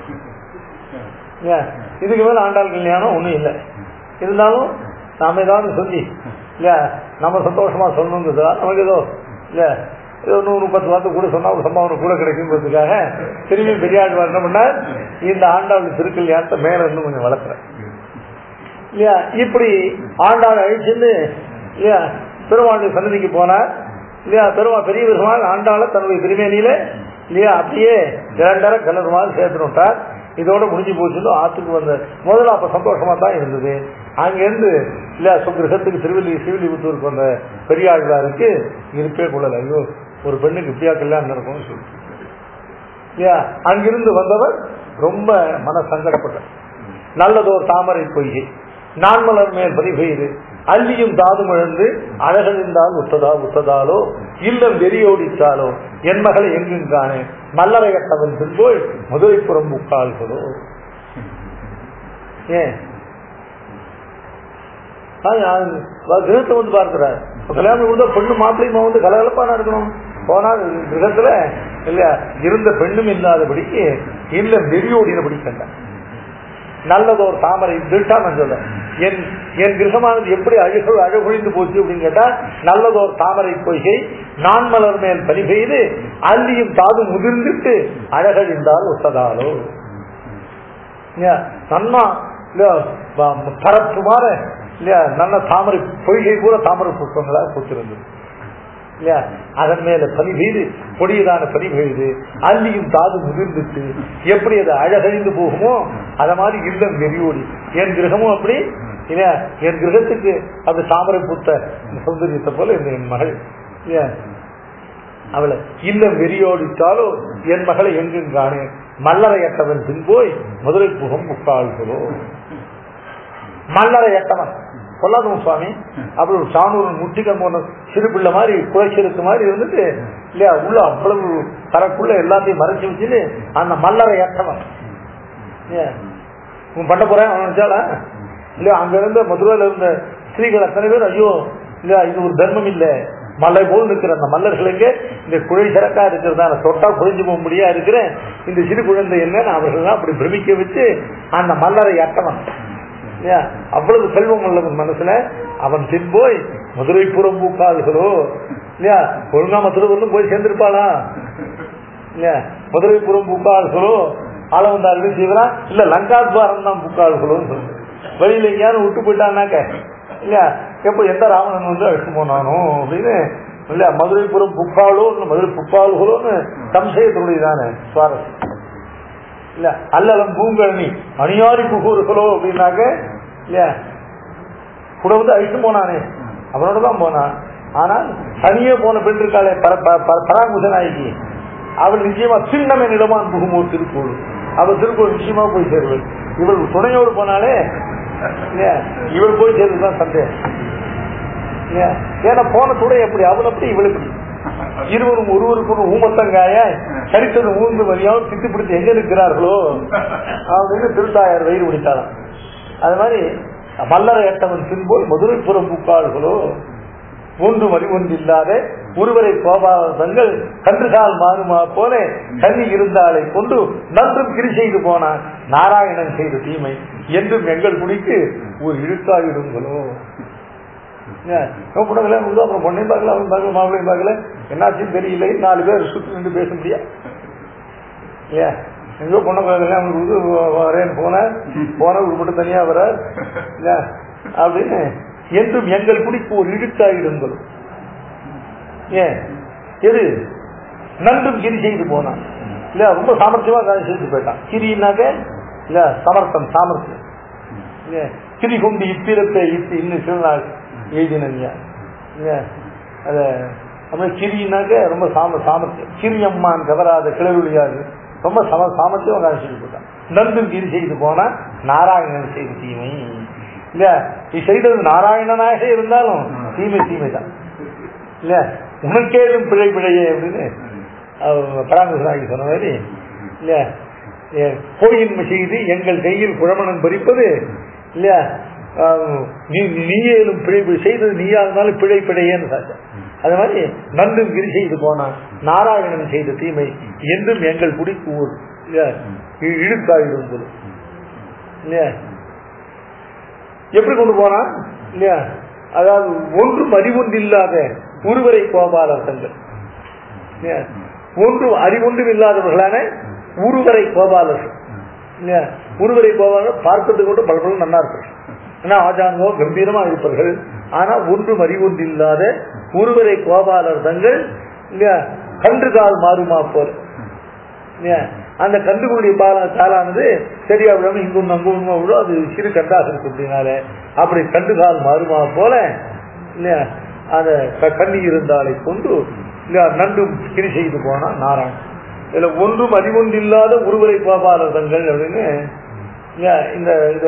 ஏன், இதுக்கு மேல ஆண்டாள் கல்யாணம் ஒண்ணும் இல்லை இருந்தாலும் நாம ஏதாவது சொல்லி இல்லையா நம்ம சந்தோஷமா சொல்லணுங்கிறதா நமக்கு ஏதோ இல்ல ஏதோ நூறு பத்து வார்த்தை கூட சொன்னா ஒரு சம்பாவனை கூட கிடைக்குங்கிறதுக்காக திரும்பி பெரியாழ்வார் என்ன பண்ணார் இந்த ஆண்டாள் திருக்கல்யாணத்தை மேல இருந்து கொஞ்சம் வளர்க்குறேன் இல்லையா இப்படி ஆண்டாள் அழிச்சுன்னு இல்லையா பெருமாளுடைய சன்னதிக்கு போனார் இல்லையா பெருமா பெரிய பெருமாள் ஆண்டாள தன்னுடைய திருமேனியில இல்லையா அப்படியே இரண்டரை கலருமாறு சேர்த்து விட்டார் இதோட முடிஞ்சு போச்சுன்னு ஆத்துக்கு வந்த முதல்ல அப்ப சந்தோஷமா தான் இருந்தது அங்கிருந்து இல்லையா சுக்கிரகத்துக்கு திருவள்ளி சிவிலிபுத்தூருக்கு வந்த பெரியாழ்வாருக்கு இருப்பே கொள்ளல ஐயோ ஒரு பெண்ணுக்கு இப்படியா கல்யாணம் நடக்கும்னு சொல்லி இல்லையா அங்கிருந்து வந்தவர் ரொம்ப மன சங்கடப்பட்டார் நல்லதோர் தாமரை பொய்கை நான்மலர் மேல் பதிபெய்து அள்ளியும் தாதும் இழந்து அழகழிந்தால் உத்ததா உத்ததாலோ இல்லம் வெறியோடித்தாலோ என் மகளை எங்கும் காணே மல்லரையட்டவன் பின்போய் முதலைப்புறம் முக்கால்களோ ஏன் கிரகத்தை வந்து பார்க்கிறார் இப்ப கல்யாணம் கொடுத்தா பெண்ணு மாப்பிள்ளையுமா வந்து கலகலப்பான இருக்கணும் போனால் கிரகத்துல இல்லையா இருந்த பெண்ணும் இல்லாதபடிக்கு இல்ல வெறியோடினபடி கண்டார் நல்லதோர் தாமரை திருட்டா நான் சொல்ல என் என் கிரகமானது எப்படி அழகு அழகுழிந்து போச்சு அப்படின்னு கேட்டா நல்லதோர் தாமரை பொய்கை நான் மலர் மேல் பலி பெய்து அள்ளியும் தாது முதிர்ந்துட்டு அழகழிந்தால் ஒத்ததாலோ இல்லையா நன்னா இல்லையா ப- பரப்பு மாற இல்லையா நல்ல தாமரை பொய்கை கூட தாமரை புஷ்பங்களா பூத்திருந்தது இல்லையா அதன் மேல பனி பெய்து பொடியதான பனி பெய்து அள்ளியும் தாது முதிர்ந்துட்டு எப்படி அது அழகழிந்து போகுமோ அத மாதிரி இல்லம் வெறியோடி என் கிரகமும் அப்படி இல்லையா என் கிரகத்துக்கு அது தாமரை பூத்த சௌந்தரியத்தை போல இந்த என் மகள் இல்லையா அவளை இல்லம் வெறியோடித்தாலோ என் மகளை எங்கும் காணேன் மல்லரையட்டவன் பின் போய் முதலை புகம் முக்கால்களோ மல்லரையட்டவன் சொல்லாதவன் சுவாமி அப்படி ஒரு சாணூர் முட்டிக்கம் போன சிறு பிள்ளை மாதிரி குறைச்சிருக்கு மாதிரி இருந்துட்டு இல்லையா உள்ள அவ்வளவு தரக்குள்ள எல்லாத்தையும் மறைச்சு வச்சுட்டு அந்த மல்லரை ஏற்றவன் ஏன் உன் பண்ண போறேன் அவன் நினைச்சாளா இல்லையா அங்க இருந்த மதுரையில இருந்த ஸ்திரீகள் அத்தனை பேர் ஐயோ இல்லையா இது ஒரு தர்மம் இல்ல மலை போல் இருக்கிற அந்த மல்லர்களுக்கு இந்த குழை சிறக்கா இருக்கிறதான தொட்டா குறைஞ்சு போக முடியா இருக்கிற இந்த சிறு குழந்தை என்னன்னு அவர்கள்லாம் அப்படி பிரமிக்க வச்சு அந்த மல்லரை அட்டவன் இல்லையா அவ்வளவு செல்வம் உள்ளவன் மனசுல அவன் பின்போய் மதுரை புறம் பூக்கால்களோ இல்லையா ஒழுங்கா மதுரை போய் சேர்ந்திருப்பாளா இல்லையா மதுரை புறம் பூக்கால்களோ ஆளவந்தார்கள் செய்வரா இல்ல லங்காத்வாரம் தான் பூக்கால்களோன்னு சொல்லுது வெளியில எங்கேயாவது விட்டு போயிட்டான்னாக்க இல்லையா எப்ப எந்த ராவணன் வந்து அழைச்சு போனானோ அப்படின்னு இல்ல மதுரைபுரம் புக்காளோ மதுரை புக்கால்களோன்னு சம்சயத்தினுடையதானே சுவாரஸ்யம் இல்ல அல்லலம் பூங்கழனி அணியாரி புகூர்களோ அப்படின்னாக்க இல்லையா கூட வந்து அழித்து போனானே அவனோட தான் போனான் ஆனால் தனியே போன பெண் இருக்காளே பர- ப- ப- பராங்குச நாயகி அவள் நிச்சயமா சின்னமே நிலமான் புகுமோர் திருக்கோள் அவள் திருக்கோள் நிச்சயமா போய் சேருவள் இவள் துணையோடு போனாலே இல்லையா இவள் போய் சேர்வதுதான் சந்தேகம் இல்லையா? ஏன்னா போன துறை எப்படி அவள் அப்படி இவள் இப்படி இருவரும் ஒருவருக்கு ஒரு ஊமத்தங்காய சரித்தது ஊர்ந்து வரியாவும் திட்டு பிடித்து எங்க இருக்கிறார்களோ அப்படின்னு திருத்தாயார் வயிறு பிடித்தாராம் அது மாதிரி மல்லரை ஏட்டவன் பின்போல் மதுரை புறம் பூக்காள்களோ ஒன்று மறி ஒன்று இல்லாத ஒருவரை கோபாதங்கள் கன்றுகால் மாறுமா போல கண்ணி இருந்தாலை கொண்டு நன்றும் கிரி செய்து போனான் நாராயணன் செய்த தீமை என்றும் எங்கள் குடிக்கு ஒரு இழுக்காயிடுங்களோ கூடங்களே அப்புறம் பொண்ணையும் பார்க்கல அவன் பார்க்கல மாப்பிளையும் பார்க்கல என்னாச்சுன்னு தெரியல நாலு பேர் சுற்றி நின்று பேச முடியா ஏன் எங்கோ பொண்ணை பார்க்கல அவனுக்கு இது வரேன்னு போன போன ஒரு மட்டும் தனியா வர இல்ல அப்படின்னு என்றும் எங்கள் குடிக்கு ஒரு இழுக்காயிடுங்களும் ஏன் எது நன்றும் கிரி செய்து போனான் இல்ல ரொம்ப சாமர்த்தியமா காரியம் செய்து போயிட்டான் கிரினாக்க இல்ல சமர்த்தம் சாமர்த்தியம் இல்ல கிரி கொண்டு இப்பிரத்தை இத்து இன்னும் சிறுநாள் எழுதினீங்க அத அப்புறம் கிரினாக்க ரொம்ப சாம சாமர்த்தியம் கிரியம்மான் கவராத கிளறுளியாது ரொம்ப சம சாமர்த்தியம் காரியம் செய்து போயிட்டான் நன்றும் கிரி செய்து போனா நாராயணன் செய்த தீமை இல்ல நீ செய்தது நாராயணனாக இருந்தாலும் தீமை தீமை தான் இல்ல உனக்கேதும் பிழை பிழையே அப்படின்னு பராமரிசனாகி சொன்ன மாதிரி இல்ல கோயின்மை செய்து எங்கள் கையில் குழமணன் பறிப்பது இல்ல நீயேலும் பிழை பிழை செய்தது நீயா இருந்தாலும் பிழை பிழையேன்னு சாச்சா அது மாதிரி நன்றும் கிரி செய்து போனான் நாராயணன் செய்த தீமை என்றும் எங்கள் குடிக்கு ஊர் இழுக்காயிடும் போது இல்லையா எப்படி கொண்டு போனான் இல்லையா அதாவது ஒன்றும் அறிவொன்று இல்லாத ஒருவரை கோபாலர்கள் ஒன்று அறிவொன்றும் இல்லாதவர்களான உருவரை கோபாலர்கள் இல்லையா உருவரை கோபாலர் பார்ப்பது கூட பல பல நல்லா இருப்பார்கள் ஏன்னா ஆஜான்கோ கம்பீரமா இருப்பார்கள் ஆனா ஒன்றும் அறிவொன்று இல்லாத உருவரை கோபாலர் தங்கள் இல்லையா கன்று கால் மாறுமா போல இல்லையா அந்த கன்றுகளுடைய பால காலானது சரியா விடாம இங்கு ஒண்ணு அங்கு ஒண்ணு விடும் அது சிறு கண்டாக இருக்கு அப்படின்னால அப்படி கண்டு கால் மாறுமா போல இல்லையா அந்த கண்ணி இருந்தாலை கொண்டு இல்லையா நன்றும் கிரி செய்து போனா நாராயணன் இதுல ஒன்றும் அறிவொன்று இல்லாத ஒருவரை கோபாலர்கள் அப்படின்னு இந்த இந்த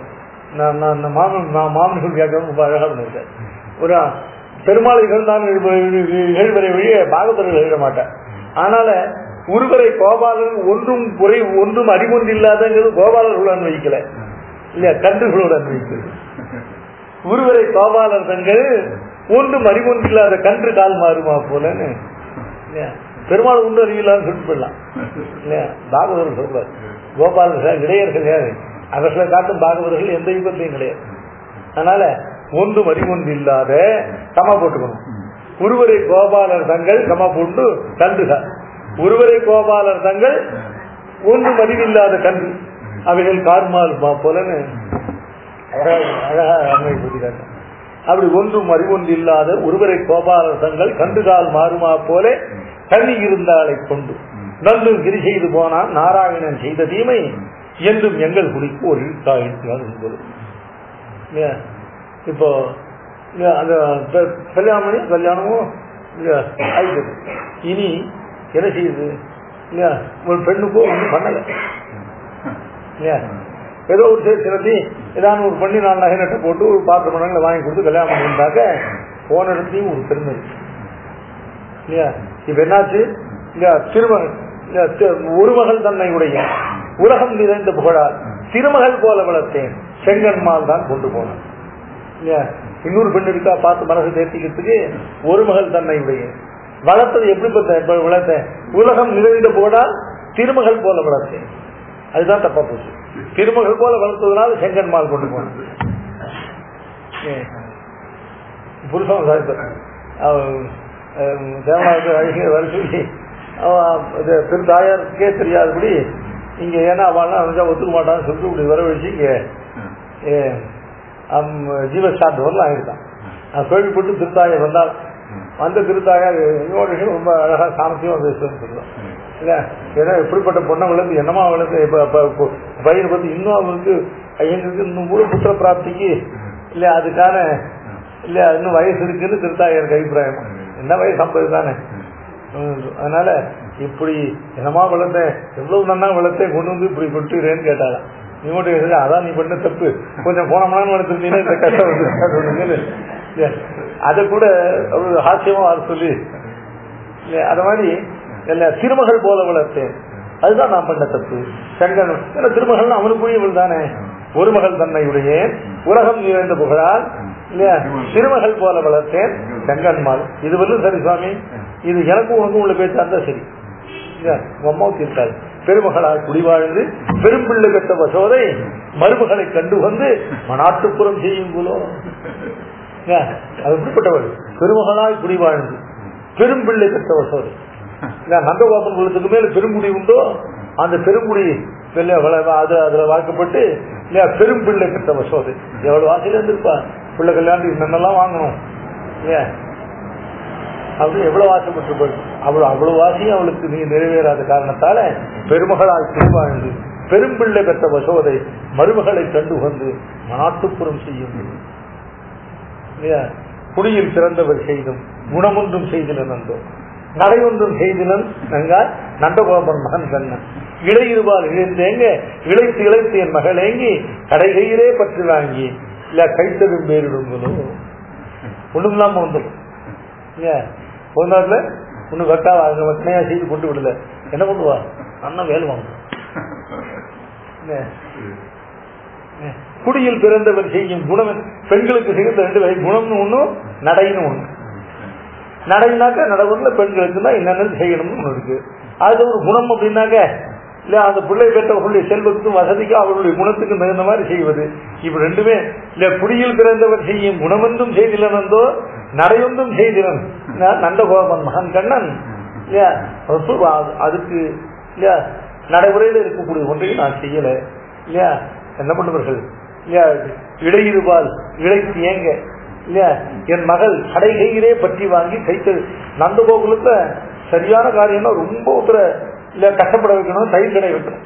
மாமன் மாமன்கள் கேட்கறது ரொம்ப அழகா பண்ணிருக்காரு ஒரு பெருமாளைகள் தான் எழுவரை வழிய பாகவதர்கள் எழுத மாட்டேன் அதனால ஒருவரை கோபாலன் ஒன்றும் குறை ஒன்றும் அறிவொன்று இல்லாதங்கிறது கோபாலர்கள் அன்வைக்கல இல்லையா கன்றுகளோடு அன்வைக்கிறது ஒருவரை கோபாலர் தங்கள் ஒன்றும் அறிவொன்று இல்லாத கன்று கால் மாறுமா போலன்னு பெருமாள் ஒன்று அறிவில்லான்னு சொல்லிட்டு போயிடலாம் இல்லையா பாகவதர்கள் சொல்றார் கோபாலர்கள் இடையர்கள் யாரு அவர்களை காட்டும் பாகவதர்கள் எந்த யுகத்தையும் கிடையாது அதனால ஒன்றும் அறிவொன்று இல்லாத கமா போட்டுக்கணும் ஒருவரை கோபாலர் தங்கள் கமா போட்டு கன்றுகள் ஒருவரை கோபாலர் தங்கள் ஒன்று மதிவில்லாத கன்று அவைகள் கார்மால் போலன்னு அழகா அமைப்புகிறாங்க அப்படி ஒன்றும் அறிவொன்று இல்லாத ஒருவரை கோபாலர் தங்கள் கன்றுகால் மாறுமா போல கண்ணி இருந்தாலை கொண்டு நன்றும் கிரி செய்து போனான் நாராயணன் செய்த தீமை என்றும் எங்கள் குடிக்கு ஒரு இழுக்காயிட்டு இப்போ அந்த கல்யாணம் கல்யாணமும் ஆயிடுது இனி என்ன செய்யுது இல்லையா ஒரு பெண்ணுக்கோ ஒன்றும் பண்ணல இல்லையா ஏதோ ஒரு சரி சிலத்தி ஏதாவது ஒரு பண்ணி நாலு நகை நட்டை போட்டு ஒரு பாத்திர மடங்களை வாங்கி கொடுத்து கல்யாணம் பண்ணியிருந்தாக்க போன இடத்துலையும் ஒரு பெருமை இல்லையா இப்ப என்னாச்சு இல்லையா திருமகன் ஒரு மகள் தன்னை உடைய உலகம் நிறைந்த புகழால் திருமகள் போல வளர்த்தேன் செங்கன்மால் தான் கொண்டு போனேன் இல்லையா இன்னொரு பெண் இருக்கா பார்த்து மனசு தேர்த்திக்கிறதுக்கு ஒரு மகள் தன்னை உடைய வளர்த்தது எப்படி வளர்த்த உலகம் நிறைந்த போடால் திருமகள் போல வளர்த்தேன் அதுதான் தப்பா போச்சு திருமகள் போல வளர்த்ததுனால செங்கன்மால் கொண்டு போனேன் புருஷன் தேவனாவுக்கு அழகிய வரிசை திரு தாயாருக்கே தெரியாதபடி இங்க ஏன்னா அவன் ஒத்துக்க மாட்டான்னு சொல்லிட்டு இப்படி வர வச்சு இங்க ஜீவசாந்த் வரலாம் ஆயிருக்கான் கேள்விப்பட்டு திருத்தாயர் வந்தால் அந்த திருத்தாயார் இன்னொரு விஷயம் ரொம்ப அழகா சாமர்த்தியமா பேசுன்னு சொல்லுவோம் இல்ல ஏன்னா எப்படிப்பட்ட பொண்ணை வளர்ந்து என்னமா வளர்ந்து இப்ப பயிர் பத்தி இன்னும் அவருக்கு எங்களுக்கு இன்னும் கூட புத்திர பிராப்திக்கு இல்ல அதுக்கான இல்ல இன்னும் வயசு இருக்குன்னு திருத்தாயருக்கு அபிப்பிராயம் என்ன வயசு ஐம்பது தானே அதனால இப்படி என்னமா வளர்த்தேன் எவ்வளவு நன்னா வளர்த்தேன் கொண்டு வந்து இப்படி கொட்டுறேன்னு கேட்டாலாம் நீ மட்டும் அதான் நீ பண்ண தப்பு கொஞ்சம் போனோம்னா வளர்த்துருந்தீங்கன்னா இந்த கஷ்டம் வந்து அதை கூட ஒரு ஹாஸ்யமா வர சொல்லி இல்ல, அது மாதிரி இல்ல திருமகள் போல வளர்த்தேன் அதுதான் நான் பண்ண தப்பு செங்கன் ஏன்னா திருமகள் அவனுக்குரியவள் தானே ஒரு மகள் தன்னையுடைய உலகம் நிறைந்த புகழால் இல்லையா திருமகள் போல வளர்த்தேன் செங்கன்மால் இது வந்து சரி சுவாமி இது எனக்கும் உனக்கும் உள்ள பேச்சா இருந்தா சரி இல்லையா? உங்க அம்மாவுக்கு இருக்காது பெருமகளால் குடிவாழ்ந்து பெரும்பிள்ளை கட்ட வசோதை மருமகளை கண்டு வந்து மனாட்டுப்புறம் செய்யும் போலோ இல்லையா? அது எப்படிப்பட்டவள் பெருமகளாய் குடிவாழ்ந்து பெரும்பிள்ளை கட்ட வசோதை இல்ல நந்தகோபன் குலத்துக்கு மேல பெருங்குடி உண்டோ அந்த பெருங்குடி இல்லையா, வள- அது அதுல வாக்கப்பட்டு இல்லையா பெரும்பிள்ளை கட்ட வசோதை எவ்வளவு வாசியில இருந்திருப்பா பிள்ளை கல்யாணத்துக்கு என்னென்னலாம் வாங்கணும் இல்லையா அப்படி எவ்வளவு ஆசைப்பட்டிருப்பாள் அவ்வளவு அவ்வளவு ஆசையும் அவளுக்கு நீ நிறைவேறாத காரணத்தால பெருமகளால் திருவாழ்ந்து பெரும்பிள்ளை பெற்ற வசோதை மருமகளை கண்டு வந்து மனாட்டுப்புறம் செய்யும் இல்லையா குடியில் பிறந்தவர் செய்தும் குணமொன்றும் செய்திலன் நந்தோ நடையொன்றும் செய்திலன் நங்காய் நந்தகோபன் மகன் கண்ணன் இடையிருவால் இழந்தேங்க இழைத்து இழைத்து என் மகளேங்கி கடைகையிலே பற்றி வாங்கி இல்ல கைத்ததும் பேரிடுங்களோ ஒண்ணும் இல்லாம வந்துடும் இல்லையா ஒரு நாட்டுல ஒண்ணு வெட்டாவா அங்க வெட்டனையா செய்து கொண்டு விடல என்ன பண்ணுவா அண்ணன் வேலை வாங்க குடியில் பிறந்தவர் செய்யும் குணம் என்ன? பெண்களுக்கு செய்கிற ரெண்டு வகை குணம்னு ஒண்ணு நடைன்னு ஒண்ணு நடைனாக்க நடவுல பெண்களுக்கு தான் என்னென்ன செய்யணும்னு ஒண்ணு இருக்கு அது ஒரு குணம் அப்படின்னாக்க இல்ல அந்த பிள்ளை பெற்றவர்களுடைய செல்வத்துக்கும் வசதிக்கும் அவர்களுடைய குணத்துக்கும் தகுந்த மாதிரி செய்வது இப்ப ரெண்டுமே இல்ல குடியில் பிறந்தவர் செய்யும் குணமென்றும் செய்திலனந்தோ நடையொன்றும் செய்திலன் ந- நந்தகோபன் மகன் கண்ணன் இல்லையா அப்ப அது- அதுக்கு இல்லையா நடைமுறையில இருக்கக்கூடிய ஒன்றையும் நான் செய்யல இல்லையா என்ன பண்ணுவார்கள் இல்லையா இடையிருவால் இழைத்து ஏங்க இல்லையா என் மகள் கடைகையிலே பற்றி வாங்கி கைத்து நந்தகோகுலத்துல சரியான காரியம்னா ரொம்ப ஒருத்தர இல்ல கஷ்டப்பட வைக்கணும் தயிர் கடை வைக்கணும்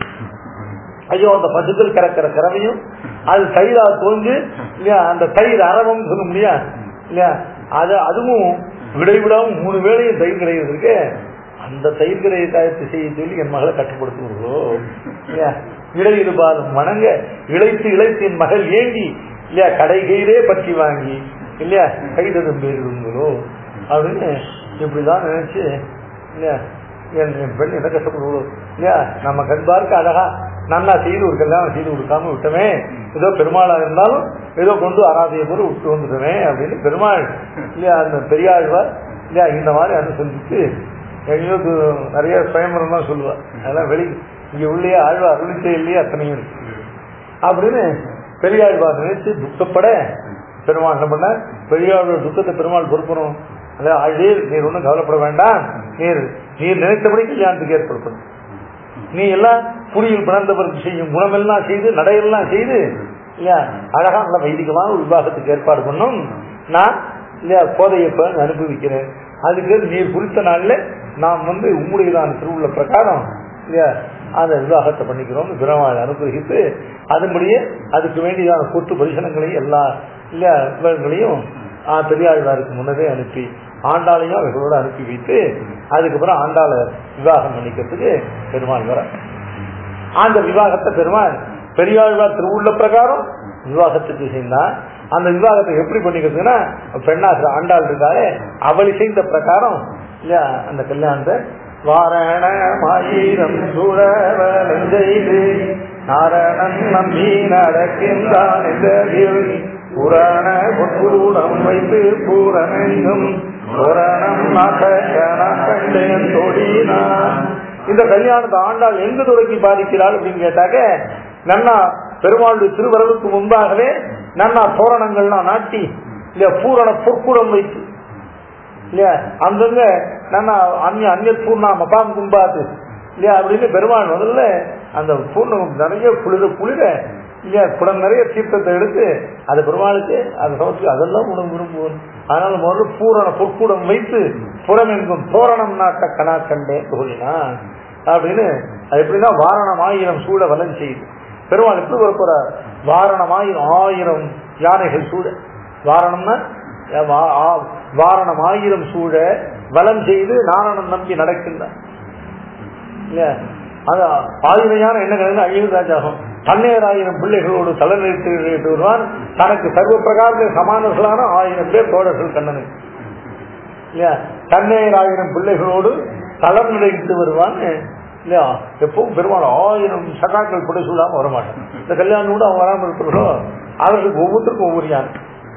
ஐயோ அந்த பசுக்கள் கறக்கிற கறவையும் அது தயிரா தோஞ்சு இல்லையா அந்த தயிர் அரவம் சொல்லும் இல்லையா இல்லையா அது அதுவும் விடைவிடாம மூணு வேளையும் தயிர் கிடையாது இருக்கு அந்த தயிர் கடையை காயத்தை செய்ய சொல்லி என் மகளை கட்டுப்படுத்துவீர்களோ இல்லையா இடையிருபாலும் வணங்க இழைத்து இழைத்து என் மகள் ஏங்கி இல்லையா கடைகையிலே பற்றி வாங்கி இல்லையா கைததும் பேரிடுங்களோ அப்படின்னு இப்படிதான் நினைச்சு இல்லையா என் என் பெண் என்ன கஷ்டப்படுவோம் இல்லையா நம்ம கண் பார்க்க அழகா நன்னா செய்து ஒரு கல்யாணம் செய்து கொடுக்காம விட்டமே ஏதோ பெருமாளா இருந்தாலும் ஏதோ கொண்டு அராதைய பொருள் விட்டு வந்துட்டோமே அப்படின்னு பெருமாள் இல்லையா அந்த பெரியாழ்வார் இல்லையா இந்த மாதிரி அனுசரிச்சு எங்கேயோ து- நிறைய சுயம்பரம் தான் சொல்லுவா அதெல்லாம் வெளி இங்க உள்ளே ஆழ்வார் அருளிச்சே இல்லையே அத்தனையும் இருக்கு அப்படின்னு பெரியாழ்வார் நினைச்சு துக்கப்பட பெருமாள் என்ன பண்ண பெரியாழ்வார் துக்கத்தை பெருமாள் பொறுப்பணும் அல்ல ஆழ்வீர் நீர் ஒன்றும் கவலைப்பட வேண்டாம் நீர் நீர் நினைத்தபடி கல்யாணத்துக்கு ஏற்படுத்தணும் நீ எல்லாம் குடியில் பிறந்தவருக்கு செய்யும் குணமெல்லாம் செய்து நடையெல்லாம் செய்து இல்லையா அழகா நல்ல வைதிகமான ஒரு விவாகத்துக்கு ஏற்பாடு பண்ணும் நான் இல்லையா கோதையப்ப அனுபவிக்கிறேன் அதுக்கு நீர் குறித்த நாள்ல நாம் வந்து உம்முடையதான திருவுள்ள பிரகாரம் இல்லையா அந்த விவாகத்தை பண்ணிக்கிறோம் பிரமாள் அனுகிரகித்து அதன்படியே அதுக்கு வேண்டியதான கூட்டு பரிசனங்களையும் எல்லா இல்லையா விவரங்களையும் ஆ, பெரியாழ்வாருக்கு முன்னதே அனுப்பி ஆண்டாளையும் அவர்களோட அனுப்பி வைத்து அதுக்கப்புறம் ஆண்டாளை விவாகம் பண்ணிக்கிறதுக்கு பெருமாள் வர அந்த விவாகத்தை பெருமாள் பெரியாழ்வார் திருவுள்ள பிரகாரம் விவாகத்துக்கு செய்தான் அந்த விவாகத்தை எப்படி பண்ணிக்கிறதுன்னா பெண்ணாசிர ஆண்டாள் இருக்காளே அவள் செய்த பிரகாரம் இல்லையா அந்த கல்யாணத்தை வாரணமாயிரம் சுழவலஞ்செய்து நாரணன் நம்பி நடக்கின்றான் இந்த புராண பொற்கூடம் வைத்து பூரணெங்கும் புராணம் கண்டேன் தொடினான் இந்த கல்யாணத்தை ஆண்டாள் எங்கு தொடங்கி பாதிக்கிறாள் அப்படின்னு கேட்டாக்க நன்னா பெருமாளுடைய திருவரவுக்கு முன்பாகவே நன்னா தோரணங்கள்லாம் நாட்டி இல்லையா பூரண பொற்கூடம் வைத்து இல்லையா அங்கங்க நான் அந்நிய அந்நிய பூர்ணா மகாம் கும்பாது இல்லையா அப்படின்னு பெருமாள் முதல்ல அந்த பூர்ணம் நிறைய குளிர குளிர இல்லையா குடம் நிறைய தீர்த்தத்தை எடுத்து அது பெருமாளுக்கு அது சமத்துக்கு அதெல்லாம் உணவு விரும்புவோம் அதனால முதல்ல பூரண பொற்கூடம் வைத்து புறம் எங்கும் தோரணம் நாட்ட கணா கண்டே தோழினான் அப்படின்னு அது எப்படின்னா வாரணம் ஆயிரம் சூழ வலம் செய்து பெருமாள் எப்படி வரப்போறார் வாரணம் ஆயிரம் ஆயிரம் யானைகள் சூழ வாரணம்னா வா- ஆ- வாரணம் ஆயிரம் சூழ வலம் செய்து நாரணம் நம்பி நடக்கின்றான் இல்லையா அது ஆயிரம் யானை என்ன கிடையாது அழிவு ராஜாகும் பன்னேராயிரம் பிள்ளைகளோடு தலைநிறுத்தி வருவான் தனக்கு சர்வ பிரகார சமானர்களான ஆயிரம் பேர் தோழர்கள் கண்ணனுக்கு இல்லையா தன்னேராயிரம் பிள்ளைகளோடு தளர்நிலைத்து வருவான் இல்லையா எப்பவும் பெருமாள் ஆயிரம் சகாக்கள் புடை சொல்லாம வரமாட்டான் இந்த கல்யாணம் கூட அவன் வராமல் இருக்கிறதோ அவர்களுக்கு ஒவ்வொருத்தருக்கும் ஒவ்வொரு யானை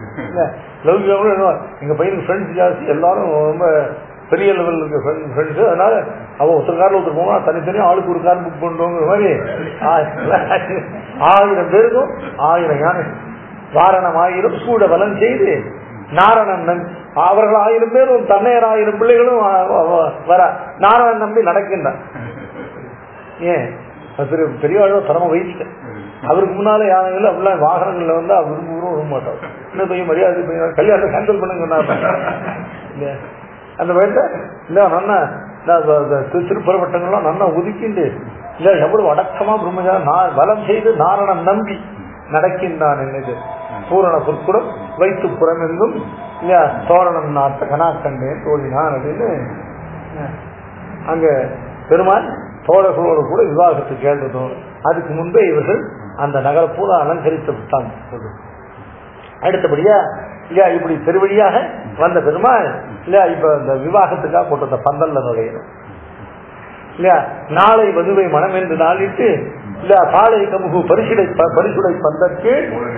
லௌகிகம் எங்க பையனுக்கு ஃப்ரெண்ட்ஸ் ஜாஸ்தி எல்லாரும் ரொம்ப பெரிய லெவலில் இருக்க ஃப்ரெண்ட்ஸ் அதனால அவன் ஒருத்தர் காரில் ஒருத்தர் போனா தனித்தனியாக ஆளுக்கு ஒரு கார் புக் பண்ணுறோங்கிற மாதிரி ஆயிரம் ஆயிரம் பேருக்கும் ஆயிரம் யானை வாரணம் ஆயிரம் சூட வலம் செய்து நாரணன் நம்பி அவர்கள் ஆயிரம் பேரும் தன்னையர் ஆயிரம் பிள்ளைகளும் வர நாரணன் நம்பி நடக்கின்றான் ஏன் பெரிய பெரியவாழோ திறமை வைத்து அவருக்கு முன்னால யானைகள் அப்படிலாம் வாகனங்கள்ல வந்து அவர் விரும்புகிறோம் விரும்ப மாட்டோம் இன்னும் பையன் மரியாதை பையன் கல்யாணம் கேன்சல் பண்ணுங்க அந்த வயசுல இல்ல நன்னா திருப்புறவட்டங்கள்லாம் நன்னா ஒதுக்கிண்டு இல்ல எவ்வளவு அடக்கமா பிரம்மஜா நான் வலம் செய்து நாரணம் நம்பி நடக்கின்றான் என்னது பூரண சொற்குடம் வைத்து புறமெங்கும் இல்லையா தோரணம் நாட்ட கனாக்கண்டேன் தோழினான் அப்படின்னு அங்க பெருமாள் தோழர்களோடு கூட விவாகத்துக்கு கேள்றதும் அதுக்கு முன்பே இவர்கள் அந்த நகர பூரா அலங்கரித்து விட்டாங்க அடுத்தபடியா இல்லையா இப்படி பெருவழியாக வந்த பெருமாள் இல்லையா இப்ப இந்த விவாகத்துக்காக போட்ட பந்தல்ல நுழையணும் இல்லையா நாளை வதுவை மனம் என்று நாளிட்டு இல்ல காலை கமுகு பரிசுடை பரிசுடை பந்தற்கு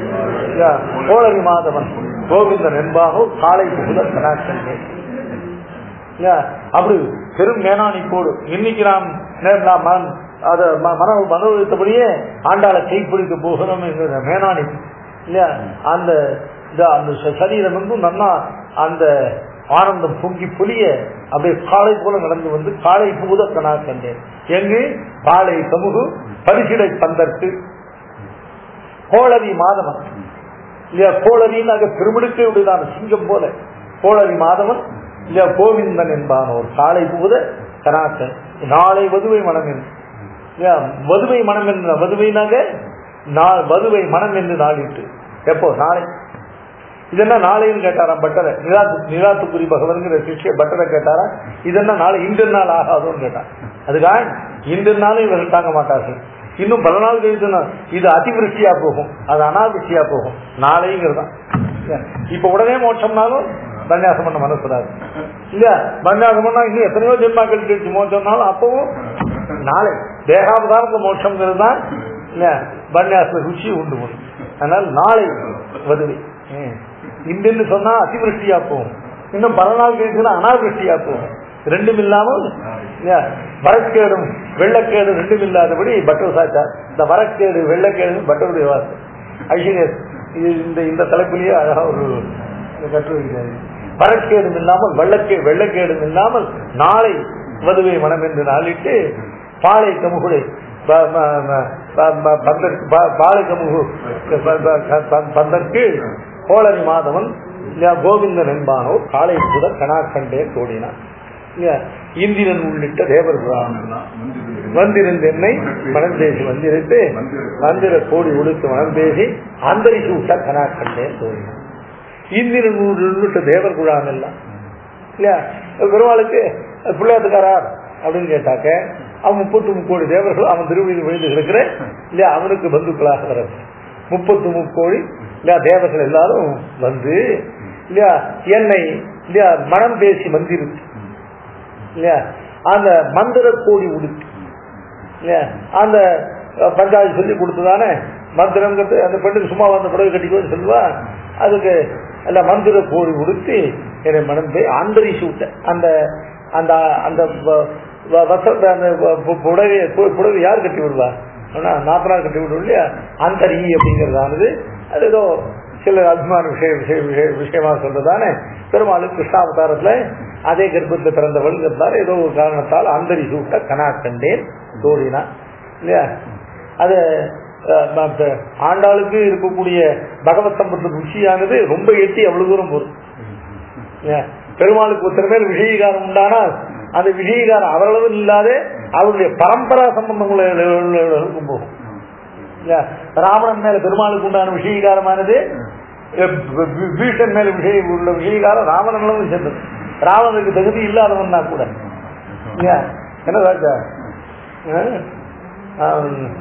கோளரி மாதவன் கோவிந்தன் என்பாகோ காலை புகுதல் கனாக்கண்டே அப்படி பெரும் மேனாணிப்போடு இன்னைக்கு நாம் அதை மன மனோவித்தபடியே ஆண்டாள கைப்பிடிக்க போகணும் என்கிற மேனாணி இல்லையா அந்த அந்த சரீரம் வந்து நன்னா அந்த ஆனந்தம் பொங்கி புலிய அப்படியே காலை போல நடந்து வந்து காலை புகுத கனா கண்டேன் எங்கு காலை சமூக பரிசிடை பந்தற்கு கோளவி மாதவன் இல்லையா கோளவின்னு பெருமிடுக்க விடுதான சிங்கம் போல கோளவி மாதவன் இல்லையா கோவிந்தன் என்பான் ஒரு காலை புகுத கனாக்கன் நாளை வதுவை மனம் என்று இல்லையா வதுவை மனம் என்று வதுவைனாக வதுவை மனம் என்று நாளிட்டு எப்போ நாளை இதென்ன நாளைன்னு கேட்டாராம் பட்டரை நிராத்து நிராத்துக்குரி பகவன்கிற சிஷ்ய பட்டரை கேட்டாரா இதென்ன நாளை இன்று நாள் ஆகாதோன்னு கேட்டான் அதுக்காக இன்று நாளும் இவர்கள் தாங்க மாட்டார்கள் இன்னும் பல நாள் கழித்து இது அதிவிருஷ்டியா போகும் அது அனாவிருஷ்டியா போகும் நாளைங்கிறது தான் இப்ப உடனே மோட்சம்னாலும் பன்னியாசம் பண்ண மனசுடாது இல்லையா பன்னியாசம் பண்ணா இன்னும் எத்தனையோ ஜென்மாக்கள் கழிச்சு மோட்சம்னாலும் அப்பவும் நாளை தேகாவதாரத்துல மோட்சம்ங்கிறது தான் இல்லையா பன்னியாச ருச்சி உண்டு போகும் அதனால நாளை வதுவை இன்று சொன்னா அதிவிருஷ்டியா போகும் இன்னும் பல நாள் கழிச்சுன்னா அனாவிருஷ்டியா போகும் ரெண்டும் இல்லாமல் வரக்கேடும் வெள்ளக்கேடு ரெண்டும் இல்லாதபடி பட்டர் சாச்சா இந்த வரக்கேடு வெள்ளக்கேடு பட்டருடைய வாசம் ஐஸ்வர்யஸ் இந்த இந்த தலைப்பிலேயே அழகா ஒரு கட்டுரை வரக்கேடும் இல்லாமல் வெள்ளக்கே வெள்ளக்கேடும் இல்லாமல் நாளை வதுவை மனம் என்று நாளிட்டு பாலை கமுகுடை பாலை கமுகு பந்தற்கு கோளரி மாதவன் கோவிந்தன் என்பானோர் காலை கூட கனாக்கண்டே தோடினான் இந்திரன் உள்ளிட்ட தேவர்களாம் வந்திருந்த என்னை மனம் பேசி வந்திருத்து மந்திர கோடி உடுத்து மனம் பேசி அந்தரிக்கு விட்ட கனாக்கண்டே தோடினான் இந்திரன் உள்ளிட்ட தேவர் குழாம் எல்லாம் இல்லையா பெருமாளுக்கு பிள்ளையாத்துக்காரார் அப்படின்னு கேட்டாக்க அவன் முப்பத்தி முக்கோடி தேவர்கள் அவன் திருவடியில் விழுந்து கிடக்கிற இல்லையா அவனுக்கு பந்துக்களாக வர முப்பத்து முக்கோடி இல்லையா தேவர்கள் எல்லாரும் வந்து இல்லையா என்னை இல்லையா மனம் பேசி மந்திருக்கு இல்லையா அந்த மந்திர கோடி உடுத்து இல்லையா அந்த பஞ்சாயத்து சொல்லி கொடுத்ததானே மந்திரங்கிறது அந்த பெண்ணுக்கு சும்மா வந்த புடவை கட்டிக்கோ சொல்லுவா அதுக்கு அல்ல மந்திர கோடி உடுத்தி என்னை மனம் போய் அந்தரிச்சு விட்ட அந்த அந்த அந்த வசந்த அந்த புடவை புடவை யார் கட்டி விடுவா நாற்பனார் கட்டி விடுவோம் இல்லையா அந்தரி அப்படிங்கிறதானது அது ஏதோ சில அபிமான விஷய விஷய விஷய விஷயமா சொல்றதானே பெருமாளுக்கு கிருஷ்ணாவதாரத்துல அதே கர்ப்பத்தில் பிறந்தவள்ங்கிறதால ஏதோ ஒரு காரணத்தால் அந்தரி சூட்ட கனா கண்டேன் தோழினா இல்லையா அது ஆண்டாளுக்கு இருக்கக்கூடிய பகவத் சம்பத்து ருச்சியானது ரொம்ப எட்டி அவ்வளவு தூரம் போகும் பெருமாளுக்கு ஒருத்தர் மேல் விஷயகாரம் உண்டானால் அந்த விஷயகாரம் அவரளவு இல்லாத அவருடைய பரம்பரா சம்பந்தங்களுக்கும் போகும் ராவணன் மேல பெருமாளுக்கு உண்டான விஷயகாரமானது பீஷன் மேல விஷய உள்ள விஷயகாரம் ராவணன் அளவு சென்றது ராவணனுக்கு தகுதி இல்லாதவன் தான் கூட என்ன ராஜா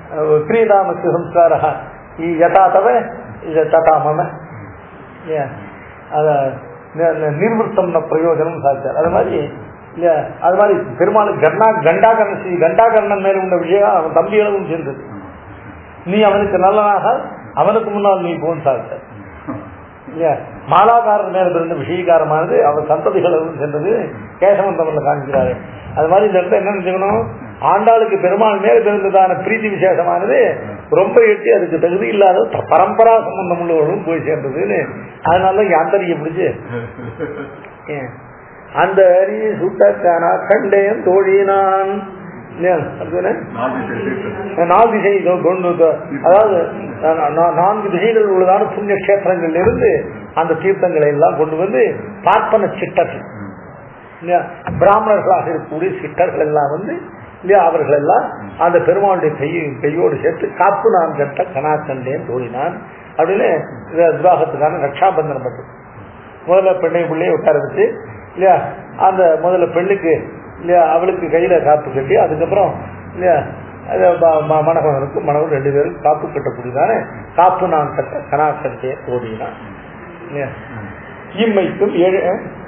பிரியதாமஸ்ய சம்ஸ்கார யதா தவ இது ததா மம இல்லையா அத நி- நி- நிர்வൃத்தம்ன பிரயோஜனம் சாதிச்சார் அது மாதிரி இல்லையா அது மாதிரி பெருமாள் கண்டா கண்டாகரண ஸ்ரீ கண்டாகரணன் மேல உள்ள விஷயம் அவன் தம்பிகளும் சேர்ந்தது நீ அவனுக்கு நல்லனாக அவனுக்கு முன்னால் நீ போன் சாதிச்சார் இல்லையா மாலாகாரர் மேல பிறந்த விஷயகாரமானது அவர் சந்ததிகளும் சென்றது கேசவன் தமிழ்ல காண்கிறாரு அது மாதிரி இந்த இடத்துல என்ன நினைச்சுக்கணும் ஆண்டாளுக்கு பெருமாள் மேல பிறந்ததான பிரீத்தி விசேஷமானது ரொம்ப எட்டி அதுக்கு தகுதி இல்லாத த- பரம்பரா சம்பந்தம் உள்ளவர்களும் போய் சேர்ந்ததுன்னு அதனால யாந்தரியை பிடிச்சு ஏன்? அந்த அரி சுட்டக்கானா கண்டேன் தோழினான் இல்லையா? அது என்ன? நாலு திசை இதோ கொண்டு வ- அதாவது நா- நா- நான்கு திசைகள் உள்ளதான புண்ணிய கஷேத்திரங்கள்ல இருந்து அந்த தீர்த்தங்களை எல்லாம் கொண்டு வந்து பார்ப்பன சிட்டர்கள் இல்லையா பிராமணர்களாக இருக்கக்கூடிய சிட்டர்கள் எல்லாம் வந்து இல்லையா அவர்கள் எல்லாம் அந்த பெருமாளுடைய கையை கையோடு சேர்த்து காப்பு நான் கட்ட கனா கண்டேன் தோழினான் அப்படின்னு இந்த விவாகத்துக்கான ரக்ஷாபந்தனம் பட்டு முதல்ல பெண்ணை பிள்ளையை உட்கார வச்சு இல்லையா அந்த முதல்ல பெண்ணுக்கு இல்லையா அவளுக்கு கையில காப்பு கட்டி அதுக்கப்புறம் இல்லையா அது ம- ம- மணவனுக்கு மணவன் ரெண்டு பேரும் காப்பு கட்டக்கூடியதானே காப்பு நான் கட்ட கனா கண்டே ஓடினான் இல்லையா இம்மைக்கும் ஏழு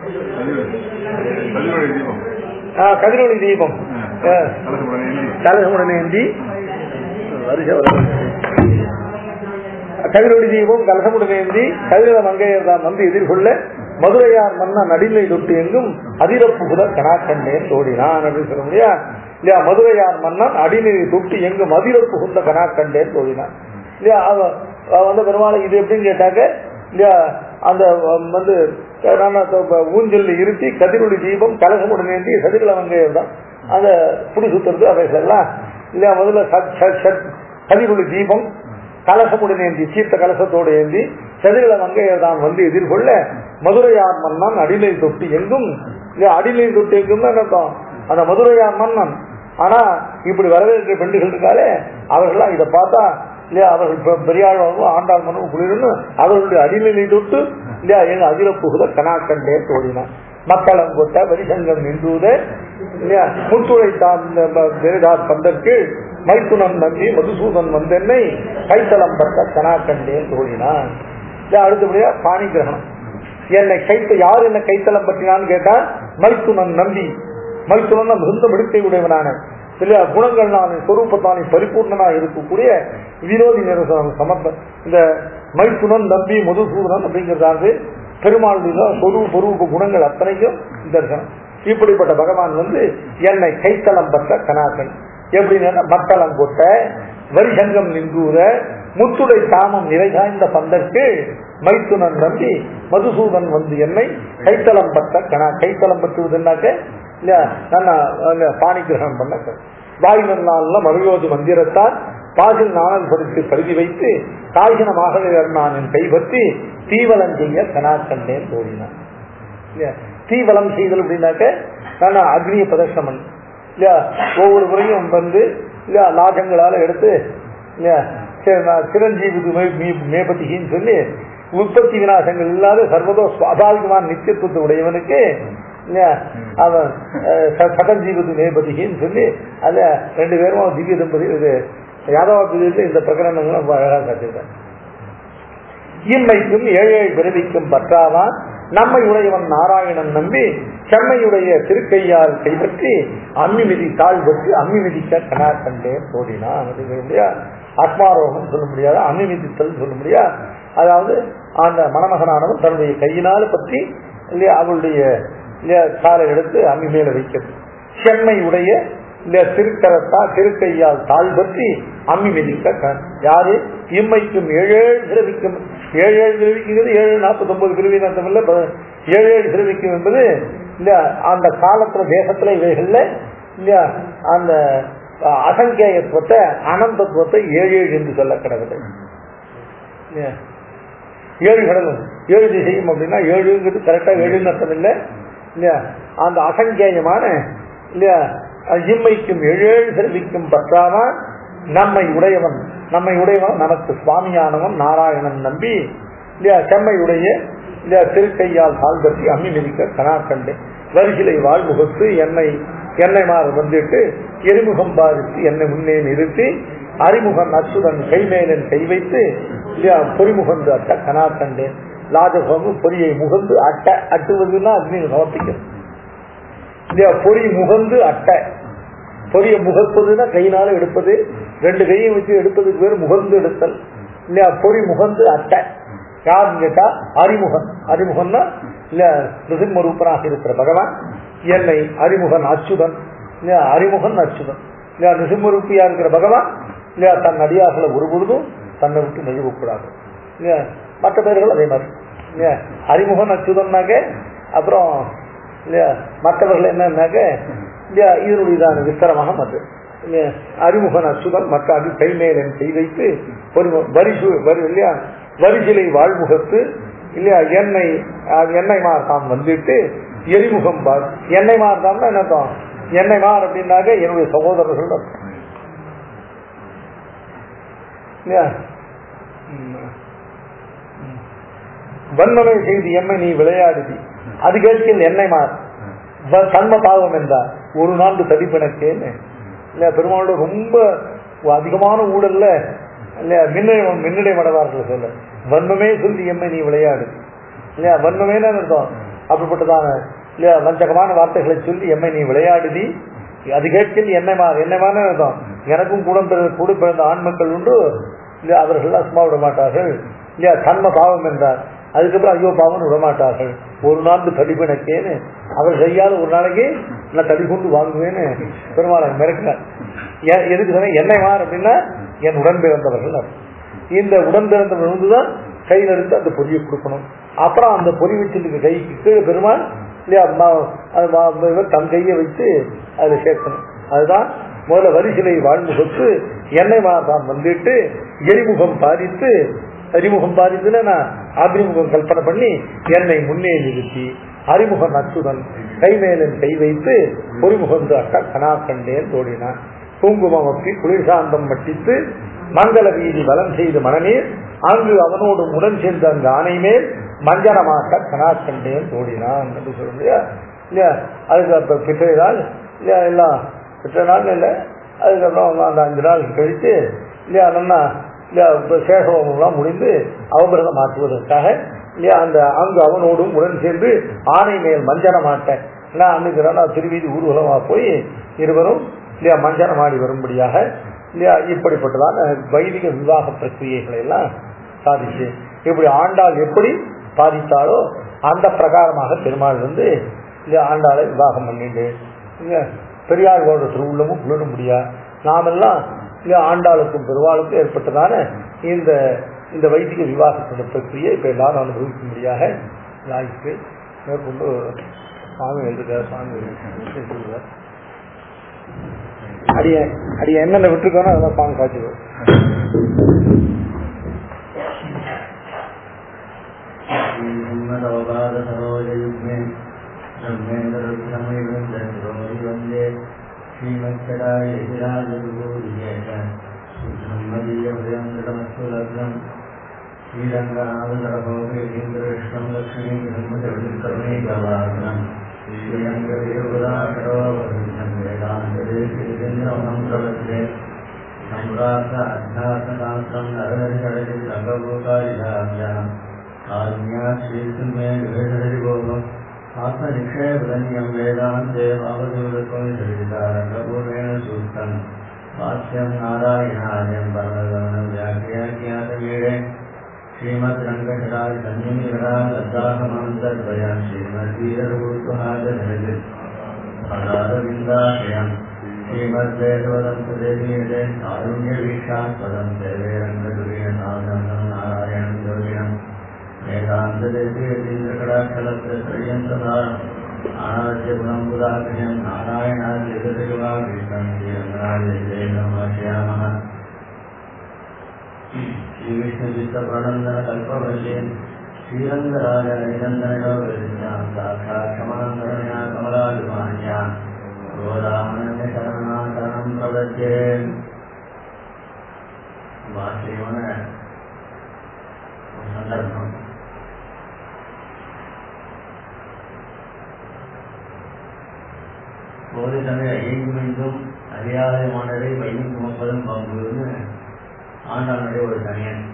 ஆ, கதிரொளி தீபம் ஆ, கலசமுடன் ஏந்தி வருஷ வருஷம். கதிரொளி தீபம் கலசமுடன் ஏந்தி கதிர மங்கையர் தான் வந்து எதிர்கொள்ள மதுரையார் மன்னா நடிலை தொட்டு எங்கும் அதிரப்புகுத கனாக்கண்டேன் தோடினான் அப்படின்னு சொல்ல முடியா இல்லையா மதுரையார் மன்னன் அடிநிலை தொட்டு எங்கும் அதிரப்புகுந்த கனாக்கண்டேன் தோடினான் இல்லையா அவ அவ வந்து பெருமாள் இது எப்படின்னு கேட்டாக்க இல்லையா அந்த அஹ், வந்து நான் அந்த ஊஞ்சல் இருத்தி கதிரொளி தீபம் கலசமுடன் ஏந்தி சதிரல மங்கையர் தான் அந்த புடி சுத்துறது அவைகள் எல்லாம் இல்லையா முதல்ல சத்- சத்- சத்- கதிரொளி தீபம் கலசமுடன் ஏந்தி சீர்த்த கலசத்தோடு ஏந்தி செதிரில மங்கையர் தான் வந்து எதிர்கொள்ள மதுரையார் மன்னன் அடிலை தொட்டு எங்கும் இல்லையா அடிலை தொட்டு எங்கும் தான் அர்த்தம் அந்த மதுரையார் மன்னன் ஆனா இப்படி வரவேற்கிற பெண்டுகள் இருக்காலே அவர்கள்லாம் இதை பார்த்தா இல்லையா அவர்கள் பெ- பெரியாழ்வாகவும் ஆண்டாள் மனமும் குளிர்னு அவர்களுடைய அடிநிலை தொட்டு இல்லையா எங்க அதிர புகுத கனாக்கண்டே தோழினான் மக்களம் கொட்ட வரிசங்கம் நின்றுவதே இல்லையா முத்துளை தான் பந்தற்கு மைத்துனன் நம்பி மதுசூதன் வந்தென்னை கைத்தளம் பட்ட கனாக்கண்டே தோழினான் இல்லையா அடுத்தபடியா பாணி கிரகணம் என்னை கைத்த யார் என்ன கைத்தளம் பற்றினான்னு கேட்டா மைத்துனன் நம்பி மைத்துனன் மிகுந்த மிடுக்கை உடையவனான இல்லையா குணங்கள் நான் சொரூபத்தானே பரிபூர்ணனா இருக்கக்கூடிய விரோதி நிரசனம் சமர்ப்ப இந்த மைத்துனன் நம்பி மதுசூதனன் அப்படிங்கிறதாவது பெருமாளுடைய சொரூப பொரூப குணங்கள் அத்தனைக்கும் தரிசனம் இப்படிப்பட்ட பகவான் வந்து என்னை கைத்தளம் பற்ற கனாக்கன் எப்படின்னா மத்தளம் கொட்ட வரிசங்கம் நின்றூர முத்துடை தாமம் நிறைகாய்ந்த பந்தற்கு மைத்துனன் நம்பி மதுசூதன் வந்து என்னை கைத்தளம் பற்ற கணா கைத்தளம் பற்றுவதுன்னாக்க இல்லையா நான் பாணி கிரகணம் பண்ண வாய் நன்னாள்ல மறுயோதி மந்திரத்தால் பாசில் நாணல் படுத்தி பருதி வைத்து காய்கனமாக நான் என் கைப்பற்றி தீவலம் செய்ய கனா கண்டேன் தோழினான் இல்லையா தீவலம் செய்தல் அப்படின்னாக்க நான் அக்னிய பிரதர்ஷனம் பண்ணு இல்லையா ஒவ்வொரு முறையும் வந்து இல்லையா லாஜங்களால எடுத்து இல்லையா சரி, நான் சிரஞ்சீவிக்கு மே- மே- மேபதிகின்னு சொல்லி உற்பத்தி விநாசங்கள் இல்லாத சர்வதோ சுவாபாவிகமான நித்தியத்துவத்தை உடையவனுக்கு இல்லையா அவன் அஹ், ச- சதஞ்சீவது மேபதிகின்னு சொல்லி அத ரெண்டு பேரும் திவ்ய தம்பதி இது யாதவ பிரிவில் இந்த பிரகரணங்களும் ரொம்ப அழகாக காட்டியிருக்காங்க இம்மைக்கும் ஏழை பிறவிக்கும் பற்றாவான் நம்மை உடையவன் நாராயணன் நம்பி செம்மையுடைய திருக்கையால் கைப்பற்றி அம்மி மிதி தாழ் பற்றி அம்மி மிதிக்க கனா கண்டே போடினான் அப்படிங்கிற முடியாது ஆத்மாரோகம் சொல்ல முடியாது அம்மி மிதித்தல் சொல்ல முடியாது அதாவது அந்த மணமகனானவன் தன்னுடைய கையினால் பற்றி இல்லையா அவளுடைய இல்லையா காலை எடுத்து அம்மி மேல வைக்கிறது செம்மை உடைய இந்த திருக்கரத்தா திருக்கையால் தாழ் பற்றி அம்மி மிதிக்க க- யாரு இம்மைக்கும் ஏழு ஏழு பிறவிக்கும் ஏழு ஏழு பிறவிக்கிறது ஏழு நாற்பத்தி ஒன்பது பிறவின்னு அர்த்தம் இல்ல ப- ஏழு ஏழு பிறவிக்கும் என்பது இந்த அந்த காலத்துல தேசத்துல இவைகள்ல இல்லையா அந்த அஹ், அசங்கேயத்துவத்தை அனந்தத்துவத்தை ஏழு ஏழு என்று சொல்ல கிடக்குது இல்லையா? ஏழு கடலும் ஏழு திசையும் அப்படின்னா ஏழுங்கிறது கரெக்டா ஏழுன்னு அர்த்தம் இல்லை இல்லையா அந்த அசங்கேயமான இல்லையா அது இம்மைக்கும் ஏழேழு செல்விக்கும் பற்றாதான் நம்மை உடையவன் நம்மை உடையவன் நமக்கு சுவாமியானவன் நாராயணன் நம்பி இல்லையா செம்மை உடைய இல்லையா திருக்கையால் கால் பற்றி அம்மி மிதிக்க கனா கண்டு வரிசிலை வாழ்முகத்து என்னை என்னை மாறு வந்துட்டு எரிமுகம் பாதித்து என்னை முன்னே நிறுத்தி அறிமுகன் அச்சுதன் கைமேலன் கை வைத்து இல்லையா பொறிமுகந்து அட்ட கனா கண்டேன் லாஜபோகு பொறியை முகந்து அட்ட அட்டுவதுன்னா அக்னி சமர்ப்பிக்கிறது இல்லையா பொறி முகந்து அட்டை பொறியை முகப்பதுன்னா கையினால எடுப்பது ரெண்டு கையும் வச்சு எடுப்பதுக்கு பேர் முகந்து எடுத்தல் இல்லையா பொறி முகந்து அட்டை யாருன்னு கேட்டா அறிமுகன் அறிமுகன்னா இல்ல நிருசிம்ம ரூபனாக இருக்கிற பகவான் என்னை அறிமுகன் அச்சுதன் இல்லையா அறிமுகன் அச்சுதன் இல்லையா நிருசிம்ம ரூபியா இருக்கிற பகவான் இல்லையா தன் அடியார்களை ஒரு பொழுதும் தன்னை விட்டு நழுவக்கூடாது இல்லையா மற்ற பேர்கள் அதே மாதிரி இல்லையா அறிமுகன் அச்சுதன்னாக்க அப்புறம் இல்லையா மற்றவர்கள் என்னன்னாக்க இல்லையா இதனுடையதான விஸ்தரமாக மது இல்லையா அறிமுகன் அச்சுதன் மற்ற அது கைமேலன் கை வைத்து ஒரு வரிசு வரி இல்லையா வரிசிலை வாழ்முகத்து இல்லையா எண்ணெய் அது எண்ணெய் மார்தான் வந்துட்டு எரிமுகம் பார் எண்ணெய் மார்தான்னா என்னதான் எண்ணெய் மார் அப்படின்னாக்க என்னுடைய சகோதரர்கள் அர்த்தம். இல்லையா ம். ம். வன்மனை செய்து எம்மை நீ விளையாடுதி அது கேட்கில் எண்ணெய் மார் வ- தன்ம பாவம் என்றார் ஒரு நான்கு தடிப்பினக்கேன்னு இல்ல பெருமாளோட ரொம்ப அதிகமான ஊழல்ல இல்ல மின்னடை மின்னடை மடவார்கள் சொல்ல வன்மமே சொல்லி எம்மை நீ விளையாடு இல்லையா வன்மமேன்னு அர்த்தம் அப்படிப்பட்டதான இல்லையா வஞ்சகமான வார்த்தைகளை சொல்லி எம்மை நீ விளையாடுதி அது கேட்கில் என்னைமார் என்னைமான அர்த்தம் எனக்கும் கூட பிறந்த கூட பிறந்த ஆண் மக்கள் உண்டு இல்லையா அவர்கள் சும்மா விட மாட்டார்கள் இல்லையா தன்ம பாவம் என்றார் அதுக்கப்புறம் ஐயோ பாவம் விட மாட்டார்கள் ஒரு நான்கு தடிப்பினக்கேன்னு அவர் செய்யாத ஒரு நாளைக்கு நான் தடி கொண்டு வாங்குவேன்னு பெருமாளை மிரட்டினார் ஏன் எதுக்கு சொன்ன எண்ணெய் மார் அப்படின்னா என் உடன் பிறந்தவர்கள் அர்த்தம். இந்த உடன் பிறந்தவர்கள் வந்துதான் கையில் எடுத்து அந்த பொரியை கொடுக்கணும் அப்புறம் அந்த பொறி வச்சிருக்க கைக்கு கீழே பெருமாள் இல்லையா ம- அது ம- இவர் தன் கையை வச்சு அதுல சேர்க்கணும் அதுதான் முதல்ல வரிசிலை வாழ்முகத்து எண்ணெய் மாதான் வந்துட்டு எரிமுகம் பாதித்து அறிமுகம் பாதித்துன்னா நான் அபிமுகம் கல்பனை பண்ணி என்னை முன்னே நிறுத்தி அறிமுகம் அச்சுதன் கைமேலன் கை வைத்து பொறிமுகந்து அட்ட கனா கண்டேன் தோடினான் குங்குமம் அப்பி குளிர்சாந்தம் மட்டித்து மங்கள வீதி வலம் செய்து மனநீர் அங்கு அவனோடு உடன் சேர்ந்த அந்த ஆணை மேல் மஞ்சனமாக்க கனா கண்டேன் தோடினான் என்று சொல்ல இல்லையா இல்லையா அதுக்கு அப்ப பிற்றைய நாள் இல்லையா எல்லாம் பிற்ற நாள் இல்லை அதுக்கப்புறம் அந்த அஞ்சு நாள் கழித்து இல்லையா நல்லா இல்லையா இப்ப சேஷவமெல்லாம் முடிந்து அவபிரதம் மாற்றுவதற்காக இல்லையா அந்த அங்கு அவனோடும் உடன் சேர்ந்து ஆணை மேல் மஞ்சன மாட்டேன் நான் அன்னைக்கு நான் திருவீதி ஊர்வலமா போய் இருவரும் இல்லையா மஞ்சனம் ஆடி வரும்படியாக இல்லையா இப்படிப்பட்டதான வைதிக விவாக பிரக்கிரியைகளை எல்லாம் சாதிச்சு இப்படி ஆண்டாள் எப்படி பாதித்தாலோ அந்த பிரகாரமாக பெருமாள் வந்து இல்லையா ஆண்டாளை விவாகம் பண்ணிட்டு இல்லையா பெரியார்களோட திருவுள்ளமும் புலர முடியா நாமெல்லாம் இல்லையா ஆண்டாளுக்கும் பெருவாளுக்கும் ஏற்பட்டதான இந்த இந்த வைதிக விவாகத்தோட பிரக்கிரியை இப்ப எல்லாரும் அனுபவிக்கும்படியாக ஆயிற்று மேற்கொண்டு சுவாமி எழுதுகிறார் சுவாமி எழுதுகிறார் அடிய அடிய என்னென்ன விட்டுருக்கோனோ அதெல்லாம் சாமி காட்சி श्रीमदवगाधसरोजयुग्मे ब्रह्मेन्द्ररुद्रमैवं चन्द्रोमि वन्दे श्रीमत्कटायशिराजगुरूर्येष ब्रह्मदीयभयं लग्नम् श्रीरङ्गनाथसरभोगेन्द्रविष्णं लक्ष्मीं ब्रह्मचरणकरुणैकवाग्नम् श्रीरङ्गदेवदाकरोवरुद्धं वेदान्तदेशीन्द्रमहं प्रवद्ये सम्राट अध्यात्मशास्त्रं नरहरिषडजित् रङ्गभूतारिधाभ्याम् कारुण्या श्रीकृष्णे विभेदरिभोगम् आत्मनिक्षेपधन्यं वेदान्ते भावदूरकं चरितारङ्गपूर्वेण सूक्तम् वाक्यं नारायणार्यं परमगमनं व्याख्याख्यातवीरे श्रीमद्रङ्गशराजन्यमिरालब्धाहमान्तर्वयं श्रीमद्वीरभूत्वहाजनजित् पदारविन्दाशयम् श्रीमद्वेदवदन्तदेवीयते कारुण्यवीक्षास्पदं देवे रङ्गदुर्यनाथं नारायणं दुर्गिणम् वेदान्तदेशीयतीन्द्रकटाक्षलत्रयन्तधारम् आनाद्यगुणं बुधाग्र्यं नारायणाद्यगतिवाकृष्णं श्रीरङ्गनाथेनमश्यामः श्रीविष्णुचित्तप्रणन्दनकल्पवल्लीं श्रीरङ्गराजनिरन्दनयोगविद्यां साक्षात् क्षमान्तरण्या कमलाभिमान्यां गोदामनशरणाशरणं प्रदद्ये வாசியமான ஒரு சந்தர்ப்பம் போது தமிழ் ஐயங்குமென்றும் அறியாத மாணவரை வையும் சுமப்பதும் பங்குன்னு ஆண்டாளுடைய ஒரு தனியன்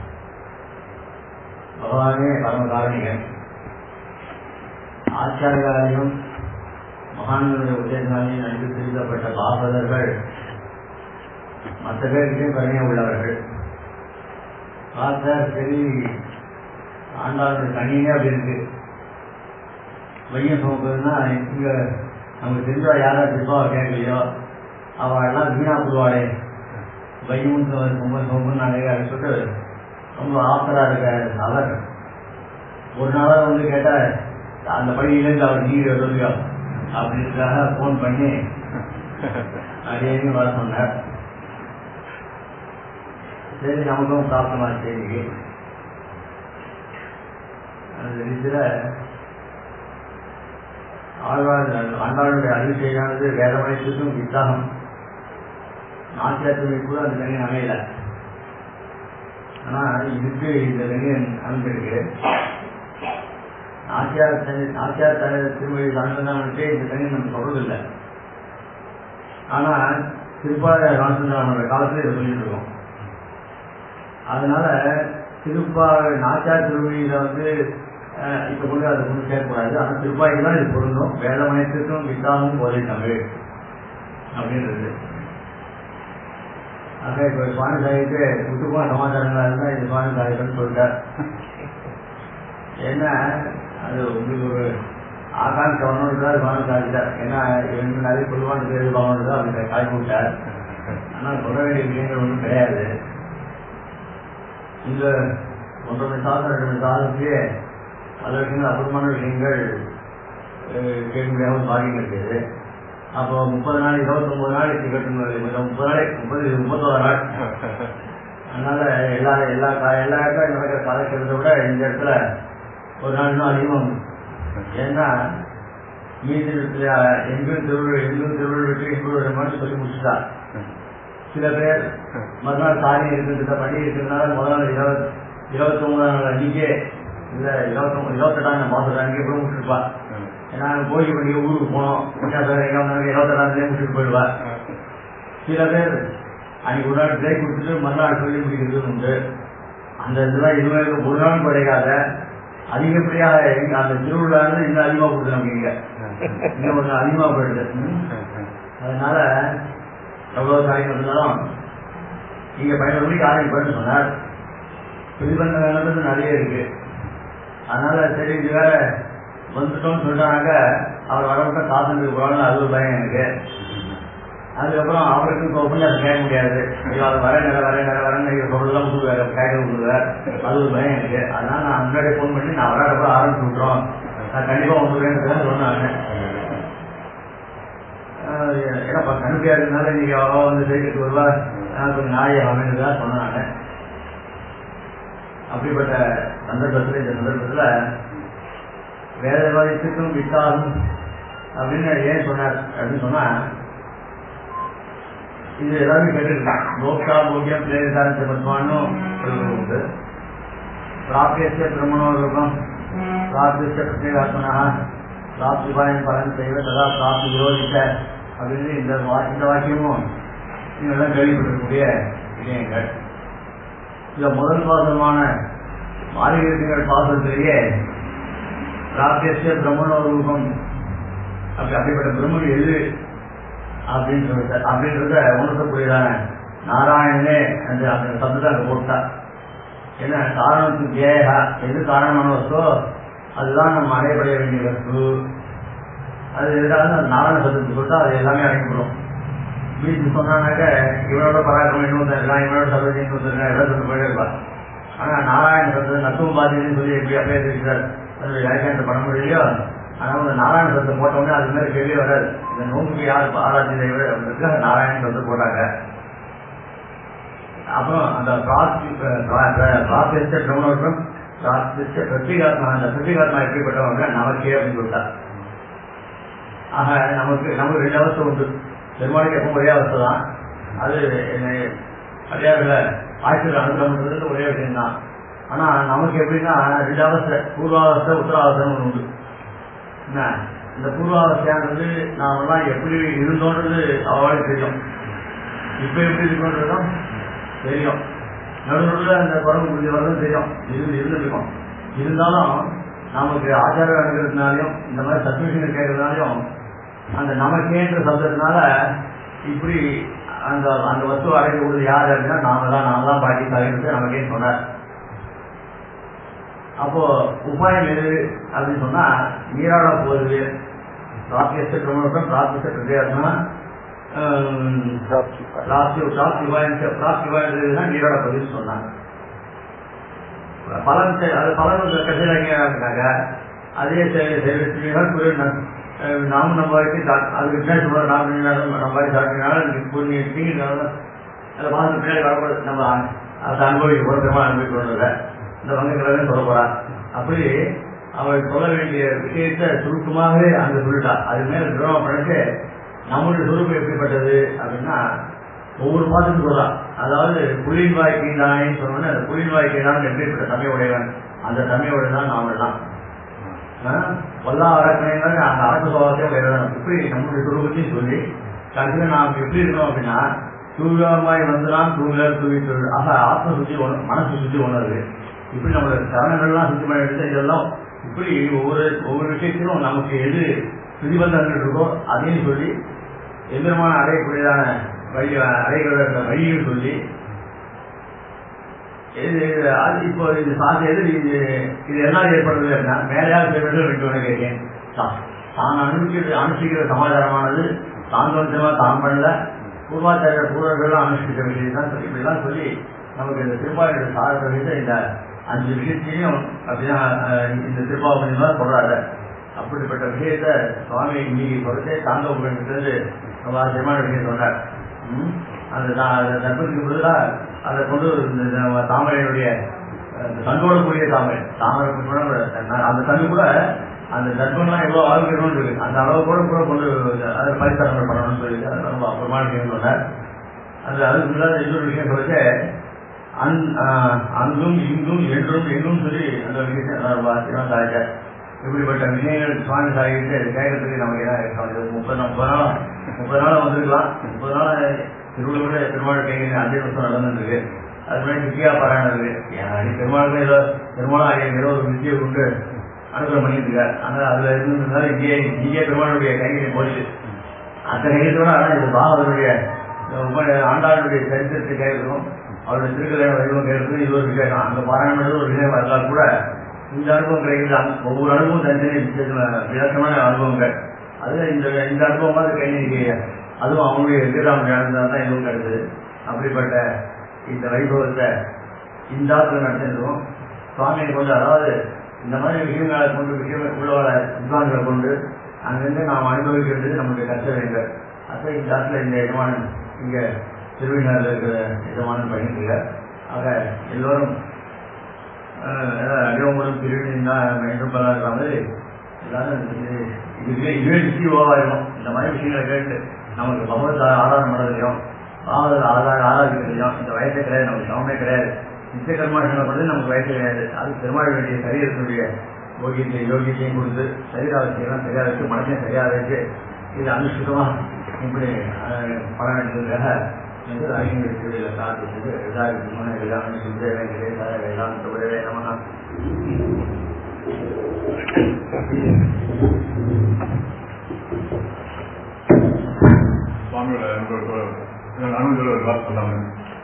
பகவானே பரமகாரணிகன் ஆச்சாரியாலையும் மகான்களுடைய உதயனாலையும் நன்கு தெரிவிக்கப்பட்ட பாகவதர்கள் மற்ற பேருக்கே கருணை உள்ளவர்கள் பார்த்தா சரி ஆண்டாளுடைய தனியே அப்படி இருக்கு வையம் சுமப்பதுன்னா இங்க நமக்கு தெரிஞ்சா யாரா திருப்பாவை கேட்கலையோ அவள் எல்லாம் வீணா போடுவாளே வையும் சும சுமன்னு நிறைய சொல்லிட்டு ரொம்ப ஆசரா இருக்காரு அவர் ஒரு நாளா வந்து கேட்டா அந்த பள்ளியிலேருந்து அவர் நீர் சொல்லியோ அப்படின்றதுக்காக ஃபோன் பண்ணி அதே வர சொன்னார் சரி நமக்கும் பிராப்தமா செய்தி அந்த இதில் ஆழ்வார் ஆண்டாளுடைய அறிவிக்கையானது வேதமயத்துக்கும் வித்தாகம் நாட்டியத்துமை கூட அந்த தனி அமையல ஆனா இதுக்கு இந்த தனி அமைந்திருக்கு நாச்சியார் தனி நாச்சியார் தனி திருமொழி ராமச்சந்திராமனுக்கு இந்த தனி நம்ம சொல்றதில்லை ஆனா திருப்பாத ராமச்சந்திராமனோட காலத்துல இதை சொல்லிட்டு இருக்கோம் அதனால திருப்பா நாச்சியார் திருமொழியில வந்து இப்ப கொண்டு அதை கொண்டு சேர்க்கக்கூடாது ஆனா திருப்பாய்க்கு தான் இது பொருந்தும் வேதமயத்துக்கும் வித்தாகவும் போதை தமிழ் அப்படின்றது ஆக இப்ப சுவாமி சாஹிக்கு குட்டுமா சமாச்சாரங்களா இருந்தா இது சுவாமி சாஹிப்னு சொல்லிட்டார் ஏன்னா அது உங்களுக்கு ஒரு ஆகாங்க வரணுன்றதா சுவாமி சாதிச்சார் ஏன்னா இவங்க நிறைய பொதுவான பேர் பவனதா அவங்க காய்ச்சி விட்டார் ஆனா சொல்ல வேண்டிய விஷயங்கள் ஒன்றும் கிடையாது இந்த ஒன்றரை மணி சாதம் ரெண்டு மணி சாதத்துக்கு பல விஷயங்கள் அற்புதமான விஷயங்கள் கேட்க முடியாமல் பாக்கியம் இருக்குது அப்போ முப்பது நாள் இருபத்தொன்பது நாளைக்கு கட்டணும் முப்பது நாளைக்கு முப்பது முப்பத்தோரு நாள் அதனால எல்லா எல்லா எல்லா இடத்துல நடக்கிற காலக்கிறத விட இந்த இடத்துல ஒரு நாள் இன்னும் அதிகமாக ஏன்னா மீதி எங்கும் திருவிழா எங்கும் திருவிழா விட்டு எங்களுடைய மாதிரி சொல்லி முடிச்சுட்டா சில பேர் மறுநாள் காரியம் இருக்கிறத பண்ணி இருக்கிறதுனால முதல் நாள் இருபது இருபத்தி ஒன்பதாம் நாள் அன்னைக்கே இல்ல இருபத்தொன்பது இருபத்தெட்டாம் மாதம் அன்னைக்கு போய் முடிச்சிருப்பா ஏன்னா கோயில் பண்டிகை ஊருக்கு போனோம் இருபத்தெட்டாம் முடிச்சுட்டு போயிடுவா சில பேர் அன்னைக்கு ஒரு நாள் பிரேக் கொடுத்துட்டு மறுநாள் சொல்லி முடிக்கிறது உண்டு அந்த இதெல்லாம் இதுவே ஒரு நாள் கிடைக்காத அதிகப்படியாக அந்த திருவிழா இன்னும் அதிகமா கொடுத்து நமக்கு இன்னும் கொஞ்சம் அதிகமா போயிடுது அதனால எவ்வளவு காரியம் இருந்தாலும் நீங்க பதினொரு மணிக்கு ஆரம்பிப்பேன்னு சொன்னார் பிரிபந்த வேலை நிறைய இருக்கு அதனால சரி இது வேற வந்துட்டோம்னு சொல்றாங்க அவர் வரவிட்ட காத்துட்டு போறாங்க அது ஒரு பயம் எனக்கு அதுக்கப்புறம் அவருக்கு இப்போ உபன்யாசம் கேட்க முடியாது ஐயோ அது வர நேரம் வர நேரம் வர நேரம் சொல்றதெல்லாம் விட்டுருவாரு கேட்க விட்டுருவார் அது ஒரு பயம் எனக்கு அதனால நான் முன்னாடியே ஃபோன் பண்ணி நான் வராதப்ப ஆரம்பிச்சு விட்டுறோம் நான் கண்டிப்பா வந்துருவேன் சொன்னாங்க ஏன்னா கணுப்பியா இருந்தாலும் நீங்க அவ வந்து சேர்த்துட்டு வருவா கொஞ்சம் நாயை அமைந்ததா சொன்னாங்க அப்படிப்பட்ட சந்தர்ப்பத்தில் இந்த சந்தர்ப்பத்தில் வேத வயசுக்கும் வித்தாகும் அப்படின்னு ஏன் சொன்னார் அப்படின்னு சொன்னா இது எல்லாருமே கேட்டுருக்காங்க மோக்ஷா போக்கியம் பிரேரிதாரத்தை பத்மான்னு உண்டு பிராபியசிய பிரம்மணோகம் பிராபியசிய பிரத்யேகாத்மனா பிராப்திபாயம் பலன் செய்வ ததா பிராப்தி விரோதித்த அப்படின்னு இந்த இந்த வாக்கியமும் நீங்கள்லாம் கேள்விப்பட்டிருக்கக்கூடிய விஷயங்கள் இந்த முதல் பாசமான மாளிகைகள் பாசத்திலேயே பிராபியசிய பிரம்மணோரூபம் அப்படி அப்படிப்பட்ட பிரம்மன் எது அப்படின்னு சொல்லிட்டு அப்படின்றத உணர்த்தக்கூடியதான நாராயணனே அந்த அந்த சப்தத்தை அங்கே போட்டா ஏன்னா காரணத்துக்கு ஜேயா எது காரணமான வஸ்தோ அதுதான் நம்ம அடையப்படைய வேண்டிய வஸ்து அது எதாவது அந்த நாராயண சப்தத்தை சொல்லிட்டா அது எல்லாமே அடைக்கப்படும் வீட்டுக்கு சொன்னாக்க இவனோட பராக்கிரமம் இன்னொருத்தர் இருக்கான் இவனோட சபதி இன்னொருத்தர் இருக்கான் எல்லாம் சொல்லி போயிட்டே இருப்பான் ஆனா நாராயண சப்தத்தை நத்துவம் பாதின்னு சொல்லி எப்படி அப்படியே இருக்கிறார் அதனுடைய வியாக்கியானத்தை பண்ண முடியலையோ ஆனா அந்த நாராயண சப்தத்தை போட்டோம்னா அது மாதிரி கேள்வி வராது இந்த நோம்புக்கு யார் ஆராய்ச்சி தெய்வ அப்படின்றதுக்கு நாராயண சப்தத்தை போட்டாங்க அப்புறம் அந்த பிரார்த்திச்ச பிரம்மணோற்றம் பிரார்த்திச்ச பிரத்யேகாத்மா அந்த பிரத்யேகாத்மா எப்படிப்பட்டவங்க நமக்கே அப்படின்னு சொல்லிட்டா ஆக நமக்கு நமக்கு ரெண்டு அவஸ்தை உண்டு பெருமாளுக்கு எப்பவும் ஒரே அவஸ்தை தான் அது என்னை அடியாரில் ஆட்சியில் அனுகிரகம்ன்றது ஒரே விஷயம்தான் ஆனா நமக்கு எப்படின்னா ரெண்டு அவஸ்தை பூர்வாவஸ்தை உத்தராவஸ்தைன்னு ஒன்று உண்டு என்ன இந்த பூர்வாவஸ்தையானது நாமெல்லாம் எப்படி இருந்தோன்றது அவளுக்கு தெரியும் இப்ப எப்படி இருக்கோன்றதும் தெரியும் நடுநடுவில் அந்த குரங்கு முடிஞ்ச வரதும் தெரியும் இருந்து இருந்திருக்கும் இருந்தாலும் நமக்கு ஆச்சாரம் அனுகிறதுனாலையும் இந்த மாதிரி சத்விஷயம் கேட்கறதுனாலையும் அந்த நமக்கேன்ற சப்தத்தினால இப்படி அந்த அந்த வஸ்து அடைக்கக்கூடியது யார் அப்படின்னா நாம தான் நாம தான் பாட்டி சாகிறது நமக்கே சொன்னார் அப்போ உபாயம் எது அப்படின்னு சொன்னா நீராட போகுது ராத்தியஸ்த கிரமணம் பிரார்த்தித்த பிரதேசம்னா ராத்திய பிராப்தி உபாயம் பிராப்தி உபாயம் நீராட போகுதுன்னு சொன்னாங்க பலன் செய்- அது பலன் கட்சியிலாங்க அதே செய்வீர்கள் நாமும் நம்ம வரைக்கும் தா- அதுக்கு பின்னாடி சொல்ற நாலு நம்ம மாதிரி சாப்பிட்டீங்கனால புண்ணி தீங்கினால அதில் பார்த்து பின்னாடி வரக்கூடாது நம்ம அதை அனுபவிக்க போகிறோம் அனுபவிக்கணும்ல இந்த வங்கக்கிழமை சொல்ல போறான் அப்படி அவள் சொல்ல வேண்டிய விஷயத்தை சுருக்கமாகவே அங்க சொல்லிட்டா அது மேல துரோகம் பண்ணிட்டு நம்மளுடைய சுரூபம் எப்படிப்பட்டது அப்படின்னா ஒவ்வொரு பாட்டுக்கும் சொல்றான் அதாவது புலின் வாய்க்கு தானே சொன்னோன்னு அந்த புலின் வாய்க்கு தான் எப்படிப்பட்ட தன்மை உடையவன் அந்த தன்மை உடையதான் நாம தான் எல்லா அரக்கணைகள் அந்த அரசு சுவாசத்தையும் எழுதணும் இப்படி நம்மளுடைய சுரூபத்தையும் சொல்லி கடைசியில் நாம் எப்படி இருக்கோம் அப்படின்னா தூயமாய் வந்துதான் தூங்கல் தூவி தொழில் ஆக ஆத்ம சுத்தி ஒன்று மனசு சுத்தி ஒன்று இப்படி நம்மளோட சரணங்கள்லாம் சுத்தி பண்ணி எடுத்து இதெல்லாம் இப்படி ஒவ்வொரு ஒவ்வொரு விஷயத்திலும் நமக்கு எது பிரதிபந்தங்கள் இருக்கோ அதையும் சொல்லி எந்திரமான அடையக்கூடியதான வழி அடைகிற வழியும் சொல்லி இது அது இப்போ இது சாதி எது இது இது என்ன ஏற்படுறது அப்படின்னா மேலையால் செய்வது ரெண்டு கேட்டேன் தான் தான் அனுபவிக்கிறது அனுஷ்டிக்கிற சமாச்சாரமானது தான் கொஞ்சமா தான் பண்ணல பூர்வாச்சாரிய பூர்வர்கள் அனுஷ்டிக்கிற விஷயம் தான் சொல்லி இப்படிலாம் சொல்லி நமக்கு இந்த திருப்பாவோட சாதத்தை இந்த அஞ்சு விஷயத்தையும் அப்படிதான் அஹ், இந்த திருப்பாவணி தான் சொல்றாரு அப்படிப்பட்ட விஷயத்த சுவாமி இன்னைக்கு சொல்லிட்டு தாண்டவ பண்ணிட்டு ரொம்ப ஆச்சரியமான விஷயம் சொன்னார் ம்? அந்த தா- அந்த தர்ப்பத்துக்கு பதிலா அதை கொண்டு இந்த நம்ம தாமரையுடைய அந்த தண்டோட கூடிய தாமரை தாமரை கூட கூட- அந்த தண்ணி கூட அந்த தர்ப்பம்லாம் எவ்வளவு ஆரோக்கியம்னு இருக்கு அந்த அளவு கூட கூட கொண்டு அதை பரிசரங்கள் பண்ணணும்னு சொல்லி அது ரொம்ப அப்புறமான விஷயம் சொன்னார் அது அதுக்கு முன்னாடி இன்னொரு விஷயம் சொல்லிட்டு அன் ஆஹ், அங்கும் இங்கும் என்றும் எங்கும் சொல்லி அந்த விஷயத்தை நல்லா ரொம்ப ஆச்சரியமா சாதிச்சார் இப்படிப்பட்ட விஷயங்கள் சுவாமி சாகிட்டு கேட்கறதுக்கு நமக்கு என்ன இருக்கும் முப்பது முப்பது நாள் முப்பது நாள் வந்திருக்கலாம் முப்பது நாள் திருவள்ளுவர் பெருமாள் கைங்க அஞ்சு வருஷம் நடந்துருக்கு அது மாதிரி வித்யா பாராயணம் இருக்கு ஏன்னா பெருமாளுக்கு ஏதோ பெருமாள் ஏதோ ஒரு வித்தியை கொண்டு அனுகிரகம் பண்ணிட்டு இருக்காரு ஆனால் அதுல இருந்ததுனால இங்கே இங்கே பெருமாளுடைய கைங்கரை போச்சு அந்த கையத்தோட ஆனால் இது பாகவதனுடைய ஆண்டாளுடைய சரித்திரத்தை கேட்கணும் அவருடைய திருக்கலை வடிவம் கேட்கறது இது ஒரு விஷயம் அந்த பாராயணம் ஒரு விஷயம் இருந்தால் கூட இந்த அனுபவம் கிடைக்கிறது அந்த ஒவ்வொரு அனுபவம் தனித்தனி வித்தியாசமான- வித்தியாசமான அனுபவங்கள் அது இந்த இந்த அனுபவமாக கைநீங்க அதுவும் அவங்களுடைய எதிராம நடந்தால் தான் எதுவும் கிடைச்சது அப்படிப்பட்ட இந்த வைபவத்தை இந்த ஆத்துல நடத்திருக்கோம் சுவாமியை கொண்டு அதாவது இந்த மாதிரி விஷயங்களை கொண்டு விஷயம் உள்ளவர வித்வான்களை கொண்டு அங்கிருந்து நாம் அனுபவிக்கிறது நம்முடைய கர்த்தவியங்கள் அப்போ இந்த ஆத்துல இந்த எஜமானன் இங்க திருவிழாவில் இருக்கிற எஜமானன் பண்ணிட்டு ஆக எல்லோரும் அடிவங்களும் திருவிழா வேண்டும் இருக்கிற மாதிரி எல்லாரும் இது- இதுவே இதுவே நிச்சயமாகும் இந்த மாதிரி விஷயங்களை கேட்டு நமக்கு பகவத் ஆராதனை பண்ணுறதையும் பாவத்தில் ஆதார ஆராதிக்கிறதையும் இந்த வயசே கிடையாது நமக்கு சமமே கிடையாது நித்திய கர்மாசனம் பண்ணது நமக்கு வயசு கிடையாது அது பெருமாள் வேண்டிய சரீரத்தினுடைய யோகியத்தை யோகியத்தையும் கொடுத்து சரீராவசியெல்லாம் சரியா வச்சு மனசையும் சரியா வச்சு இது அனுஷ்டிதமா இப்படி அஹ், பண்ண வேண்டியதுக்காக என்று ஐநூறு திருவிழா காத்து எல்லாருக்கும் முன்னே எல்லாம் சுந்தரவே கிடையாது எல்லாம் சுடவே நமனா சுவாமியோட அனுஜோட ஒரு வார்த்தை சொல்லாம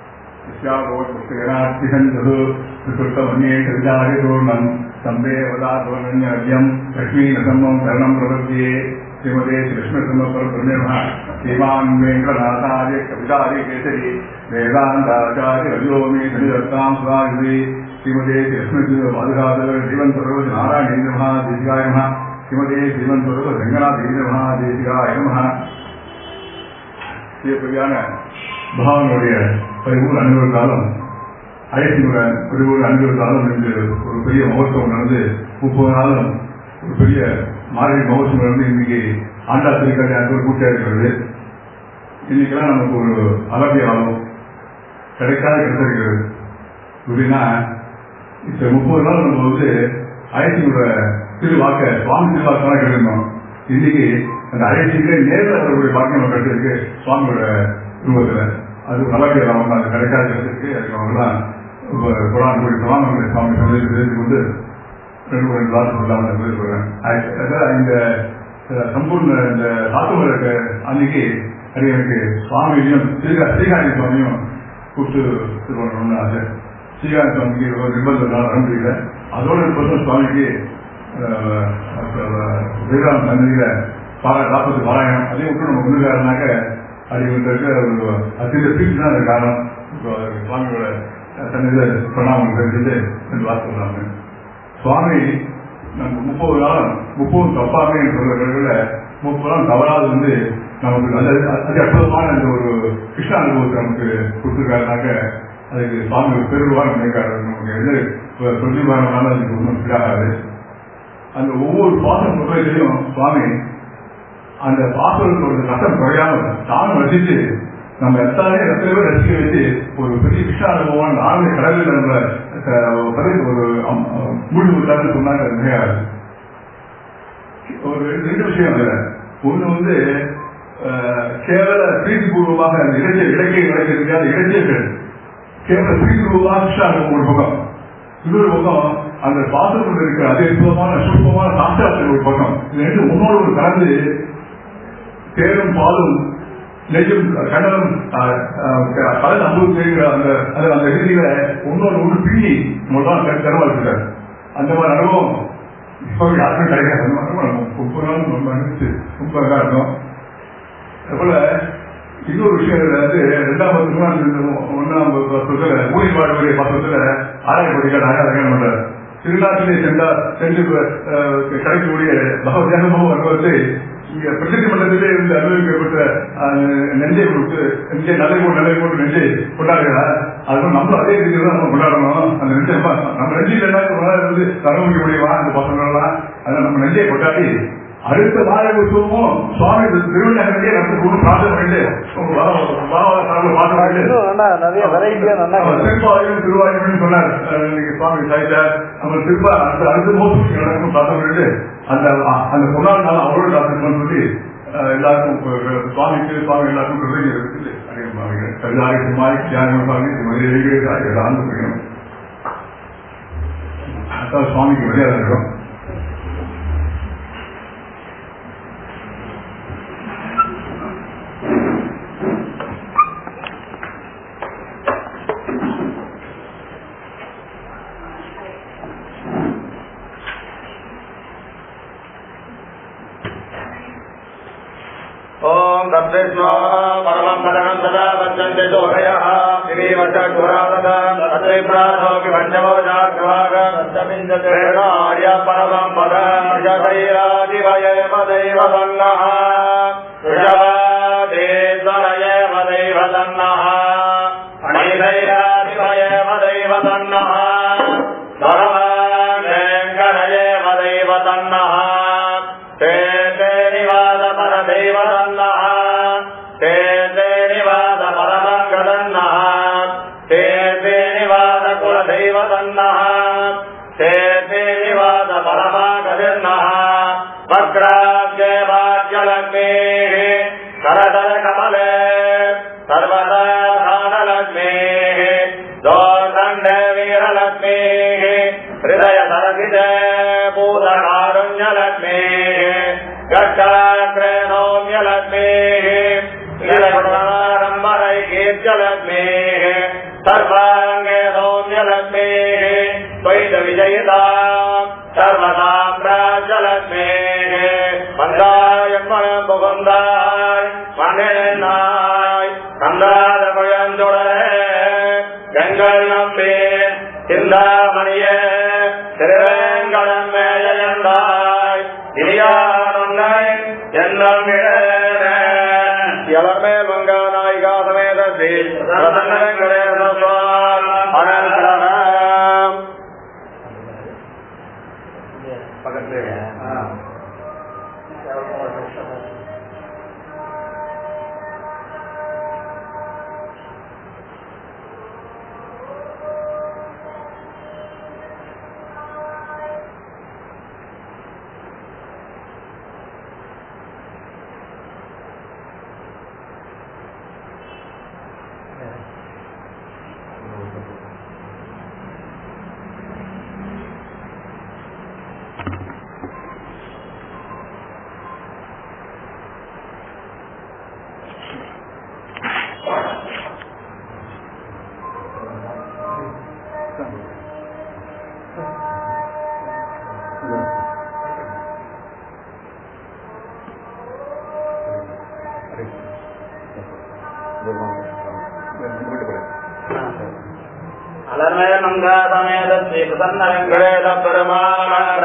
விஸ்வாபோத்மன்யேஷூர்ணம் சம்பேவதாத்மன்யம் லக்ஷ்மீநசம்மம் சரணம் பிரபத்தியே ஸ்ரீமதே கிருஷ்ணசிம்மபரபிரமேம ஸ்ரீமான் வெங்கடநாதாரிய கவிதாரி கேசரி வேதாந்தாச்சாரிய ரஜோமி சனிதத்தாம் சுதாகிரி ஸ்ரீமதே கிருஷ்ணஜீவ பாதுகாதவர் ஜீவன் பரவ நாராயணேந்திர மகாதேசிகாய நம ஸ்ரீமதே ஜீவன் பரவ ரங்கநாதேந்திர மகாதேசிகாய நம செய்யப்படியான பகவானுடைய பதிமூணு அனுபவ காலம் ஐநூறு பதிமூணு அனுபவ காலம் என்று ஒரு பெரிய மகோத்சவம் நடந்து முப்பது நாளும் ஒரு பெரிய மார்கழி மகோத்சவம் நடந்து இன்னைக்கு ஆண்டா திருக்கல்யாணம் ஒரு கூட்டியா இருக்கிறது இன்னைக்கெல்லாம் நமக்கு ஒரு அலபிய ஆகும் கிடைக்காத கிடைச்சிருக்கிறது எப்படின்னா இப்ப முப்பது நாள் நம்ம வந்து ஐநூறு திருவாக்க சுவாமி திருவாக்கெல்லாம் கேட்டிருந்தோம் இன்னைக்கு அந்த அழைச்சிக்கே நேரில் வரக்கூடிய பாக்கியம் கிடைச்சிருக்கு சுவாமியோட ரூபத்துல அது நல்லபடியாக அவங்க அது கிடைக்காத இருக்கு அதுக்கு அவங்கலாம் குரான் கூடி சுவாமி சுவாமி சமையல் தெரிஞ்சு கொண்டு ரெண்டு ரெண்டு வாரம் இல்லாமல் போயிருக்கிறேன் அதான் இந்த அஹ், சம்பூர்ண இந்த சாத்துமர அன்னைக்கு அது எனக்கு சுவாமியும் ஸ்ரீகா ஸ்ரீகாந்தி சுவாமியும் கூப்பிட்டு திருவண்ணம்னு ஆசை ஸ்ரீகாந்தி சுவாமிக்கு ஒரு நிர்பந்தம் வர முடியல அதோட இப்போ சுவாமிக்கு வீராம் சன்னதியில பாரா நாற்பது பாராயணம் அதையும் விட்டு நம்ம முன்னுக்காரனாக்க அது இவங்க இருக்க ஒரு அத்திய பீச்சு தான் அது காரணம் இப்போ சுவாமியோட சன்னதியில பிரணாமம் தெரிஞ்சது ரெண்டு வார்த்தை சொன்னாங்க சுவாமி நம்ம முப்பது நாள் முப்பது தப்பாமே சொல்றவர்கள முப்பது நாள் தவறாது வந்து நமக்கு நல்ல அதி அற்புதமான அந்த ஒரு கிருஷ்ண அனுபவத்தை நமக்கு கொடுத்துருக்காருனாக்க அதுக்கு சுவாமி ஒரு பெருவாரம் நினைக்காரு நமக்கு எது சொல்லி வரனால அதுக்கு ஒன்றும் இதாகாது அந்த ஒவ்வொரு பாசம் முறையிலையும் சுவாமி அந்த பாசத்தோட ரத்தம் குறையாம தானும் ரசிச்சு நம்ம எத்தாலே எத்தனை பேர் ரசிக்க வச்சு ஒரு பெரிய கிருஷ்ண அனுபவம் நான்கு கடலில் நம்ம அஹ், பதில் ஒரு அம்- அஹ், மூழ்கி விட்டாருன்னு சொன்னாங்க அது மிகையாது ஒரு ரெண்டு விஷயம் அதுல ஒண்ணு வந்து அஹ், கேவல பிரீதிபூர்வமாக அந்த இலக்கிய இலக்கிய கிடைக்கிறது அந்த இலக்கியங்கள் கேவல பிரீதிபூர்வமாக கிருஷ்ண அனுபவம் ஒரு பக்கம் இன்னொரு பக்கம் அந்த பாசத்தில் இருக்கிற அதே அற்புதமான சூப்பமான சாஸ்திரத்தில் ஒரு பக்கம் இது ரெண்டு முன்னோடு ஒரு கலந்து தேரும் பாலும் நெய்யும் கண்டனம் கலந்து அனுபவம் செய்கிற அந்த அந்த அந்த ரீதியில ஒன்னொரு ஒன்று பின்னி நம்ம தான் திறமா இருக்கிறார் அந்த மாதிரி அனுபவம் இப்போ யாருக்கும் கிடைக்காது அந்த மாதிரி அனுபவம் நம்ம முப்பது நாள் ரொம்ப அனுப்பிச்சு ரொம்ப இதா இருக்கும் அதுபோல இன்னொரு விஷயம் இதுல வந்து ரெண்டாம் வருஷம் ஒன்னாம் வருஷத்துல ஊழி வாழ்வுடைய பக்கத்துல ஆராய படிக்கிறாங்க அதை பண்றாரு திருநாட்டிலே சென்றா சென்று அஹ், கிடைக்கக்கூடிய பகவத் அனுபவம் அங்க வந்து இங்க பிரசித்தி மண்டலத்திலே இருந்து அனுபவிக்கப்பட்ட அஹ், நெஞ்சை கொடுத்து நெஞ்சை நல்லை போட்டு நல்லை போட்டு நெஞ்சை கொண்டாடுகிறார் அது நம்மளும் அதே ரீதியில் தான் நம்ம கொண்டாடணும் அந்த நெஞ்சை பா- நம்ம நெஞ்சில் என்ன வந்து அனுபவிக்க முடியுமா அந்த பசங்க எல்லாம் அதை நம்ம நெஞ்சை கொண்டாடி அடுத்த வார உற்சவமும் சுவாமி திருவிழாக்கே நமக்கு கொண்டு பிரார்த்தனை பண்ணிட்டு பாட்டு இன்னும் நல்லா நிறைய வெரைட்டியா நல்லா அவர் திருப்பாவையும் திருவாயுமே சொன்னார் அஹ் இன்னைக்கு சுவாமி சாய்த்தார் நம்ம திருப்ப அடுத்த அடுத்த மோசம் நடக்கும் பிரார்த்தனை பண்ணிட்டு அந்த அந்த பொன்னாள் நாள் அவரோட பிரார்த்தனை சொல்லி அஹ் எல்லாருக்கும் இப்ப சுவாமிக்கு சுவாமி எல்லாருக்கும் கிருபை இருக்குது கல்லாரி குமாரி தியாகம் சுவாமி மதுரை எல்லாரும் புரியணும் அதான் சுவாமிக்கு மரியாதை இருக்கும் ॐ तद्विष्णो परमं पदनं सदा पश्यन्ति दोषयः तत्रैप्राणोऽपि पञ्चमो जाग्रवाग तत्तमिन्दतेनार्य परमं पदर्यदैरादिवयेव दैवदन्नः ऋषभादेश्वरयेव दैवदन्नः अणिदैरादिवयेव दैवदन्नः धर्माङ्गरयेव दैवदन्नः ते ते निवास परदैवदन्नः ते ते निवास परमङ्गदन्नः ते ते निवास कुलदैवदन्नः ते ते निवास परमागदिर्नः वक्राब्जे भाग्यलक्ष्मीः करदलकमले सर्वदा धानलक्ष्मीः दोर्दण्डे वीरलक्ष्मीः हृदय सरसिते पूतकारुण्यलक्ष्मीः गट्टाग्रे नौम्यलक्ष्मीः लीलगुणारम्बरैकीर्त्यलक्ष्मीः सर्वाङ्गे सौम्यलक्ष्मीः त्वयित विजयिता सर्वसाम्राज्यलक्ष्मीः मन्दाय मुकुन्दाय மன்னனாய் கந்தாத குழந்துடரே கங்கள் நம்பி சிந்தாமணியே திருவேங்கடம் மேயந்தாய் இனியானுன்னை என்னும் இளமேல் மங்கானாய் காசமேத ஸ்ரீ ரதனகரேச சுவாமி அனந்தரம் பக்கத்துல அலர்மய மங்கா சமேத ஸ்ரீ பிரசன்ன வெங்கடேத பெருமாள்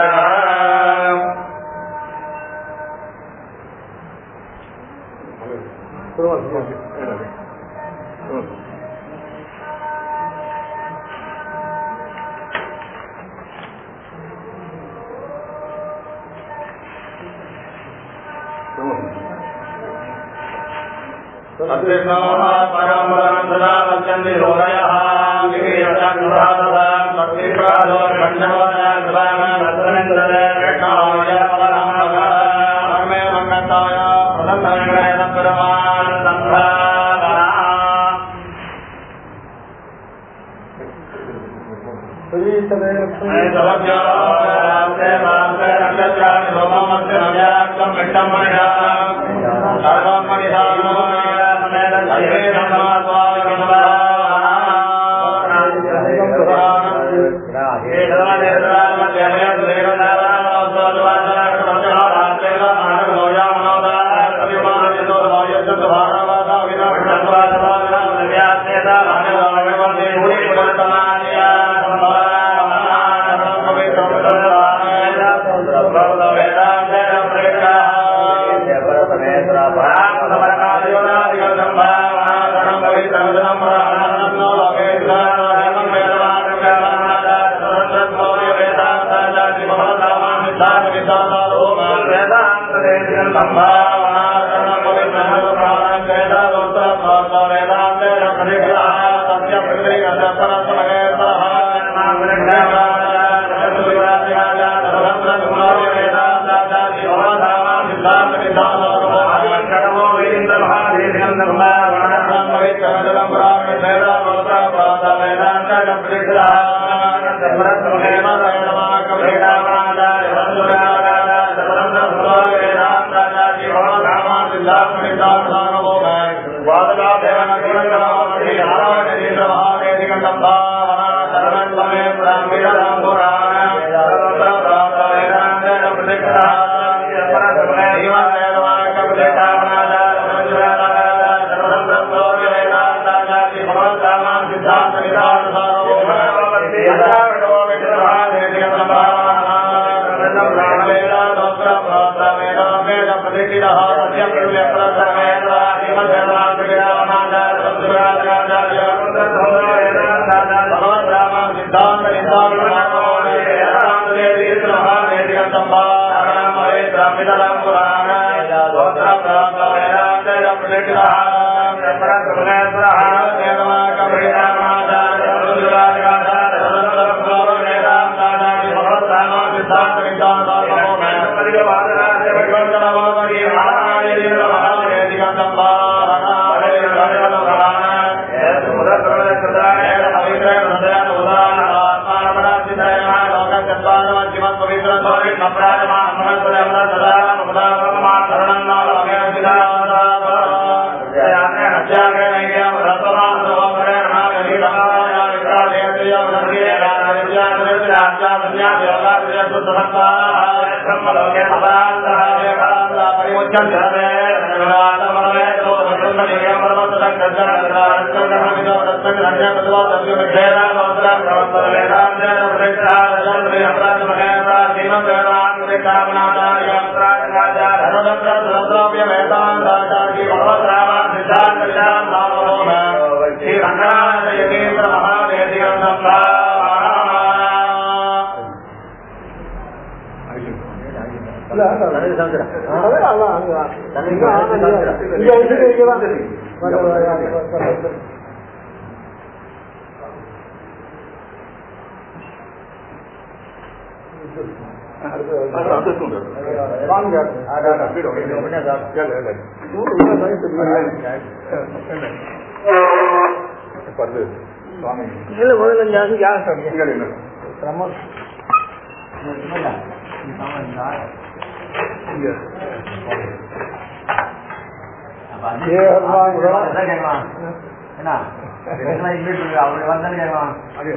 அப்படி வந்தாலும் கேட்கலாம்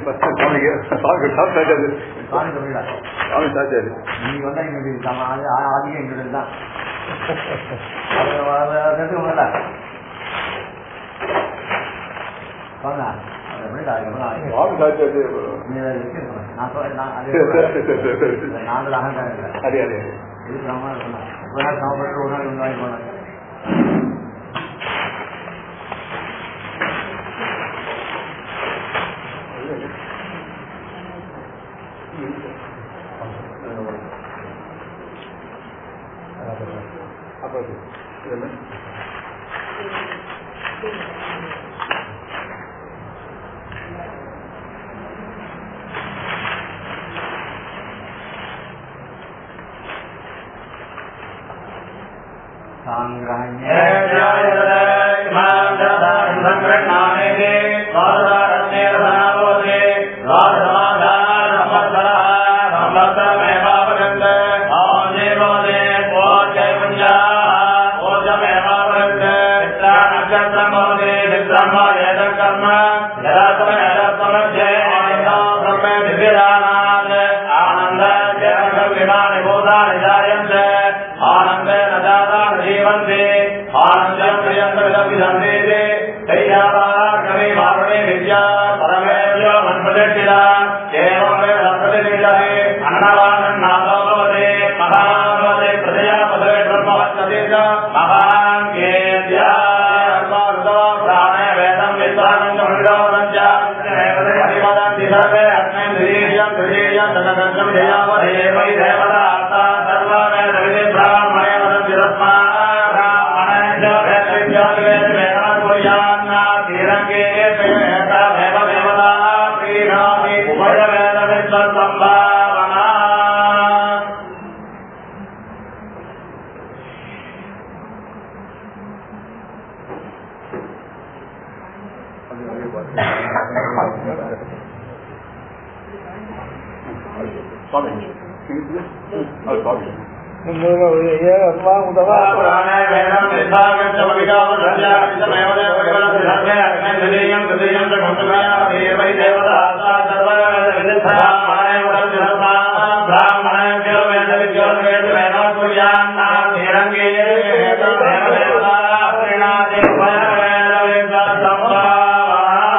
சாமி சொல்லிடா நீங்க வந்தா எங்களுக்கு சம- அது ஆ- அதிகம் எங்களுக்கு தான் அது அது- அது எடுத்துக்க முடியல சுவாமி சாட்சியாச்சு நான் சொல்றேன், நான் அதே சரி, சரி, சரி, சரி, சரி, சரி. நாங்கள் அகங்காரம் இல்லை அதே அதே இது சமமா இருக்கணும் ஒரு நாள் சமப்பட்டு ஒரு நாள் வாங்கி போனாங்க அப்ப இதெல்லாம் ஆனந்த நஜாதான் ஜீவந்தே ஆனந்தம் பிரியந்தே தையாபாகமே மாரணே வித்யா பரமேஸ்வர மன்பதேஷிதா ஏவமே ரசதிலே அன்னவானன் நாதோபதே மகாபதே பிரஜயா பதவே பிரம்மவச்சதேஜ மகான் கேத்யா அர்மார்தவ பிராணே வேதம் வித்வானந்த மண்டோனஞ்ச ஹரிமதந்தி சர்வே அக்னே திரீயம் திரீயம் தனகஞ்சம் ஜயாவதே வை தேவதா ஆத்தா சர்வமே தவிதே பிராமணே வதந்தி ரத்மா பிராமணே வேதவித்யாலே வேதம் குர்யான்னா தீரங்கே தேவ தேவதா ஸ்ரீராமி உபய வேத வித்வ சம்பாவனா சுவாமி அது சுவாமி உதவா புராணே வேதம் வித்வாகச்ச மகிஷாம சஞ்சாரிதமேவ தேவகவன சர்வே அக்னே திரீயம் திரீயம் ச குந்தமயா தேவை தேவதா ஆத்தா சர்வ வேத விதித்தா மனே வதந்தி ரத்மா பிராமணே வேத வித்யோ வேத வேதம் குர்யான்னா தீரங்கே தேவ தேவதா ஸ்ரீநாதே உபய வேத வித்வ சம்பாவனா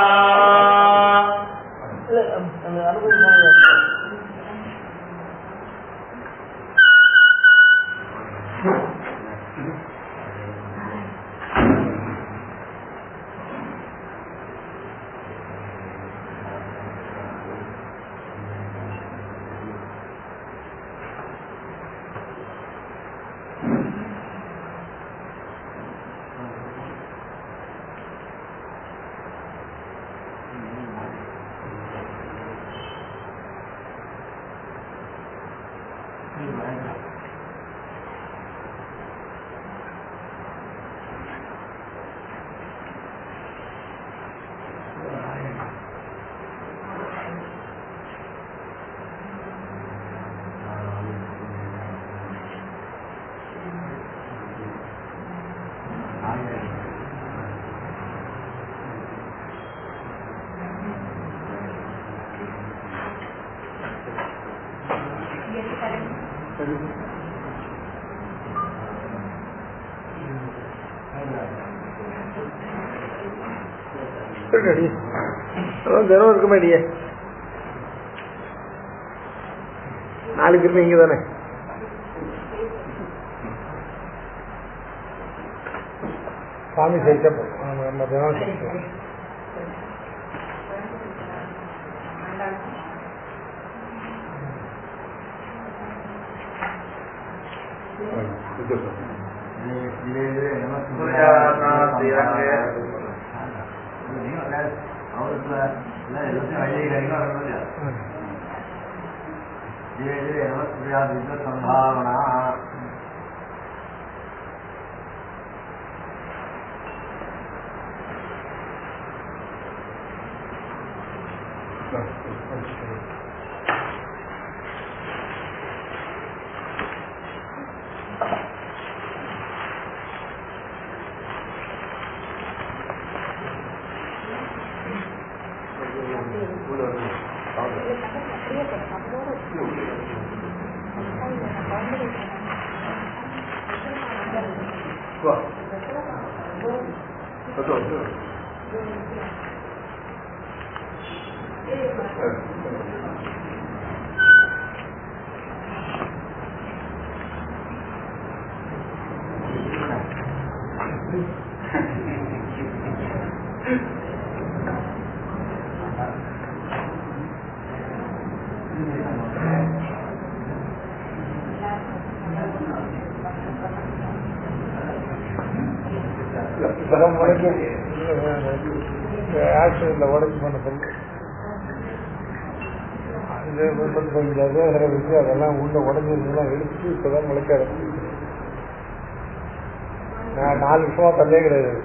இருக்கடி அதான் தினம் இருக்குமே நீ நாளைக்கு இருப்பீங்க இங்க தானே சாமி சைத்தம் நம்ம தினம் சைத்தம் சம்பாவனா இப்பதான் உடைக்க ஆக்சிடென்ட்ல உடைச்சு பண்ண சொல்லு இது வந்து கொஞ்சம் அதே வச்சு அதெல்லாம் உள்ள உடஞ்சதுலாம் எடுத்து இப்பதான் முளைக்க ஆரம்பிச்சு நான் நாலு வருஷமா தந்தே கிடையாது